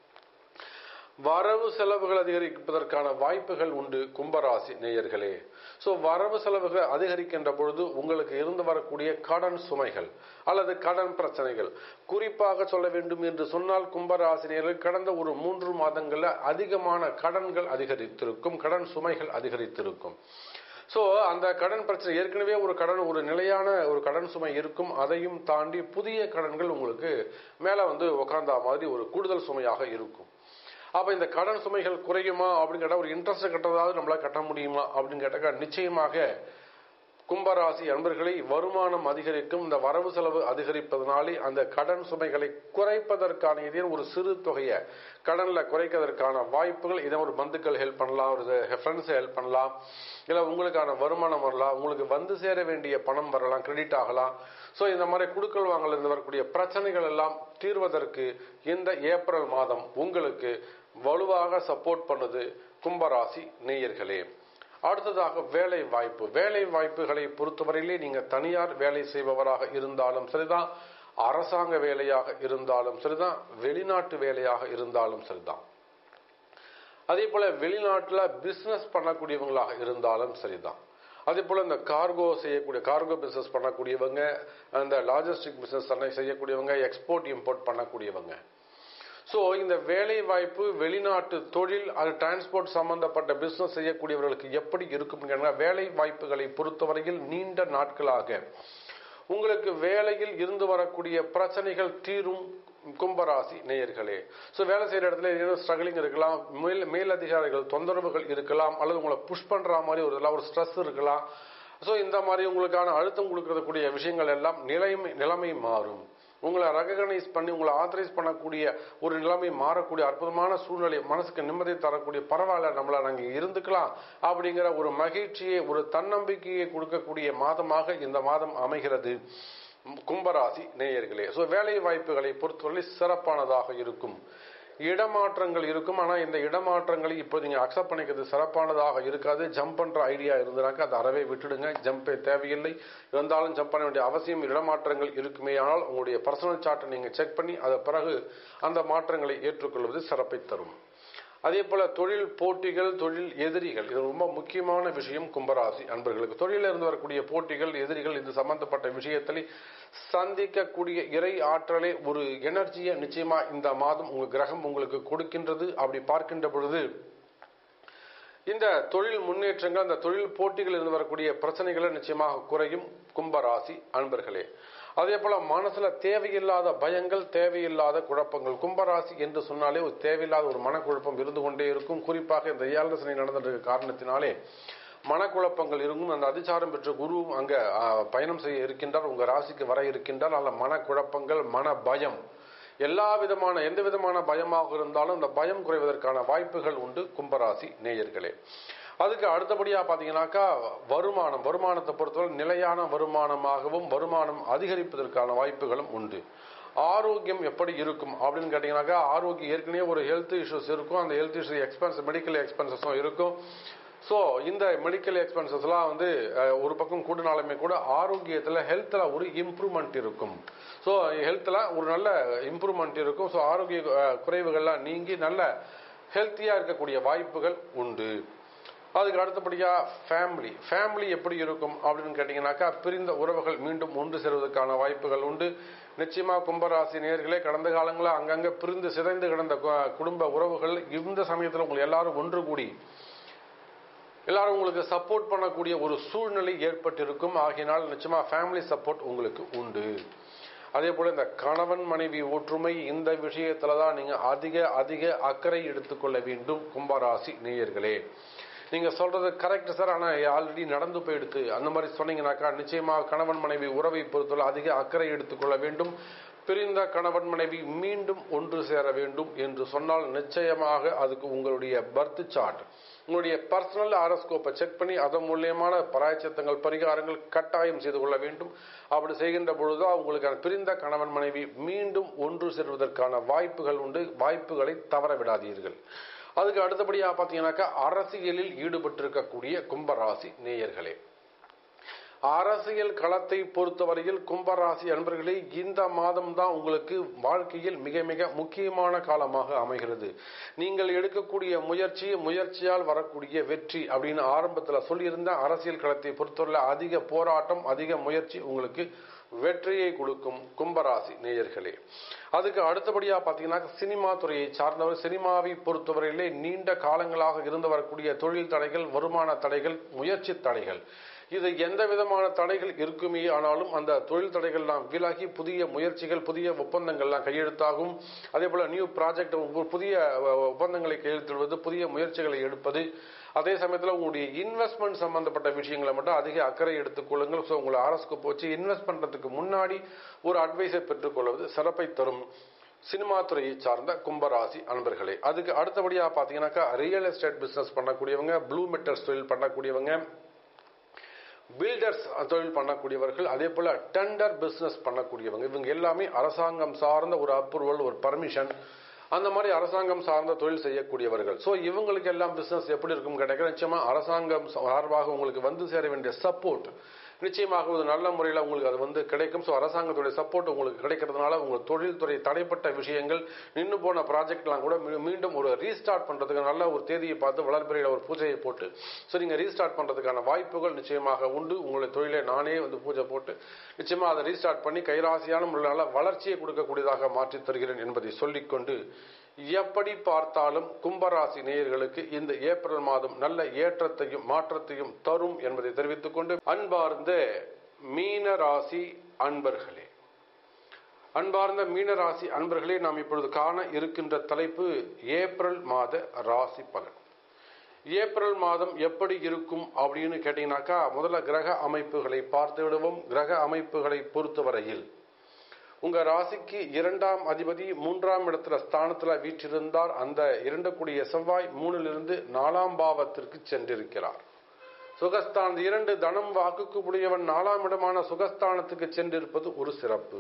வரவு செலவுகள் அதிகரிப்பதற்கான வாய்ப்புகள் உண்டு கும்பராசி நேயர்களே ஸோ வரவு செலவுகள் அதிகரிக்கின்ற பொழுது உங்களுக்கு இருந்து வரக்கூடிய கடன் சுமைகள் அல்லது கடன் பிரச்சனைகள் குறிப்பாக சொல்ல வேண்டும் என்று சொன்னால் கும்பராசினியர்கள் கடந்த ஒரு மூன்று மாதங்களில் அதிகமான கடன்கள் அதிகரித்திருக்கும் கடன் சுமைகள் அதிகரித்திருக்கும் ஸோ அந்த கடன் பிரச்சனை ஏற்கனவே ஒரு கடன் ஒரு நிலையான ஒரு கடன் சுமை இருக்கும் அதையும் தாண்டி புதிய கடன்கள் உங்களுக்கு மேலே வந்து உக்காந்தா மாதிரி ஒரு கூடுதல் சுமையாக இருக்கும் அப்போ இந்த கடன் சுமைகள் குறையுமா அப்படின்னு கேட்டால் ஒரு இன்ட்ரெஸ்ட் கட்டுறதாவது நம்மளால கட்ட முடியுமா அப்படின்னு கேட்டாக்கா நிச்சயமாக கும்பராசி அன்பர்களை வருமானம் அதிகரிக்கும் இந்த வரவு செலவு அதிகரிப்பதனாலே அந்த கடன் சுமைகளை குறைப்பதற்கான இதே ஒரு சிறு தொகையை கடன்ல குறைக்கிறதற்கான வாய்ப்புகள் இதை ஒரு பந்துக்கள் ஹெல்ப் பண்ணலாம் ஒரு ஃப்ரெண்ட்ஸ் ஹெல்ப் பண்ணலாம் இல்லை உங்களுக்கான வருமானம் வரலாம் உங்களுக்கு வந்து சேர வேண்டிய பணம் வரலாம் கிரெடிட் ஆகலாம் ஸோ இந்த மாதிரி குடுக்கல் வாங்கல இருந்து வரக்கூடிய பிரச்சனைகள் எல்லாம் தீர்வதற்கு இந்த ஏப்ரல் மாதம் உங்களுக்கு வலுவாக சப்போர்ட் பண்ணுது கும்பராசி நேயர்களே அடுத்ததாக வேலை வாய்ப்பு வேலை வாய்ப்புகளை பொறுத்தவரையிலே நீங்க தனியார் வேலை செய்பவராக இருந்தாலும் சரிதான் அரசாங்க வேலையாக இருந்தாலும் சரிதான் வெளிநாட்டு வேலையாக இருந்தாலும் சரிதான் அதே போல வெளிநாட்டுல பிசினஸ் பண்ணக்கூடியவங்களாக இருந்தாலும் சரிதான் அதே போல இந்த கார்கோ செய்யக்கூடிய கார்கோ பிசினஸ் பண்ணக்கூடியவங்க அந்த லாஜிஸ்டிக் பிசினஸ் செய்யக்கூடியவங்க எக்ஸ்போர்ட் இம்போர்ட் பண்ணக்கூடியவங்க ஸோ இந்த வேலை வாய்ப்பு வெளிநாட்டு தொழில் அது டிரான்ஸ்போர்ட் சம்பந்தப்பட்ட பிசினஸ் செய்யக்கூடியவர்களுக்கு எப்படி இருக்கும் வேலை வாய்ப்புகளை பொறுத்தவரையில் நீண்ட நாட்களாக உங்களுக்கு வேலையில் இருந்து வரக்கூடிய பிரச்சனைகள் தீரும் கும்பராசி நேயர்களே ஸோ வேலை செய்கிற இடத்துல ஏதோ ஸ்ட்ரகிளிங் இருக்கலாம் மேல் மேலதிகாரிகள் தொந்தரவுகள் இருக்கலாம் அல்லது உங்களை புஷ் பண்ணுற மாதிரி ஒரு இதெல்லாம் ஒரு ஸ்ட்ரெஸ் இருக்கலாம் ஸோ இந்த மாதிரி உங்களுக்கான அழுத்தம் கொடுக்கறதுக்கூடிய விஷயங்கள் எல்லாம் நிலைமை நிலைமை மாறும் உங்களை ரெகனைஸ் பண்ணி உங்களை ஆத்தரைஸ் பண்ணக்கூடிய ஒரு நிலைமை மாறக்கூடிய அற்புதமான சூழ்நிலை மனசுக்கு நிம்மதி தரக்கூடிய பரவாயில்ல நம்மள நாங்கள் இருந்துக்கலாம் அப்படிங்கிற ஒரு மகிழ்ச்சியை ஒரு தன்னம்பிக்கையை கொடுக்கக்கூடிய மாதமாக இந்த மாதம் அமைகிறது கும்பராசி நேயர்களே ஸோ வேலை வாய்ப்புகளை பொறுத்தவரை சிறப்பானதாக இருக்கும் இடமாற்றங்கள் இருக்கும் ஆனால் இந்த இடமாற்றங்களை இப்போ நீங்கள் அக்செப்ட் பண்ணிக்கிறது சிறப்பானதாக இருக்காது ஜம்ப் பண்ணுற ஐடியா இருந்தனாக்கா அதை அறவே விட்டுடுங்க ஜம்பே தேவையில்லை இருந்தாலும் ஜம்ப் பண்ண வேண்டிய அவசியம் இடமாற்றங்கள் இருக்குமே ஆனால் உங்களுடைய பர்சனல் சார்ட்டை நீங்கள் செக் பண்ணி அதை பிறகு அந்த மாற்றங்களை ஏற்றுக்கொள்வது சிறப்பை தரும் அதே போல தொழில் போட்டிகள் தொழில் எதிரிகள் இது ரொம்ப முக்கியமான விஷயம் கும்பராசி அன்பர்களுக்கு தொழிலில் இருந்து வரக்கூடிய போட்டிகள் எதிரிகள் இது சம்பந்தப்பட்ட விஷயத்தில் சந்திக்கக்கூடிய இறை ஆற்றலை ஒரு எனர்ஜியை நிச்சயமா இந்த மாதம் உங்க கிரகம் உங்களுக்கு கொடுக்கின்றது அப்படி பார்க்கின்ற பொழுது இந்த தொழில் முன்னேற்றங்கள் அந்த தொழில் போட்டிகள் இருந்து வரக்கூடிய பிரச்சனைகளை நிச்சயமாக குறையும் கும்பராசி அன்பர்களே அதே போல மனசுல தேவையில்லாத பயங்கள் தேவையில்லாத குழப்பங்கள் கும்பராசி என்று சொன்னாலே ஒரு தேவையில்லாத ஒரு மனக்குழப்பம் இருந்து கொண்டே இருக்கும் குறிப்பாக இந்த ஏழரசனை நடந்திருக்க காரணத்தினாலே மனக்குழப்பங்கள் இருக்கும் அந்த அதிசாரம் பெற்ற குருவும் அங்க பயணம் செய்ய இருக்கின்றார் உங்க ராசிக்கு வர இருக்கின்றார் அல்ல மனக்குழப்பங்கள் மன பயம் எல்லா விதமான எந்த விதமான பயமாக இருந்தாலும் அந்த பயம் குறைவதற்கான வாய்ப்புகள் உண்டு கும்பராசி நேயர்களே அதுக்கு அடுத்தபடியா பாத்தீங்கன்னாக்கா வருமானம் வருமானத்தை பொறுத்தவரை நிலையான வருமானமாகவும் வருமானம் அதிகரிப்பதற்கான வாய்ப்புகளும் உண்டு ஆரோக்கியம் எப்படி இருக்கும் அப்படின்னு கேட்டீங்கன்னாக்கா ஆரோக்கியம் ஏற்கனவே ஒரு ஹெல்த் இஷ்யூஸ் இருக்கும் அந்த ஹெல்த் இஷ்யூ எக்ஸ்பென்ஸ் மெடிக்கல் எக்ஸ்பென்சஸும் இருக்கும் ஸோ இந்த மெடிக்கல் எக்ஸ்பென்சஸ்லாம் வந்து ஒரு பக்கம் கூடினாலுமே கூட ஆரோக்கியத்தில் ஹெல்த்தில் ஒரு இம்ப்ரூவ்மெண்ட் இருக்கும் ஸோ ஹெல்த்தில் ஒரு நல்ல இம்ப்ரூவ்மெண்ட் இருக்கும் ஸோ ஆரோக்கிய குறைவுகள்லாம் நீங்கி நல்ல ஹெல்த்தியாக இருக்கக்கூடிய வாய்ப்புகள் உண்டு அதுக்கு அடுத்தபடியாக ஃபேமிலி ஃபேமிலி எப்படி இருக்கும் அப்படின்னு கேட்டிங்கனாக்கா பிரிந்த உறவுகள் மீண்டும் ஒன்று சேருவதற்கான வாய்ப்புகள் உண்டு நிச்சயமாக கும்பராசி நேர்களே கடந்த காலங்களில் அங்கங்கே பிரிந்து சிதைந்து கிடந்த குடும்ப உறவுகள் இந்த சமயத்தில் உங்களை எல்லாரும் ஒன்று கூடி எல்லாரும் உங்களுக்கு சப்போர்ட் பண்ணக்கூடிய ஒரு சூழ்நிலை ஏற்பட்டிருக்கும் ஆகினால் நிச்சயமா ஃபேமிலி சப்போர்ட் உங்களுக்கு உண்டு அதே போல இந்த கணவன் மனைவி ஒற்றுமை இந்த விஷயத்துல தான் நீங்க அதிக அதிக அக்கறை எடுத்துக்கொள்ள வேண்டும் கும்பராசி நேயர்களே நீங்க சொல்றது கரெக்ட் சார் ஆனா ஆல்ரெடி நடந்து போயிடுத்து அந்த மாதிரி சொன்னீங்கன்னாக்கா நிச்சயமா கணவன் மனைவி உறவை பொறுத்தவரை அதிக அக்கறை எடுத்துக்கொள்ள வேண்டும் பிரிந்த கணவன் மனைவி மீண்டும் ஒன்று சேர வேண்டும் என்று சொன்னால் நிச்சயமாக அதுக்கு உங்களுடைய பர்த் சார்ட் உங்களுடைய பர்சனல் ஆரோஸ்கோப்பை செக் பண்ணி அதன் மூலியமான பராய்ச்சத்தங்கள் பரிகாரங்கள் கட்டாயம் செய்து கொள்ள வேண்டும் அப்படி செய்கின்ற பொழுதுதான் உங்களுக்கு பிரிந்த கணவன் மனைவி மீண்டும் ஒன்று சேர்வதற்கான வாய்ப்புகள் உண்டு வாய்ப்புகளை தவற விடாதீர்கள் அதுக்கு அடுத்தபடியாக பார்த்தீங்கன்னாக்கா அரசியலில் ஈடுபட்டிருக்கக்கூடிய கும்பராசி நேயர்களே அரசியல் களத்தை பொறுத்தவரையில் கும்பராசி அன்பர்களே இந்த மாதம் தான் உங்களுக்கு வாழ்க்கையில் மிக மிக முக்கியமான காலமாக அமைகிறது நீங்கள் எடுக்கக்கூடிய முயற்சி முயற்சியால் வரக்கூடிய வெற்றி அப்படின்னு ஆரம்பத்தில் சொல்லியிருந்த அரசியல் களத்தை பொறுத்தவரை அதிக போராட்டம் அதிக முயற்சி உங்களுக்கு வெற்றியை கொடுக்கும் கும்பராசி நேயர்களே அதுக்கு அடுத்தபடியா பாத்தீங்கன்னா சினிமா துறையை சார்ந்தவர் சினிமாவை பொறுத்தவரையிலே நீண்ட காலங்களாக இருந்து வரக்கூடிய தொழில் தடைகள் வருமான தடைகள் முயற்சி தடைகள் இது எந்த விதமான தடைகள் இருக்குமே ஆனாலும் அந்த தொழில் தடைகள்லாம் விலகி புதிய முயற்சிகள் புதிய ஒப்பந்தங்கள்லாம் கையெழுத்தாகும் அதே போல நியூ ப்ராஜெக்ட் புதிய ஒப்பந்தங்களை கையெழுத்திடுவது புதிய முயற்சிகளை எடுப்பது அதே சமயத்தில் உங்களுடைய இன்வெஸ்ட்மெண்ட் சம்பந்தப்பட்ட விஷயங்களை மட்டும் அதிக அக்கறை எடுத்துக்கொள்ளுங்கள் ஸோ உங்களை அரசுக்கு போச்சு இன்வெஸ்ட் பண்றதுக்கு முன்னாடி ஒரு அட்வைஸை பெற்றுக்கொள்வது சிறப்பை தரும் சினிமா துறையை சார்ந்த கும்பராசி அன்பர்களே அதுக்கு அடுத்தபடியாக பார்த்தீங்கன்னாக்கா ரியல் எஸ்டேட் பிசினஸ் பண்ணக்கூடியவங்க ப்ளூ மெட்டர்ஸ் தொழில் பண்ணக்கூடியவங்க பில்டர்ஸ் தொழில் பண்ணக்கூடியவர்கள் அதே போல டெண்டர் பிசினஸ் பண்ணக்கூடியவங்க இவங்க எல்லாமே அரசாங்கம் சார்ந்த ஒரு அப்ரூவல் ஒரு பர்மிஷன் அந்த மாதிரி அரசாங்கம் சார்ந்த தொழில் செய்யக்கூடியவர்கள் ஸோ இவங்களுக்கு எல்லாம் பிசினஸ் எப்படி இருக்கும் கிடைக்கிற நிச்சயமா அரசாங்கம் சார்பாக உங்களுக்கு வந்து சேர வேண்டிய சப்போர்ட் நிச்சயமாக ஒரு நல்ல முறையில் உங்களுக்கு அது வந்து கிடைக்கும் ஸோ அரசாங்கத்துடைய சப்போர்ட் உங்களுக்கு கிடைக்கிறதுனால உங்கள் தொழில்துறை தடைப்பட்ட விஷயங்கள் நின்று போன ப்ராஜெக்ட்லாம் கூட மீண்டும் ஒரு ரீஸ்டார்ட் பண்ணுறதுக்கு நல்ல ஒரு தேதியை பார்த்து வளர்பிறையில் ஒரு பூஜையை போட்டு ஸோ நீங்கள் ரீஸ்டார்ட் பண்ணுறதுக்கான வாய்ப்புகள் நிச்சயமாக உண்டு உங்களுடைய தொழிலை நானே வந்து பூஜை போட்டு நிச்சயமாக அதை ரீஸ்டார்ட் பண்ணி கைராசியான முறையில் வளர்ச்சியை கொடுக்கக்கூடியதாக மாற்றி தருகிறேன் என்பதை சொல்லிக்கொண்டு எப்படி பார்த்தாலும் கும்பராசி நேயர்களுக்கு இந்த ஏப்ரல் மாதம் நல்ல ஏற்றத்தையும் மாற்றத்தையும் தரும் என்பதை தெரிவித்துக் கொண்டு அன்பார்ந்த மீன ராசி அன்பர்களே அன்பார்ந்த மீனராசி அன்பர்களே நாம் இப்பொழுது காண இருக்கின்ற தலைப்பு ஏப்ரல் மாத ராசி பலன் ஏப்ரல் மாதம் எப்படி இருக்கும் அப்படின்னு கேட்டீங்கன்னாக்கா முதல்ல கிரக அமைப்புகளை பார்த்து விடுவோம் கிரக அமைப்புகளை பொறுத்தவரையில் உங்க ராசிக்கு இரண்டாம் அதிபதி மூன்றாம் இடத்துல ஸ்தானத்துல வீற்றிருந்தார் அந்த இரண்டக்கூடிய செவ்வாய் மூணிலிருந்து நாலாம் பாவத்திற்கு சென்றிருக்கிறார் சுகஸ்தான் இரண்டு தனம் வாக்குக்கு உடையவன் நாலாம் இடமான சுகஸ்தானத்துக்கு சென்றிருப்பது ஒரு சிறப்பு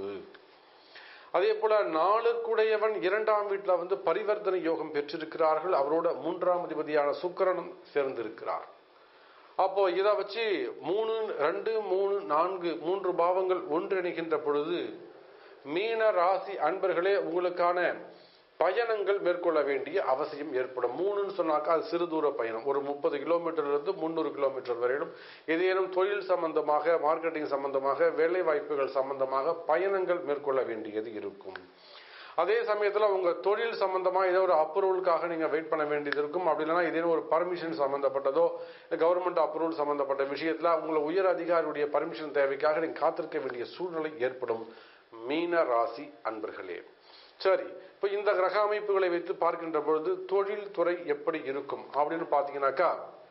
அதே போல நாளுக்குடையவன் இரண்டாம் வீட்டில் வந்து பரிவர்த்தனை யோகம் பெற்றிருக்கிறார்கள் அவரோட மூன்றாம் அதிபதியான சுக்கரனும் சேர்ந்திருக்கிறார் அப்போ இதை வச்சு மூணு ரெண்டு மூணு நான்கு மூன்று பாவங்கள் ஒன்றிணைகின்ற பொழுது மீன ராசி அன்பர்களே உங்களுக்கான பயணங்கள் மேற்கொள்ள வேண்டிய அவசியம் ஏற்படும் மூணுன்னு சொன்னாக்கா அது சிறு தூர பயணம் ஒரு முப்பது கிலோமீட்டர்ல இருந்து முந்நூறு கிலோமீட்டர் வரையிலும் ஏதேனும் தொழில் சம்பந்தமாக மார்க்கெட்டிங் சம்பந்தமாக வேலை வாய்ப்புகள் சம்பந்தமாக பயணங்கள் மேற்கொள்ள வேண்டியது இருக்கும் அதே சமயத்தில் உங்க தொழில் சம்பந்தமா ஏதோ ஒரு அப்ரூவலுக்காக நீங்க வெயிட் பண்ண வேண்டியது இருக்கும் அப்படி இல்லைன்னா ஏதேனும் ஒரு பர்மிஷன் சம்பந்தப்பட்டதோ கவர்மெண்ட் அப்ரூவல் சம்பந்தப்பட்ட விஷயத்துல உங்களை உயர் அதிகாரியுடைய பர்மிஷன் தேவைக்காக நீங்க காத்திருக்க வேண்டிய சூழ்நிலை ஏற்படும் மீன ராசி அன்பர்களே சரி இப்போ இந்த கிரக அமைப்புகளை வைத்து பார்க்கின்ற பொழுது தொழில் துறை எப்படி இருக்கும் அப்படின்னு பார்த்தீங்கன்னாக்கா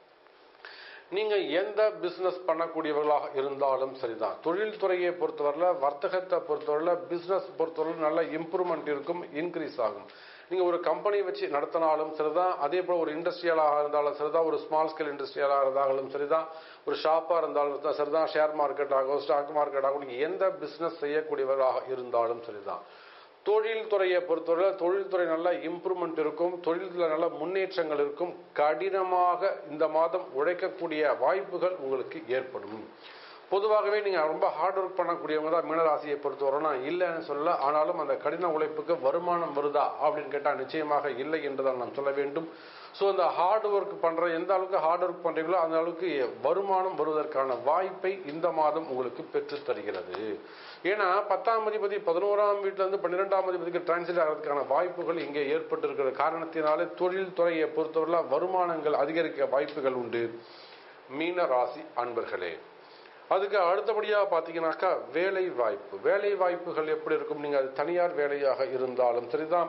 நீங்க எந்த பிசினஸ் பண்ணக்கூடியவர்களாக இருந்தாலும் சரிதான் தொழில் துறையை பொறுத்தவரையில வர்த்தகத்தை பொறுத்தவரையில பிசினஸ் பொறுத்தவரையில நல்ல இம்ப்ரூவ்மெண்ட் இருக்கும் இன்க்ரீஸ் ஆகும் நீங்க ஒரு கம்பெனி வச்சு நடத்தினாலும் சரிதான் அதே போல ஒரு இண்டஸ்ட்ரியலாக இருந்தாலும் சரிதான் ஒரு ஸ்மால் ஸ்கேல் இண்டஸ்ட்ரியலாக இருந்தாலும் சரிதான் ஒரு ஷாப்பா இருந்தாலும் சரிதான் ஷேர் மார்க்கெட் ஆகும் ஸ்டாக் மார்க்கெட் ஆகும் நீங்க எந்த பிசினஸ் செய்யக்கூடியவர்களாக இருந்தாலும் சரிதான் தொழில் துறையை பொறுத்தவரை தொழில்துறை நல்ல இம்ப்ரூவ்மெண்ட் இருக்கும் தொழில்துறை நல்ல முன்னேற்றங்கள் இருக்கும் கடினமாக இந்த மாதம் உழைக்கக்கூடிய வாய்ப்புகள் உங்களுக்கு ஏற்படும் பொதுவாகவே நீங்க ரொம்ப ஹார்ட் ஒர்க் பண்ணக்கூடியவங்க தான் மீனராசியை பொறுத்தவரைனா இல்லைன்னு சொல்லல ஆனாலும் அந்த கடின உழைப்புக்கு வருமானம் வருதா அப்படின்னு கேட்டால் நிச்சயமாக இல்லை என்றுதான் நாம் சொல்ல வேண்டும் ஸோ இந்த ஹார்ட் ஒர்க் பண்ற எந்த அளவுக்கு ஹார்ட் ஒர்க் பண்றீங்களோ அந்த அளவுக்கு வருமானம் வருவதற்கான வாய்ப்பை இந்த மாதம் உங்களுக்கு பெற்று தருகிறது ஏன்னா பத்தாம் அதிபதி பதினோராம் வீட்டுல இருந்து பன்னிரெண்டாம் அதிபதிக்கு டிரான்ஸ்லேட் ஆகிறதுக்கான வாய்ப்புகள் இங்கே ஏற்பட்டிருக்கிற காரணத்தினாலே தொழில் துறையை பொறுத்தவரை வருமானங்கள் அதிகரிக்க வாய்ப்புகள் உண்டு மீன ராசி அன்பர்களே அதுக்கு அடுத்தபடியாக பார்த்தீங்கன்னாக்கா வேலை வாய்ப்பு வேலை வாய்ப்புகள் எப்படி இருக்கும் நீங்க அது தனியார் வேலையாக இருந்தாலும் சரிதான்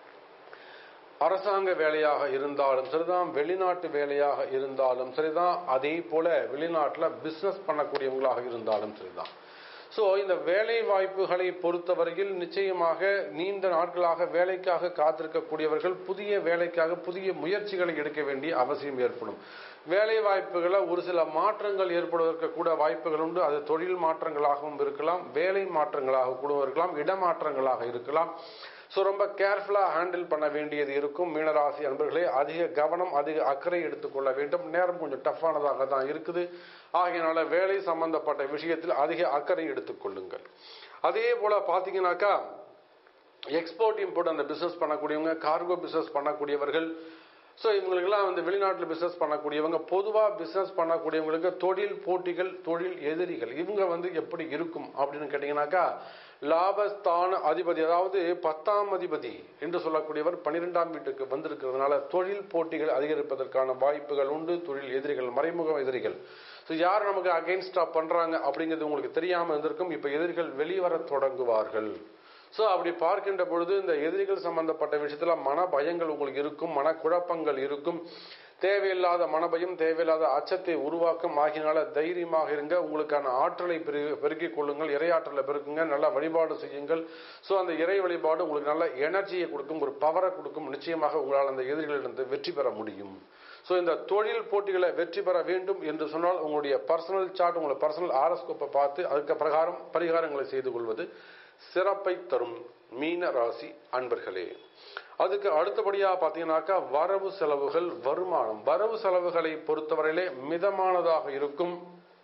அரசாங்க வேலையாக இருந்தாலும் சரிதான் வெளிநாட்டு வேலையாக இருந்தாலும் சரிதான் அதே போல வெளிநாட்டில் பிசினஸ் பண்ணக்கூடியவங்களாக இருந்தாலும் சரிதான் ஸோ இந்த வேலை வாய்ப்புகளை பொறுத்தவரையில் நிச்சயமாக நீண்ட நாட்களாக வேலைக்காக காத்திருக்கக்கூடியவர்கள் புதிய வேலைக்காக புதிய முயற்சிகளை எடுக்க வேண்டிய அவசியம் ஏற்படும் வேலை வாய்ப்புகளை ஒரு சில மாற்றங்கள் ஏற்படுவதற்கு கூட வாய்ப்புகள் உண்டு அது தொழில் மாற்றங்களாகவும் இருக்கலாம் வேலை மாற்றங்களாக கூட இருக்கலாம் இடமாற்றங்களாக இருக்கலாம் ஸோ ரொம்ப கேர்ஃபுல்லாக ஹேண்டில் பண்ண வேண்டியது இருக்கும் மீனராசி அன்பர்களே அதிக கவனம் அதிக அக்கறை எடுத்துக்கொள்ள வேண்டும் நேரம் கொஞ்சம் டஃப்பானதாக தான் இருக்குது ஆகையினால வேலை சம்பந்தப்பட்ட விஷயத்தில் அதிக அக்கறை எடுத்துக்கொள்ளுங்கள் அதே போல பார்த்தீங்கன்னாக்கா எக்ஸ்போர்ட் இம்போர்ட் அந்த பிசினஸ் பண்ணக்கூடியவங்க கார்கோ பிசினஸ் பண்ணக்கூடியவர்கள் ஸோ இவங்களுக்கெல்லாம் வந்து வெளிநாட்டில் பிஸ்னஸ் பண்ணக்கூடியவங்க பொதுவாக பிஸ்னஸ் பண்ணக்கூடியவங்களுக்கு தொழில் போட்டிகள் தொழில் எதிரிகள் இவங்க வந்து எப்படி இருக்கும் அப்படின்னு கேட்டிங்கனாக்கா லாபஸ்தான அதிபதி அதாவது பத்தாம் அதிபதி என்று சொல்லக்கூடியவர் பன்னிரெண்டாம் வீட்டுக்கு வந்திருக்கிறதுனால தொழில் போட்டிகள் அதிகரிப்பதற்கான வாய்ப்புகள் உண்டு தொழில் எதிரிகள் மறைமுக எதிரிகள் ஸோ யார் நமக்கு அகைன்ஸ்டா பண்றாங்க அப்படிங்கிறது உங்களுக்கு தெரியாம இருந்திருக்கும் இப்ப எதிரிகள் வெளிவர தொடங்குவார்கள் ஸோ அப்படி பார்க்கின்ற பொழுது இந்த எதிரிகள் சம்பந்தப்பட்ட விஷயத்துல மன பயங்கள் உங்களுக்கு இருக்கும் மன குழப்பங்கள் இருக்கும் தேவையில்லாத மனபயம் தேவையில்லாத அச்சத்தை உருவாக்கும் ஆகியனால தைரியமாக இருங்க உங்களுக்கான ஆற்றலை பெரு- பெருக்கிக் கொள்ளுங்கள் இறையாற்றலை பெருக்குங்க நல்லா வழிபாடு செய்யுங்கள் ஸோ அந்த இறை வழிபாடு உங்களுக்கு நல்ல எனர்ஜியை கொடுக்கும் ஒரு பவரை கொடுக்கும் நிச்சயமாக உங்களால் அந்த எதிரிகளிலிருந்து வெற்றி பெற முடியும் ஸோ இந்த தொழில் போட்டிகளை வெற்றி பெற வேண்டும் என்று சொன்னால் உங்களுடைய பர்சனல் சார்ட் உங்களுடைய பர்சனல் ஆரஸ்கோப்பை பார்த்து அதுக்கு பிரகாரம் பரிகாரங்களை செய்து கொள்வது சிறப்பை தரும் மீன ராசி அன்பர்களே அதுக்கு அடுத்தபடியாக பார்த்தீங்கன்னாக்கா வரவு செலவுகள் வருமானம் வரவு செலவுகளை பொறுத்தவரையிலே மிதமானதாக இருக்கும்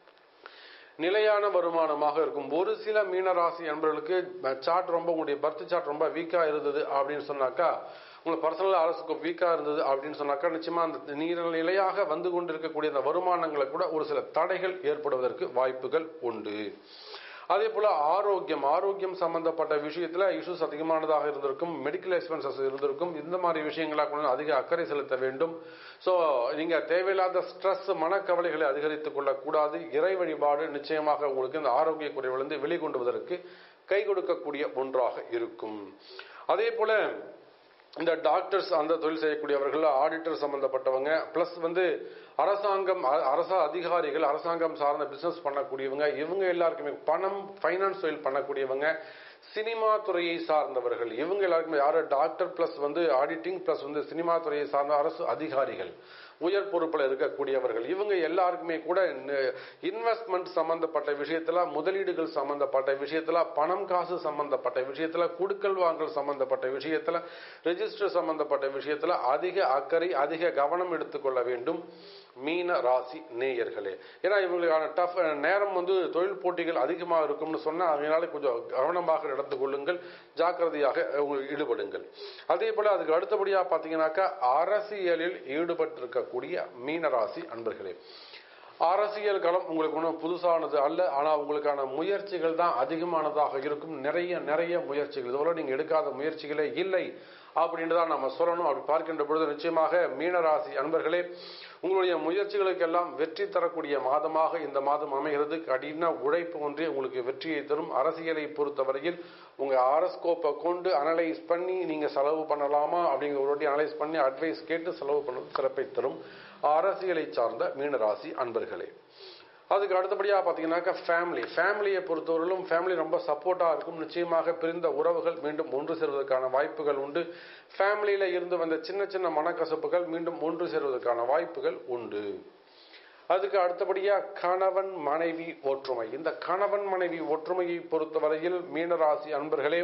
நிலையான வருமானமாக இருக்கும் ஒரு சில மீனராசி அன்பர்களுக்கு சார்ட் ரொம்ப உங்களுடைய பர்த் சார்ட் ரொம்ப வீக்கா இருந்தது அப்படின்னு சொன்னாக்கா உங்களுக்கு பர்சனல் அரசுக்கு வீக்கா இருந்தது அப்படின்னு சொன்னாக்கா நிச்சயமா அந்த நீர் நிலையாக வந்து கொண்டிருக்கக்கூடிய அந்த வருமானங்களை கூட ஒரு சில தடைகள் ஏற்படுவதற்கு வாய்ப்புகள் உண்டு அதே போல ஆரோக்கியம் ஆரோக்கியம் சம்பந்தப்பட்ட விஷயத்துல இஷ்யூஸ் அதிகமானதாக இருந்திருக்கும் மெடிக்கல் எக்ஸ்பென்சஸ் இருந்திருக்கும் இந்த மாதிரி விஷயங்களா கூட அதிக அக்கறை செலுத்த வேண்டும் ஸோ நீங்க தேவையில்லாத ஸ்ட்ரெஸ் மனக்கவலைகளை அதிகரித்துக் கொள்ளக்கூடாது இறை வழிபாடு நிச்சயமாக உங்களுக்கு இந்த ஆரோக்கிய குறைவிலிருந்து வெளிக்கொண்டுவதற்கு கை கொடுக்கக்கூடிய ஒன்றாக இருக்கும் அதே போல இந்த டாக்டர்ஸ் அந்த தொழில் செய்யக்கூடியவர்கள் ஆடிட்டர் சம்பந்தப்பட்டவங்க பிளஸ் வந்து அரசாங்கம் அ- அரச அதிகாரிகள் அரசாங்கம் சார்ந்த பிசினஸ் பண்ணக்கூடியவங்க இவங்க எல்லாருக்குமே பணம் ஃபைனான்ஸ் தொழில் பண்ணக்கூடியவங்க சினிமா துறையை சார்ந்தவர்கள் இவங்க எல்லாருக்குமே யாரு டாக்டர் பிளஸ் வந்து ஆடிட்டிங் பிளஸ் வந்து சினிமா துறையை சார்ந்த அரசு அதிகாரிகள் உயர் பொறுப்பில் இருக்கக்கூடியவர்கள் இவங்க எல்லாருக்குமே கூட இன்வெஸ்ட்மெண்ட் சம்பந்தப்பட்ட விஷயத்துல முதலீடுகள் சம்பந்தப்பட்ட விஷயத்துல பணம் காசு சம்பந்தப்பட்ட விஷயத்துல குடுக்கல் வாங்கல் சம்பந்தப்பட்ட விஷயத்துல ரெஜிஸ்டர் சம்பந்தப்பட்ட விஷயத்துல அதிக அக்கறை அதிக கவனம் எடுத்துக்கொள்ள வேண்டும் மீன ராசி நேயர்களே ஏன்னா இவங்களுக்கான டஃப் நேரம் வந்து தொழில் போட்டிகள் அதிகமாக இருக்கும்னு சொன்னா அதனால கொஞ்சம் கவனமாக நடந்து கொள்ளுங்கள் ஜாக்கிரதையாக உங்களுக்கு ஈடுபடுங்கள் அதே போல அதுக்கு அடுத்தபடியா பாத்தீங்கன்னாக்கா அரசியலில் ஈடுபட்டிருக்கக்கூடிய மீனராசி அன்பர்களே அரசியல் களம் உங்களுக்கு ஒன்றும் புதுசானது அல்ல ஆனால் உங்களுக்கான முயற்சிகள் தான் அதிகமானதாக இருக்கும் நிறைய நிறைய முயற்சிகள் இதுவரை நீங்கள் எடுக்காத முயற்சிகளே இல்லை அப்படின்னு தான் நம்ம சொல்லணும் அப்படி பார்க்கின்ற பொழுது நிச்சயமாக மீனராசி அன்பர்களே உங்களுடைய முயற்சிகளுக்கெல்லாம் வெற்றி தரக்கூடிய மாதமாக இந்த மாதம் அமைகிறது கடின உழைப்பு ஒன்றே உங்களுக்கு வெற்றியை தரும் அரசியலை பொறுத்தவரையில் உங்க ஆரஸ்கோப்பை கொண்டு அனலைஸ் பண்ணி நீங்க செலவு பண்ணலாமா அப்படிங்கிற ஒரு வாட்டி அனலைஸ் பண்ணி அட்வைஸ் கேட்டு செலவு பண்ணுவது சிறப்பை தரும் அரசியலை சார்ந்த மீனராசி அன்பர்களே அதுக்கு அடுத்தபடியாக பார்த்தீங்கன்னாக்கா ஃபேமிலி ஃபேமிலியை பொறுத்தவரையிலும் ஃபேமிலி ரொம்ப சப்போர்ட்டாக இருக்கும் நிச்சயமாக பிரிந்த உறவுகள் மீண்டும் ஒன்று சேர்வதற்கான வாய்ப்புகள் உண்டு ஃபேமிலியில் இருந்து வந்த சின்ன சின்ன மனக்கசப்புகள் மீண்டும் ஒன்று சேர்வதற்கான வாய்ப்புகள் உண்டு அதுக்கு அடுத்தபடியா கணவன் மனைவி ஒற்றுமை இந்த கணவன் மனைவி ஒற்றுமையை பொறுத்தவரையில் மீனராசி அன்பர்களே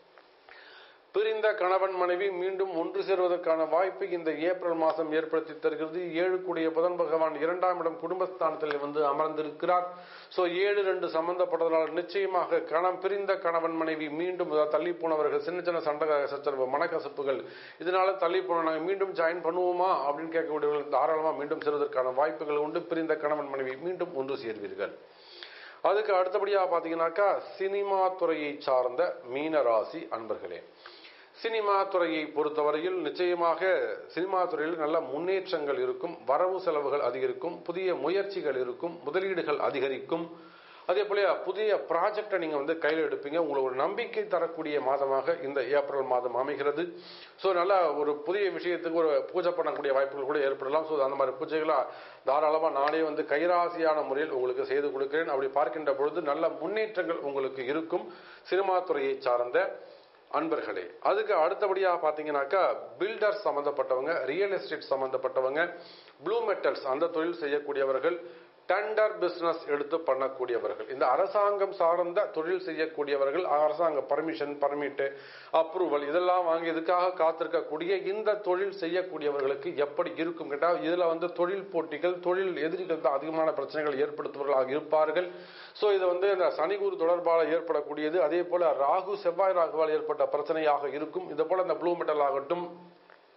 பிரிந்த கணவன் மனைவி மீண்டும் ஒன்று சேர்வதற்கான வாய்ப்பை இந்த ஏப்ரல் மாதம் ஏற்படுத்தி தருகிறது ஏழு கூடிய புதன் பகவான் இரண்டாம் இடம் குடும்பஸ்தானத்தில் வந்து அமர்ந்திருக்கிறார் சோ ஏழு ரெண்டு சம்பந்தப்பட்டதனால் நிச்சயமாக கணம் பிரிந்த கணவன் மனைவி மீண்டும் அதாவது தள்ளி போனவர்கள் சின்ன சின்ன சண்டை சச்சரவு மனக்கசப்புகள் இதனால தள்ளி போன நாங்கள் மீண்டும் ஜாயின் பண்ணுவோமா அப்படின்னு கேட்கக்கூடியவர்கள் தாராளமாக மீண்டும் சேர்வதற்கான வாய்ப்புகள் உண்டு பிரிந்த கணவன் மனைவி மீண்டும் ஒன்று சேர்வீர்கள் அதுக்கு அடுத்தபடியாக பார்த்தீங்கன்னாக்கா சினிமா துறையை சார்ந்த மீனராசி அன்பர்களே சினிமா துறையை பொறுத்தவரையில் நிச்சயமாக சினிமா துறையில் நல்ல முன்னேற்றங்கள் இருக்கும் வரவு செலவுகள் அதிகரிக்கும் புதிய முயற்சிகள் இருக்கும் முதலீடுகள் அதிகரிக்கும் அதே போல புதிய ப்ராஜெக்டை நீங்க வந்து கையில் எடுப்பீங்க உங்களுக்கு ஒரு நம்பிக்கை தரக்கூடிய மாதமாக இந்த ஏப்ரல் மாதம் அமைகிறது ஸோ நல்ல ஒரு புதிய விஷயத்துக்கு ஒரு பூஜை பண்ணக்கூடிய வாய்ப்புகள் கூட ஏற்படலாம் ஸோ அந்த மாதிரி பூஜைகளை தாராளமாக நானே வந்து கைராசியான முறையில் உங்களுக்கு செய்து கொடுக்கிறேன் அப்படி பார்க்கின்ற பொழுது நல்ல முன்னேற்றங்கள் உங்களுக்கு இருக்கும் சினிமா துறையை சார்ந்த அன்பர்களே அதுக்கு அடுத்தபடியாக பார்த்தீங்கன்னாக்கா பில்டர்ஸ் சம்பந்தப்பட்டவங்க ரியல் எஸ்டேட் சம்பந்தப்பட்டவங்க ப்ளூ மெட்டல்ஸ் அந்த தொழில் செய்யக்கூடியவர்கள் டெண்டர் பிசினஸ் எடுத்து பண்ணக்கூடியவர்கள் இந்த அரசாங்கம் சார்ந்த தொழில் செய்யக்கூடியவர்கள் அரசாங்க பர்மிஷன் பர்மிட் அப்ரூவல் இதெல்லாம் வாங்கி இதுக்காக காத்திருக்கக்கூடிய இந்த தொழில் செய்யக்கூடியவர்களுக்கு எப்படி இருக்கும் கேட்டால் இதுல வந்து தொழில் போட்டிகள் தொழில் எதிரிகள் தான் அதிகமான பிரச்சனைகள் ஏற்படுத்துபவர்களாக இருப்பார்கள் ஸோ இது வந்து இந்த சனி குரு தொடர்பாக ஏற்படக்கூடியது அதே போல ராகு செவ்வாய் ராகுவால் ஏற்பட்ட பிரச்சனையாக இருக்கும் இது போல இந்த ப்ளூ மெட்டல் ஆகட்டும்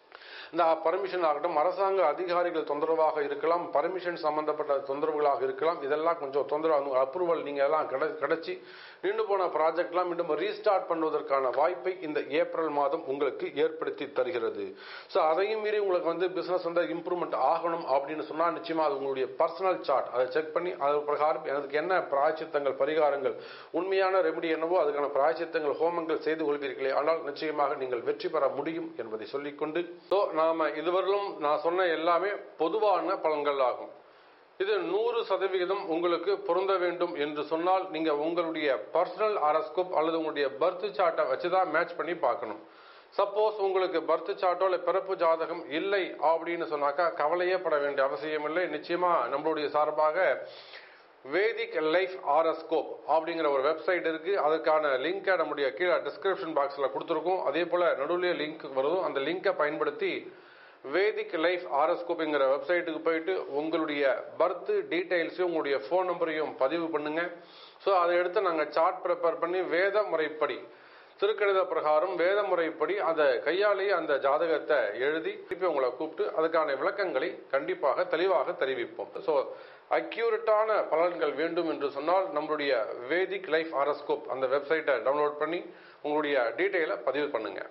இந்த பர்மிஷன் ஆகட்டும் அரசாங்க அதிகாரிகள் தொந்தரவாக இருக்கலாம் பர்மிஷன் சம்பந்தப்பட்ட தொந்தரவுகளாக இருக்கலாம் இதெல்லாம் கொஞ்சம் தொந்தரவு அப்ரூவல் நீங்க எல்லாம் கிடை கிடைச்சி நின்று போன ப்ராஜெக்ட்லாம் மீண்டும் ரீஸ்டார்ட் பண்ணுவதற்கான வாய்ப்பை இந்த ஏப்ரல் மாதம் உங்களுக்கு ஏற்படுத்தி தருகிறது ஸோ அதையும் மீறி உங்களுக்கு வந்து பிசினஸ் வந்து இம்ப்ரூவ்மெண்ட் ஆகணும் அப்படின்னு சொன்னா நிச்சயமா அது உங்களுடைய பர்சனல் சார்ட் அதை செக் பண்ணி அது பிரகாரம் எனக்கு என்ன பிராய்ச்சித்தங்கள் பரிகாரங்கள் உண்மையான ரெமெடி என்னவோ அதுக்கான பிராய்ச்சித்தங்கள் ஹோமங்கள் செய்து கொள்வீர்களே ஆனால் நிச்சயமாக நீங்கள் வெற்றி பெற முடியும் என்பதை சொல்லிக்கொண்டு ஸோ நாம இதுவரையிலும் நான் சொன்ன எல்லாமே பொதுவான பலன்கள் ஆகும் இது நூறு சதவிகிதம் உங்களுக்கு பொருந்த வேண்டும் என்று சொன்னால் நீங்க உங்களுடைய பர்சனல் அரஸ்கோப் அல்லது உங்களுடைய பர்த் சார்ட்டை வச்சுதான் மேட்ச் பண்ணி பார்க்கணும் சப்போஸ் உங்களுக்கு பர்த் சார்ட்டோ இல்லை பிறப்பு ஜாதகம் இல்லை அப்படின்னு சொன்னாக்கா கவலையே பட வேண்டிய அவசியம் இல்லை நிச்சயமா நம்மளுடைய சார்பாக வேதிக் லைஃப் ஆரஸ்கோப் அப்படிங்கிற ஒரு வெப்சைட் இருக்கு அதுக்கான லிங்கை நம்முடைய கீழே டிஸ்கிரிப்ஷன் பாக்ஸ்ல கொடுத்துருக்கோம் அதே போல நடுவுலயே லிங்க் வரும் அந்த லிங்கை பயன்படுத்தி வேதிக் லைஃப் ஆரஸ்கோப்புங்கிற வெப்சைட்டுக்கு போயிட்டு உங்களுடைய பர்த் டீடைல்ஸையும் உங்களுடைய ஃபோன் நம்பரையும் பதிவு பண்ணுங்க ஸோ அதை எடுத்து நாங்கள் சார்ட் ப்ரிப்பேர் பண்ணி வேத முறைப்படி திருக்கணித பிரகாரம் வேத முறைப்படி அதை கையாலேயே அந்த ஜாதகத்தை எழுதி திருப்பி உங்களை கூப்பிட்டு அதுக்கான விளக்கங்களை கண்டிப்பாக தெளிவாக தெரிவிப்போம் ஸோ அக்யூரட்டான பலன்கள் வேண்டும் என்று சொன்னால் நம்மளுடைய வேதிக் லைஃப் ஆரஸ்கோப் அந்த வெப்சைட்டை டவுன்லோட் பண்ணி உங்களுடைய டீட்டெயிலை பதிவு பண்ணுங்க